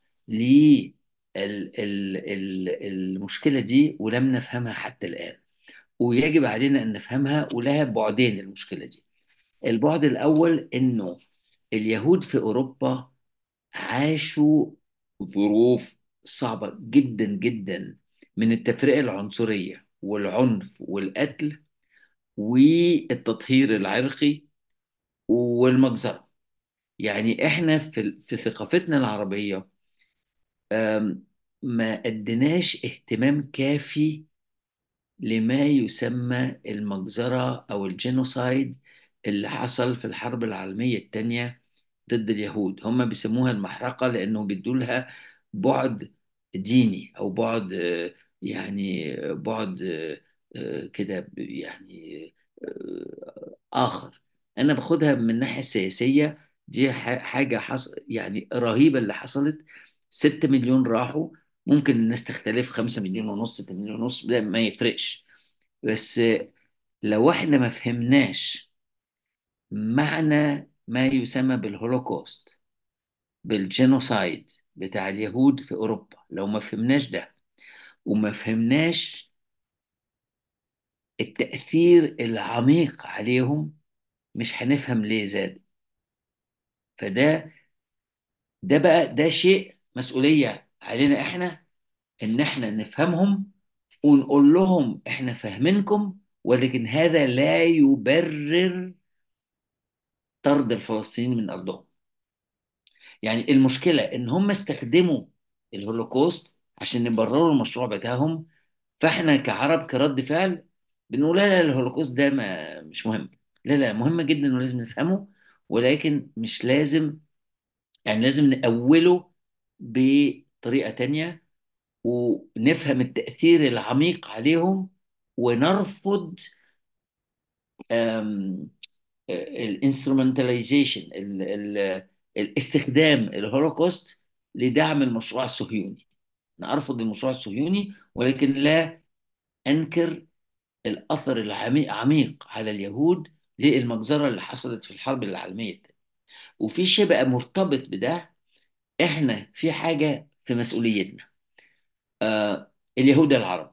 للمشكلة دي ولم نفهمها حتى الآن ويجب علينا أن نفهمها ولها بعدين المشكلة دي البعد الأول إنه اليهود في أوروبا عاشوا ظروف صعبة جدا جدا من التفرقة العنصرية والعنف والقتل والتطهير العرقي والمجزرة يعني احنا في في ثقافتنا العربية أم، ما اديناش اهتمام كافي لما يسمى المجزرة أو الجينوسايد اللي حصل في الحرب العالمية الثانية ضد اليهود هم بيسموها المحرقة لأنه بيدوا لها بعد ديني أو بعد آه، يعني آه، بعد آه، آه، كده ب- يعني آه، آخر أنا باخدها من الناحية السياسية دي ح- حاجة حص يعني رهيبة اللي حصلت ستة مليون راحوا ممكن الناس تختلف خمسة مليون ونص ستة مليون ونص ده ما يفرقش بس لو احنا ما فهمناش معنى ما يسمى بالهولوكوست بالجينوسايد بتاع اليهود في أوروبا لو ما فهمناش ده وما فهمناش التأثير العميق عليهم مش هنفهم ليه زاد فده ده بقى ده شيء مسؤولية علينا احنا ان احنا نفهمهم ونقول لهم احنا فاهمينكم ولكن هذا لا يبرر طرد الفلسطينيين من أرضهم يعني المشكلة إن هم استخدموا الهولوكوست عشان يبرروا المشروع بتاعهم فإحنا كعرب كرد فعل بنقول لا لا الهولوكوست ده ما مش مهم لا لا مهم جدا ولازم نفهمه ولكن مش لازم يعني لازم نأوله بطريقة تانية ونفهم التأثير العميق عليهم ونرفض الانسترومنتاليزيشن الاستخدام الهولوكوست لدعم المشروع الصهيوني أنا أرفض المشروع الصهيوني ولكن لا أنكر الأثر العميق على اليهود للمجزرة اللي حصلت في الحرب العالمية الثانية وفي شيء بقى مرتبط بده إحنا في حاجة في مسؤوليتنا آه اليهود العرب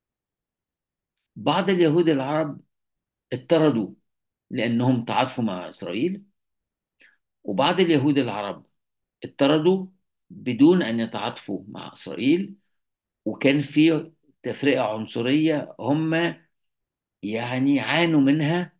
بعض اليهود العرب اطردوا لأنهم تعاطفوا مع إسرائيل وبعض اليهود العرب اطردوا بدون أن يتعاطفوا مع إسرائيل وكان في تفرقة عنصرية هم يعني عانوا منها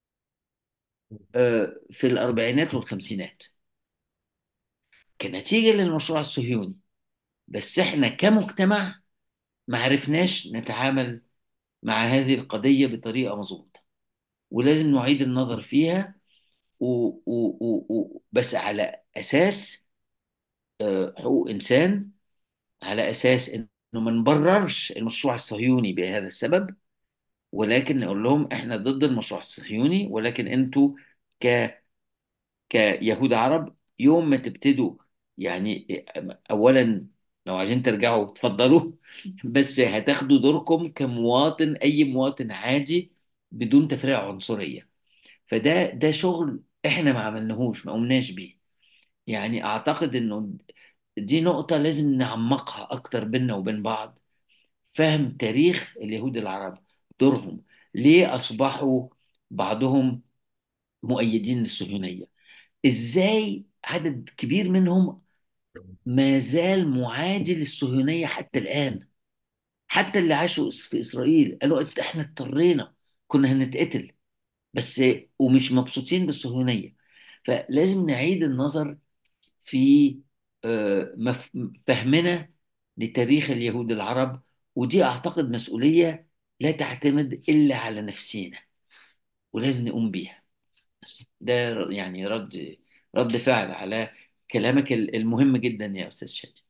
آه، في الأربعينات والخمسينات كنتيجة للمشروع الصهيوني بس إحنا كمجتمع ما عرفناش نتعامل مع هذه القضية بطريقة مظبوطة ولازم نعيد النظر فيها و... و... و... و... بس على أساس آه، حقوق إنسان على أساس إنه ما نبررش المشروع الصهيوني بهذا السبب ولكن نقول لهم احنا ضد المشروع الصهيوني ولكن انتوا ك كيهود عرب يوم ما تبتدوا يعني اولا لو عايزين ترجعوا تفضلوا بس هتاخدوا دوركم كمواطن اي مواطن عادي بدون تفرقة عنصرية فده ده شغل احنا ما عملناهوش ما قمناش بيه يعني اعتقد انه دي نقطة لازم نعمقها اكتر بيننا وبين بعض فهم تاريخ اليهود العرب دورهم ليه أصبحوا بعضهم مؤيدين للصهيونية إزاي عدد كبير منهم ما زال معادي للصهيونية حتى الآن حتى اللي عاشوا في إسرائيل قالوا إت- إحنا اضطرينا كنا هنتقتل بس ومش مبسوطين بالصهيونية فلازم نعيد النظر في آه، مف- فهمنا لتاريخ اليهود العرب ودي أعتقد مسؤولية لا تعتمد إلا على نفسينا ولازم نقوم بيها ده يعني رد رد فعل على كلامك المهم جدا يا أستاذ شادي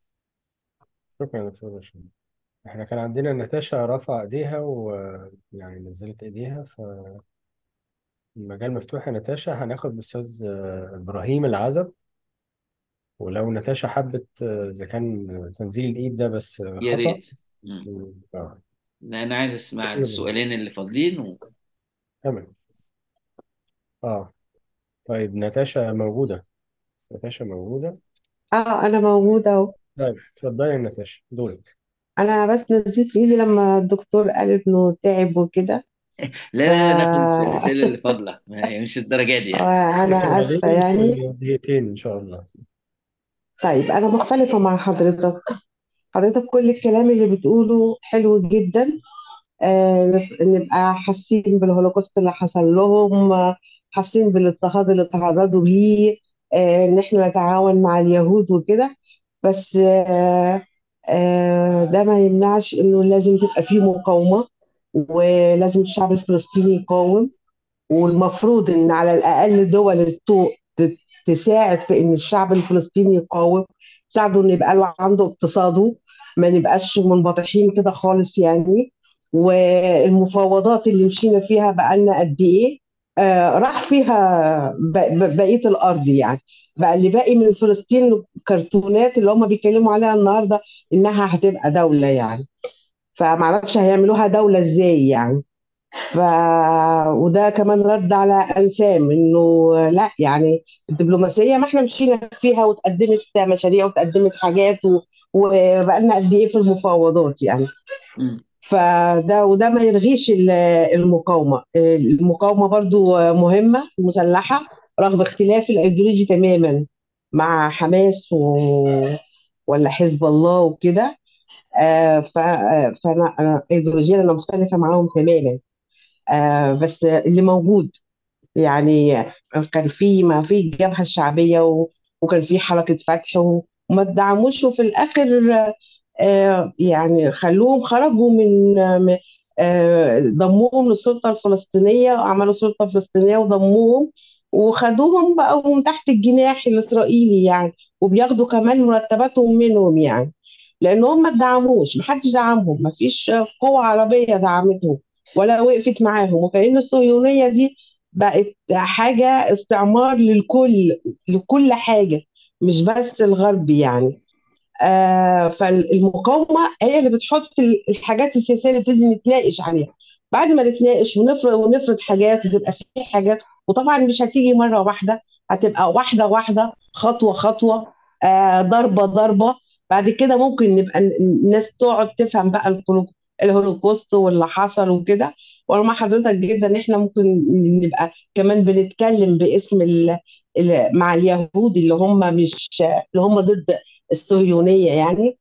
شكرا يا دكتور رشيد احنا كان عندنا ناتاشا رفع ايديها ويعني نزلت ايديها فالمجال مفتوح يا ناتاشا هناخد الاستاذ آه، ابراهيم العزب ولو ناتاشا حبت آه، اذا كان تنزيل الايد ده بس آه، يا خطأ ريت مم. اه أنا عايز أسمع اتفضل يا إبراهيم. السؤالين اللي فاضلين و... تمام اه طيب ناتاشا موجودة ناتاشا موجودة اه انا موجودة اهو طيب اتفضلي يا ناتاشا دورك انا بس نزلت ايدي لما الدكتور قال انه تعب وكده لا ف لا ناخد الأسئلة اللي فاضلة ما هي مش الدرجة دي يعني انا بعدين اسفة يعني دقيقتين ان شاء الله طيب انا مختلفة مع حضرتك حضرتك كل الكلام اللي بتقوله حلو جدا آه نبقى حاسين بالهولوكوست اللي حصل لهم آه، حاسين بالاضطهاد اللي تعرضوا ليه آه ان احنا نتعاون مع اليهود وكده بس آه آه ده ما يمنعش انه لازم تبقى فيه مقاومة ولازم الشعب الفلسطيني يقاوم والمفروض ان على الاقل دول الطوق ت- تساعد في ان الشعب الفلسطيني يقاوم تساعده ان يبقى له عنده اقتصاده ما نبقاش منبطحين كده خالص يعني والمفاوضات اللي مشينا فيها بقالنا قد ايه آه راح فيها ب- ب- بقيه الارض يعني بقى اللي باقي من فلسطين كرتونات اللي هم بيتكلموا عليها النهارده انها هتبقى دوله يعني فمعرفش هيعملوها دوله ازاي يعني ف وده كمان رد على انسام انه لا يعني الدبلوماسيه ما احنا مشينا فيها وتقدمت مشاريع وتقدمت حاجات و... وبقالنا قد ايه في المفاوضات يعني مم. فده وده ما يلغيش ال- المقاومه المقاومه برضو مهمه مسلحه رغم اختلاف الايديولوجي تماما مع حماس و... ولا حزب الله وكده آه، ف... آه، فانا أنا ايديولوجيا انا مختلفه معاهم تماما آه بس اللي موجود يعني كان في ما في الجبهة الشعبية و- وكان في حركة فتح و- وما ادعموش وفي الآخر آه يعني خلوهم خرجوا من آه آه، ضموهم للسلطة الفلسطينية وعملوا سلطة فلسطينية وضموهم وخدوهم بقوا من تحت الجناح الإسرائيلي يعني وبياخدوا كمان مرتباتهم منهم يعني لأن هم ما ادعموش محدش دعمهم مفيش قوة عربية دعمتهم ولا وقفت معاهم وكأن الصهيونية دي بقت حاجة استعمار للكل لكل حاجة مش بس الغرب يعني آه فالمقاومة هي اللي بتحط الحاجات السياسية اللي بتيجي نتناقش عليها بعد ما نتناقش ونفرض ونفرض حاجات وتبقى في حاجات وطبعا مش هتيجي مرة واحدة هتبقى واحدة واحدة خطوة خطوة آه ضربة ضربة بعد كده ممكن نبقى ن- الناس تقعد تفهم بقى الهولو- الهولوكوست واللي حصل وكده وانا مع حضرتك جدا ان احنا ممكن نبقى كمان بنتكلم باسم ال... ال... مع اليهود اللي هم مش اللي هم ضد الصهيونية يعني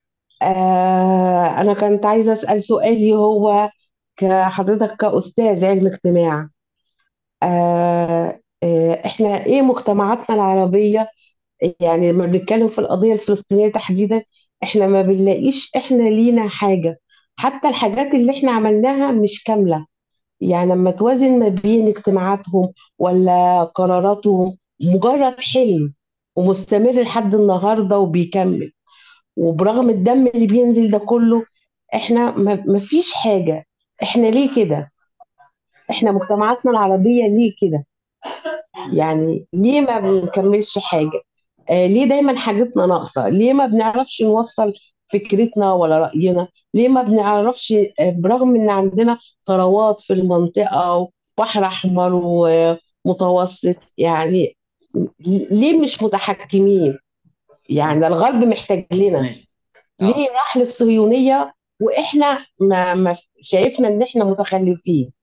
آه أنا كنت عايزة أسأل سؤالي هو كحضرتك كأستاذ علم اجتماع آه آه إحنا إيه مجتمعاتنا العربية يعني لما بنتكلم في القضية الفلسطينية تحديدا إحنا ما بنلاقيش إحنا لينا حاجة حتى الحاجات اللي إحنا عملناها مش كاملة يعني لما توازن ما بين اجتماعاتهم ولا قراراتهم مجرد حلم ومستمر لحد النهارده وبيكمل وبرغم الدم اللي بينزل ده كله احنا ما ما فيش حاجة احنا ليه كده احنا مجتمعاتنا العربية ليه كده يعني ليه ما بنكملش حاجة آه ليه دايما حاجتنا ناقصة ليه ما بنعرفش نوصل فكرتنا ولا رأينا ليه ما بنعرفش آه برغم ان عندنا ثروات في المنطقة وبحر احمر ومتوسط يعني ليه مش متحكمين يعني الغرب محتاج لنا ماشي ليه اه راح للصهيونية واحنا ما, ما شايفنا ان احنا متخلفين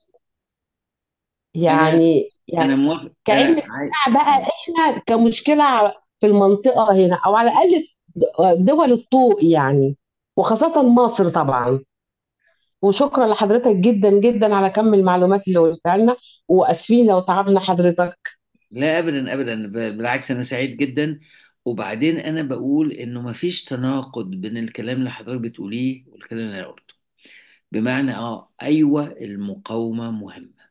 انا يعني انا يعني موافق كعلم انا عاي... اجتماع بقى احنا كمشكلة ع- في المنطقة هنا او على الاقل د- دول الطوق يعني وخاصة مصر طبعا وشكرا لحضرتك جدا جدا على كم المعلومات اللي قلتها لنا واسفين لو تعبنا حضرتك لا ابدا ابدا ب- بالعكس انا سعيد جدا وبعدين انا بقول انه مفيش تناقض بين الكلام اللي حضرتك بتقوليه والكلام اللي انا قلته بمعنى اه ايوه المقاومة مهمة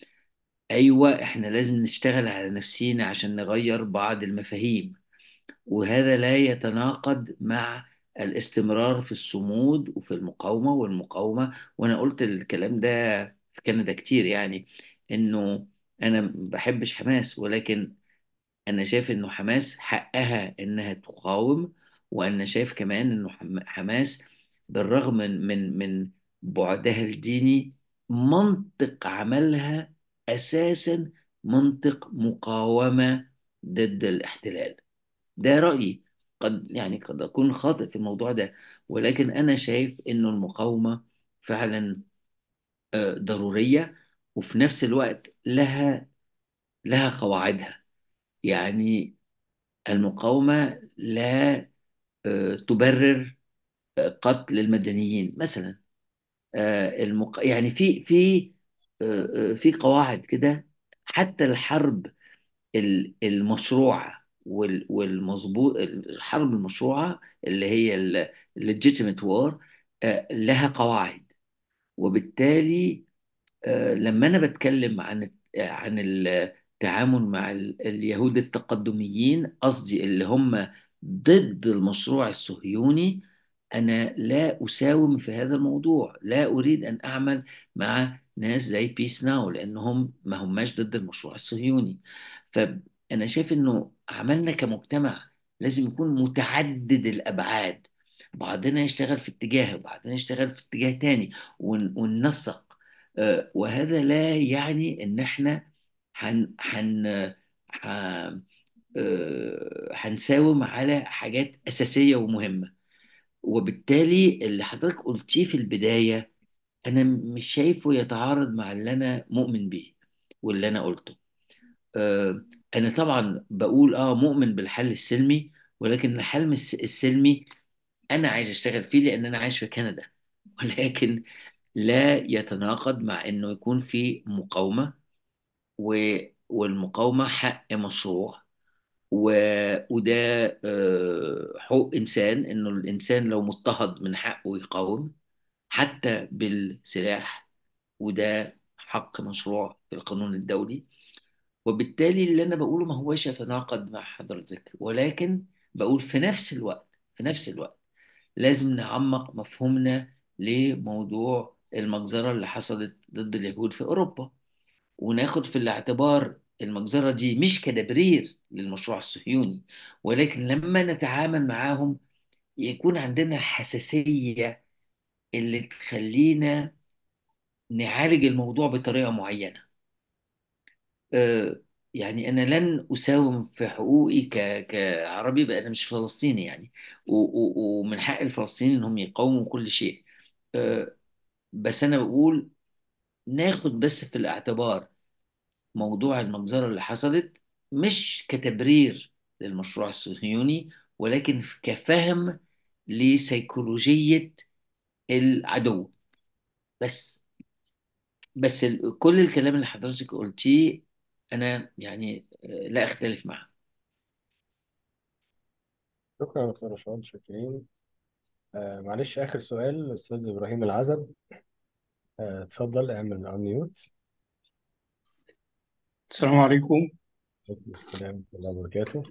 ايوه احنا لازم نشتغل على نفسينا عشان نغير بعض المفاهيم وهذا لا يتناقض مع الاستمرار في الصمود وفي المقاومة والمقاومة وأنا قلت الكلام ده في كندا كتير يعني إنه أنا ما بحبش حماس ولكن أنا شايف إنه حماس حقها إنها تقاوم وأنا شايف كمان إنه حم- حماس بالرغم من من من بعدها الديني منطق عملها أساسا منطق مقاومة ضد الاحتلال ده رأيي قد يعني قد أكون خاطئ في الموضوع ده ولكن أنا شايف إنه المقاومة فعلا آه، ضرورية وفي نفس الوقت لها لها قواعدها يعني المقاومة لا آه، تبرر آه، قتل المدنيين مثلا آه، المق... يعني في في آه، آه، في قواعد كده حتى الحرب ال- المشروعة وال- والمظبوط الحرب المشروعة اللي هي ال legitimate war آه، لها قواعد وبالتالي آه، لما أنا بتكلم عن عن التعامل مع ال- اليهود التقدميين قصدي اللي هم ضد المشروع الصهيوني أنا لا أساوم في هذا الموضوع لا أريد أن أعمل مع ناس زي بيس ناو لأنهم ما هماش ضد المشروع الصهيوني فأنا شايف أنه عملنا كمجتمع لازم يكون متعدد الأبعاد بعضنا يشتغل في اتجاه وبعضنا يشتغل في اتجاه تاني ون- وننسق آه، وهذا لا يعني ان احنا هن هن ح- آه، هنساوم على حاجات اساسيه ومهمه وبالتالي اللي حضرتك قلتيه في البدايه انا مش شايفه يتعارض مع اللي انا مؤمن بيه واللي انا قلته آه، انا طبعا بقول اه مؤمن بالحل السلمي ولكن الحل الس- السلمي انا عايز اشتغل فيه لان انا عايش في كندا ولكن لا يتناقض مع انه يكون في مقاومة و... والمقاومة حق مشروع و... وده آه، حقوق انسان انه الانسان لو مضطهد من حقه يقاوم حتى بالسلاح وده حق مشروع في القانون الدولي وبالتالي اللي انا بقوله ما هوش يتناقض مع حضرتك ولكن بقول في نفس الوقت في نفس الوقت لازم نعمق مفهومنا لموضوع المجزرة اللي حصلت ضد اليهود في أوروبا وناخد في الاعتبار المجزرة دي مش كتبرير للمشروع الصهيوني ولكن لما نتعامل معاهم يكون عندنا حساسية اللي تخلينا نعالج الموضوع بطريقة معينة آه، يعني أنا لن أساوم في حقوقي ك... كعربي بقى أنا مش فلسطيني يعني و... و... ومن حق الفلسطينيين إنهم يقاوموا كل شيء آه، بس أنا بقول ناخد بس في الاعتبار موضوع المجزرة اللي حصلت مش كتبرير للمشروع الصهيوني ولكن كفهم لسيكولوجية العدو بس بس ال- كل الكلام اللي حضرتك قلتيه أنا يعني آه، لا أختلف معه شكرا يا دكتور رشاد شاكرين آه معلش آخر سؤال الأستاذ إبراهيم العزب آه اتفضل اعمل أنميوت السلام عليكم عليكم السلام ورحمة الله وبركاته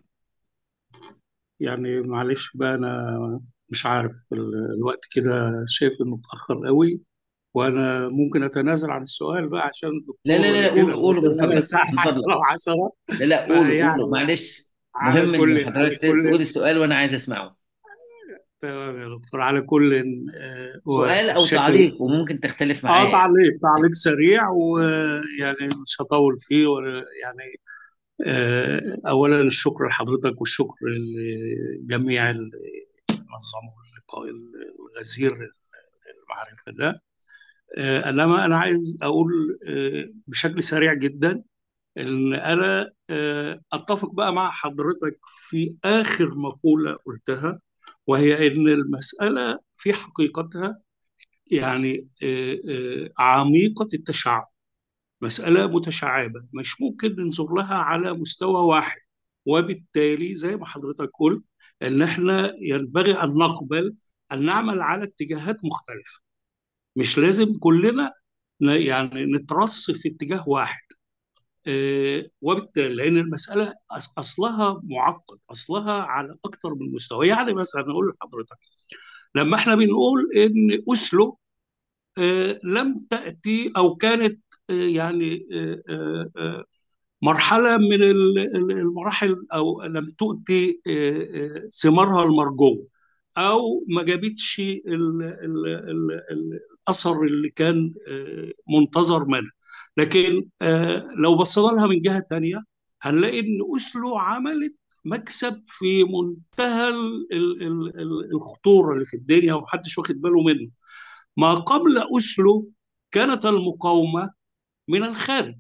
يعني معلش بقى أنا مش عارف ال- الوقت كده شايف إنه متأخر قوي وأنا ممكن أتنازل عن السؤال بقى عشان لا لا الدكتور لا لا كده قولوا قولوا من قلت لنا فضلك الساعة من 10 فضلك و10 لا لا قولوا فيعني قولوا معلش على مهم كل إن على حضرتك كل تقول السؤال وأنا عايز أسمعه تمام يا دكتور على كل آه، سؤال أو والشكل تعليق وممكن تختلف اه معايا تعليق تعليق سريع ويعني مش هطول فيه ولا- يعني آه، أولا الشكر لحضرتك والشكر لجميع اللي نظموا اللقاء الغزير المعرفة ده آه، إنما أنا عايز أقول آه، بشكل سريع جدا إن أنا آه، أتفق بقى مع حضرتك في آخر مقولة قلتها وهي إن المسألة في حقيقتها يعني آه، آه، عميقة التشعب مسألة متشعبة مش ممكن ننظر لها على مستوى واحد وبالتالي زي ما حضرتك قلت ان احنا ينبغي ان نقبل ان نعمل على اتجاهات مختلفة مش لازم كلنا ن- يعني نترص في اتجاه واحد آه، وبالتالي لان المساله أص- اصلها معقد اصلها على اكثر من مستوى يعني مثلا اقول لحضرتك لما احنا بنقول ان اوسلو آه، لم تاتي او كانت آه، يعني آه، آه، آه، مرحله من ال- ال- المراحل او لم تؤتي آه، آه، ثمارها المرجوه او ما جابتش ال- ال- ال- ال- الاثر اللي كان آه، منتظر منها لكن آه، لو بصينا لها من جهه تانية هنلاقي ان اوسلو عملت مكسب في منتهى ال- ال- ال- ال- الخطوره اللي في الدنيا ومحدش واخد باله منه ما قبل اوسلو كانت المقاومه من الخارج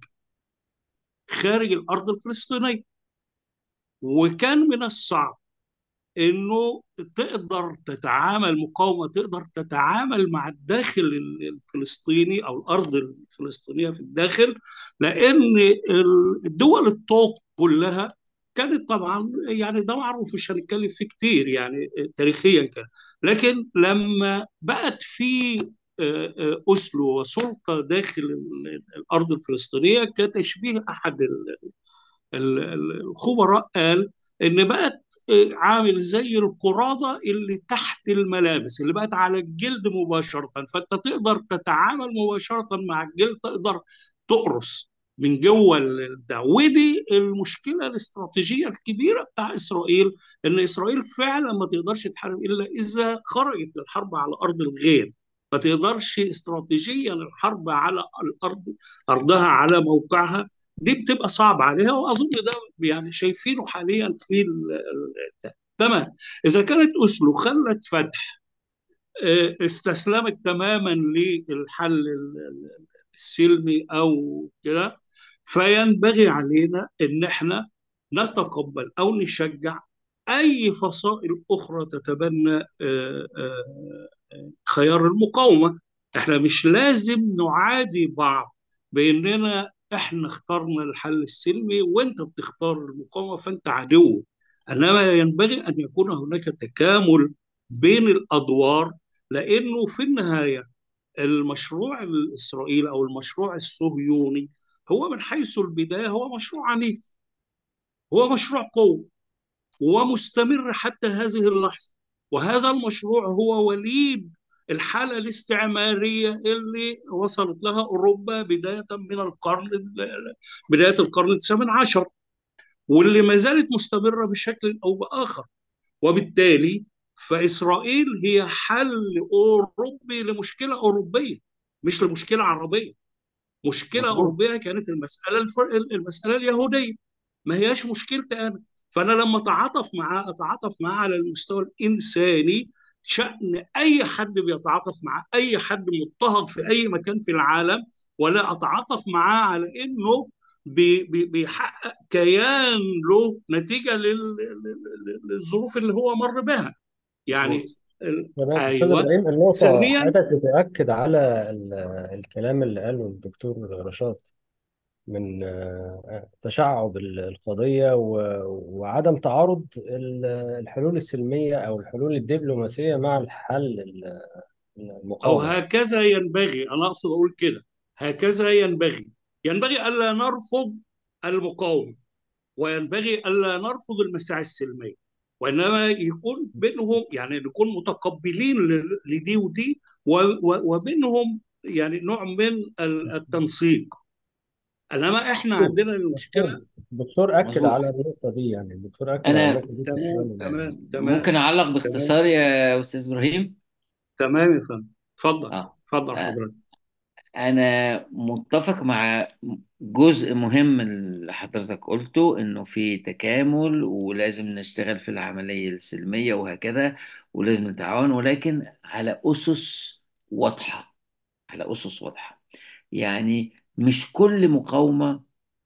خارج الارض الفلسطينيه وكان من الصعب انه تقدر تتعامل مقاومه تقدر تتعامل مع الداخل الفلسطيني او الارض الفلسطينيه في الداخل لان الدول الطوق كلها كانت طبعا يعني ده معروف مش هنتكلم فيه كتير يعني تاريخيا كان لكن لما بقت في آه، آه، اوسلو وسلطه داخل ال- الارض الفلسطينيه كتشبيه احد ال- ال- ال- الخبراء قال ان بقت آه، عامل زي القرادة اللي تحت الملابس اللي بقت على الجلد مباشرة فانت تقدر تتعامل مباشرة مع الجلد تقدر تقرص من جوه البتاع ودي المشكله الاستراتيجيه الكبيره بتاع اسرائيل ان اسرائيل فعلا ما تقدرش تحارب الا اذا خرجت للحرب على ارض الغير ما تقدرش استراتيجيا الحرب على الارض ارضها على موقعها دي بتبقى صعب عليها واظن ده يعني شايفينه حاليا في ال- ال- تمام اذا كانت اوسلو خلت فتح آه، استسلمت تماما للحل ال- ال- السلمي او كده فينبغي علينا ان احنا نتقبل او نشجع اي فصائل اخرى تتبنى آه، آه، آه، خيار المقاومه احنا مش لازم نعادي بعض باننا احنا اخترنا الحل السلمي وانت بتختار المقاومه فانت عدو انما ينبغي ان يكون هناك تكامل بين الادوار لانه في النهايه المشروع الاسرائيلي او المشروع الصهيوني هو من حيث البدايه هو مشروع عنيف هو مشروع قوي ومستمر حتى هذه اللحظه وهذا المشروع هو وليد الحاله الاستعماريه اللي وصلت لها اوروبا بدايه من القرن بدايه القرن الثامن عشر واللي ما زالت مستمره بشكل او باخر وبالتالي فاسرائيل هي حل اوروبي لمشكله اوروبيه مش لمشكله عربيه مشكله مظبوط اوروبيه كانت المساله الفر... المساله اليهوديه ما هياش مشكلتي انا فانا لما اتعاطف معاه اتعاطف معاه على المستوى الانساني شان اي حد بيتعاطف مع اي حد مضطهد في اي مكان في العالم ولا اتعاطف معاه على انه بي بي بيحقق كيان له نتيجه لل... لل- للظروف اللي هو مر بها مظبوط يعني ال- تمام استاذ ايوه ابراهيم النقطه ثانيا حضرتك بتاكد على ال- الكلام اللي قاله الدكتور رشاد من آه، تشعب ال- القضيه و- وعدم تعارض ال- الحلول السلميه او الحلول الدبلوماسيه مع الحل ال- او المقاومه هكذا ينبغي انا اقصد اقول كده هكذا ينبغي ينبغي الا نرفض المقاومه وينبغي الا نرفض المساعي السلميه وانما يكون بينهم يعني نكون متقبلين ل- لدي ودي و- و- وبينهم يعني نوع من ال- التنسيق انما احنا دكتور عندنا المشكله دكتور الدكتور اكد مظبوط على النقطه دي يعني الدكتور اكد على انا النقطه دي في السؤال تمام اللي تمام تمام ممكن اعلق تمام باختصار يا استاذ ابراهيم تمام يا فندم اتفضل اه اتفضل آه، حضرتك انا متفق مع جزء مهم من اللي حضرتك قلته انه في تكامل ولازم نشتغل في العملية السلمية وهكذا ولازم نتعاون ولكن على اسس واضحة على اسس واضحة يعني مش كل مقاومة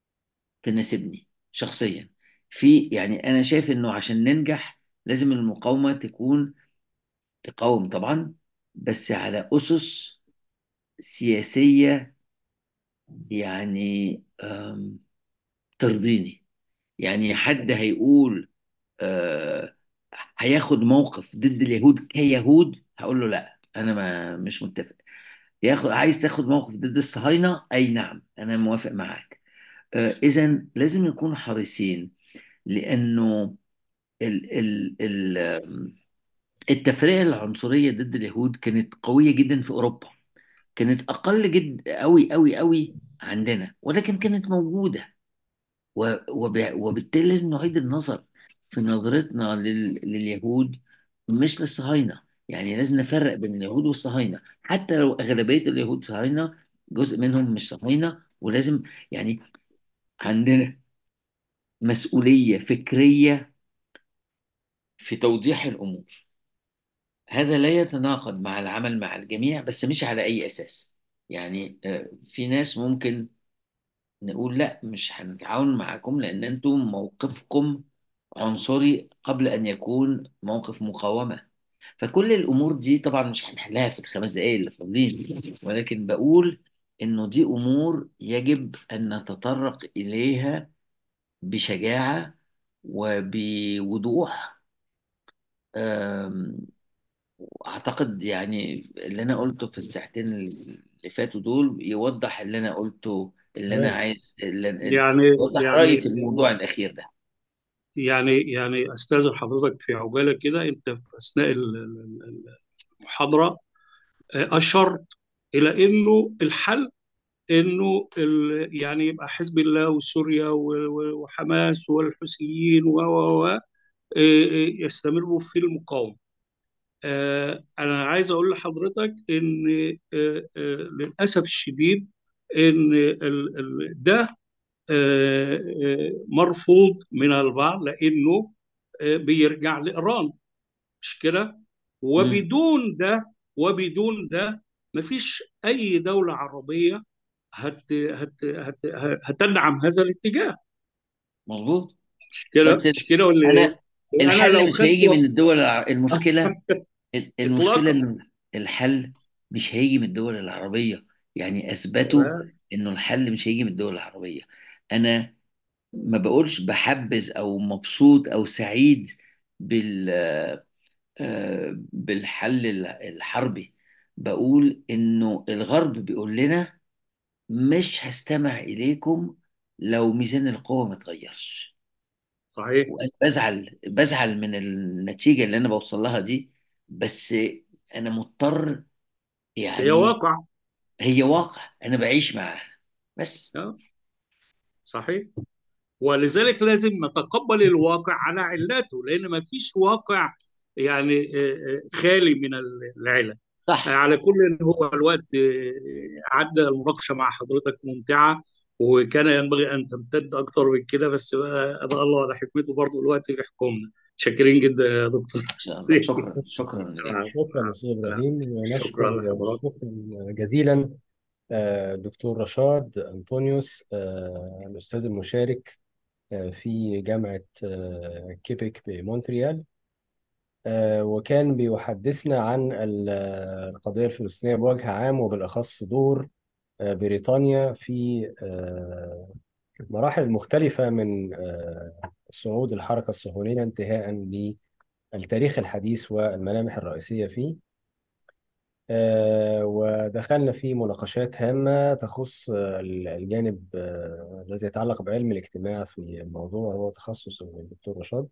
تناسبني شخصيا في يعني انا شايف انه عشان ننجح لازم المقاومة تكون تقاوم طبعا بس على اسس سياسية يعني أم، ترضيني يعني حد هيقول آه، هياخد موقف ضد اليهود كيهود هقول له لا انا ما مش متفق ياخد عايز تاخد موقف ضد الصهاينة أي نعم أنا موافق معاك إذا لازم نكون حريصين لأنه ال ال ال التفرقة العنصرية ضد اليهود كانت قوية جدا في أوروبا كانت أقل جد أوي أوي أوي عندنا ولكن كانت موجودة و- وب- وبالتالي لازم نعيد النظر في نظرتنا لل- لليهود مش للصهاينة يعني لازم نفرق بين اليهود والصهاينة حتى لو أغلبية اليهود صهاينة جزء منهم مش صهاينة ولازم يعني عندنا مسؤولية فكرية في توضيح الأمور هذا لا يتناقض مع العمل مع الجميع بس مش على أي أساس يعني آه، في ناس ممكن نقول لا مش هنتعاون معاكم لأن أنتم موقفكم عنصري قبل أن يكون موقف مقاومة فكل الأمور دي طبعا مش هنحلها في الخمس دقايق اللي فاضلين ولكن بقول إنه دي أمور يجب أن نتطرق إليها بشجاعة وبوضوح أم، أعتقد يعني اللي أنا قلته في الساعتين اللي فاتوا دول يوضح اللي أنا قلته اللي أنا تمام عايز اللي يعني يوضح رأيي في يعني الموضوع الأخير ده يعني يعني استاذن حضرتك في عجاله كده انت في اثناء ال- ال- المحاضره آه، اشرت الى انه الحل انه ال- يعني يبقى حزب الله وسوريا و- و- وحماس والحوثيين و و و آه، آه، يستمروا في المقاومه آه، انا عايز اقول لحضرتك ان آه، آه، للاسف الشديد ان ال- ال- ده آه، آه، مرفوض من البعض لانه آه، بيرجع لايران مش كده مم. وبدون ده وبدون ده مفيش اي دوله عربيه هت هت هت هتدعم هذا الاتجاه مظبوط مش كده بس مش كده ولا أنا ايه انا الحل لو مش خدت هيجي من الدول الع- المشكلة المشكلة اطلاقا إنه الحل مش هيجي من الدول العربية يعني أثبتوا تمام إنه الحل مش هيجي من الدول العربية أنا ما بقولش بحبذ أو مبسوط أو سعيد بال آه، بالحل ال- الحربي بقول إنه الغرب بيقول لنا مش هستمع إليكم لو ميزان القوة ما اتغيرش صحيح وأنا بزعل بزعل من النتيجة اللي أنا بوصل لها دي بس أنا مضطر بس هي يعني واقع هي واقع انا بعيش معاها بس آه، صحيح ولذلك لازم نتقبل الواقع على علاته لان ما فيش واقع يعني آه، آه، خالي من العلل آه، صح على كل هو الوقت آه، عدى المناقشه مع حضرتك ممتعه وكان ينبغي ان تمتد اكتر من كده بس بقى أدعى الله على حكمته برضه الوقت بيحكمنا شاكرين جدا يا دكتور ان شاء الله شكرا شكرا آه، لك شكرا أستاذ إبراهيم شكرا ونشكر لحضرتك شكرا جزيلا آه، دكتور رشاد أنطونيوس آه، الأستاذ المشارك آه، في جامعة آه، كيبك بمونتريال آه، وكان بيحدثنا عن ال- القضية الفلسطينية بوجه عام وبالأخص دور آه، بريطانيا في آه، مراحل مختلفة من آه، صعود الحركة الصهيونية انتهاء بالتاريخ الحديث والملامح الرئيسية فيه آه، ودخلنا في مناقشات هامة تخص آه، الجانب آه، الذي يتعلق بعلم الاجتماع في الموضوع وهو تخصص الدكتور رشاد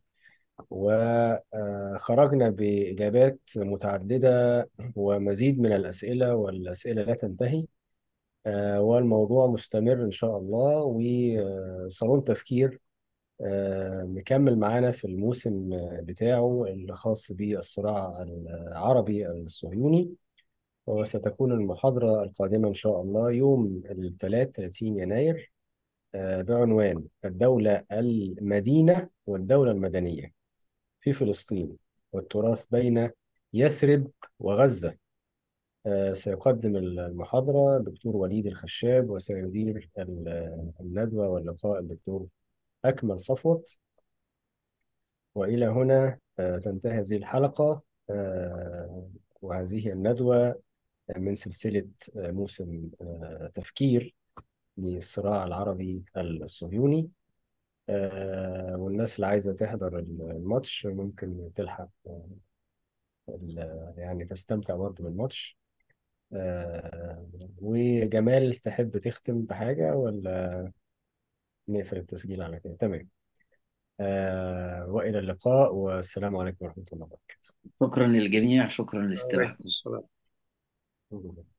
وخرجنا بإجابات متعددة ومزيد من الأسئلة والأسئلة لا تنتهي آه، والموضوع مستمر إن شاء الله وصالون تفكير آه، مكمل معانا في الموسم بتاعه الخاص بالصراع العربي الصهيوني وستكون المحاضرة القادمة إن شاء الله يوم الثلاث 30 يناير آه، بعنوان الدولة المدينة والدولة المدنية في فلسطين والتراث بين يثرب وغزة آه، سيقدم المحاضرة الدكتور وليد الخشاب وسيدير ال- الندوة واللقاء الدكتور أكمل صفوت وإلى هنا آه، تنتهي هذه الحلقة آه، وهذه الندوة من سلسلة آه، موسم آه، تفكير للصراع العربي الصهيوني آه، والناس اللي عايزة تحضر الماتش ممكن تلحق آه، ال- يعني تستمتع برضه بالماتش آه وجمال تحب تختم بحاجة ولا نقفل التسجيل على كده تمام آه وإلى اللقاء والسلام عليكم ورحمة الله وبركاته شكرا للجميع شكرا عليكم لاستماعكم السلام جزاك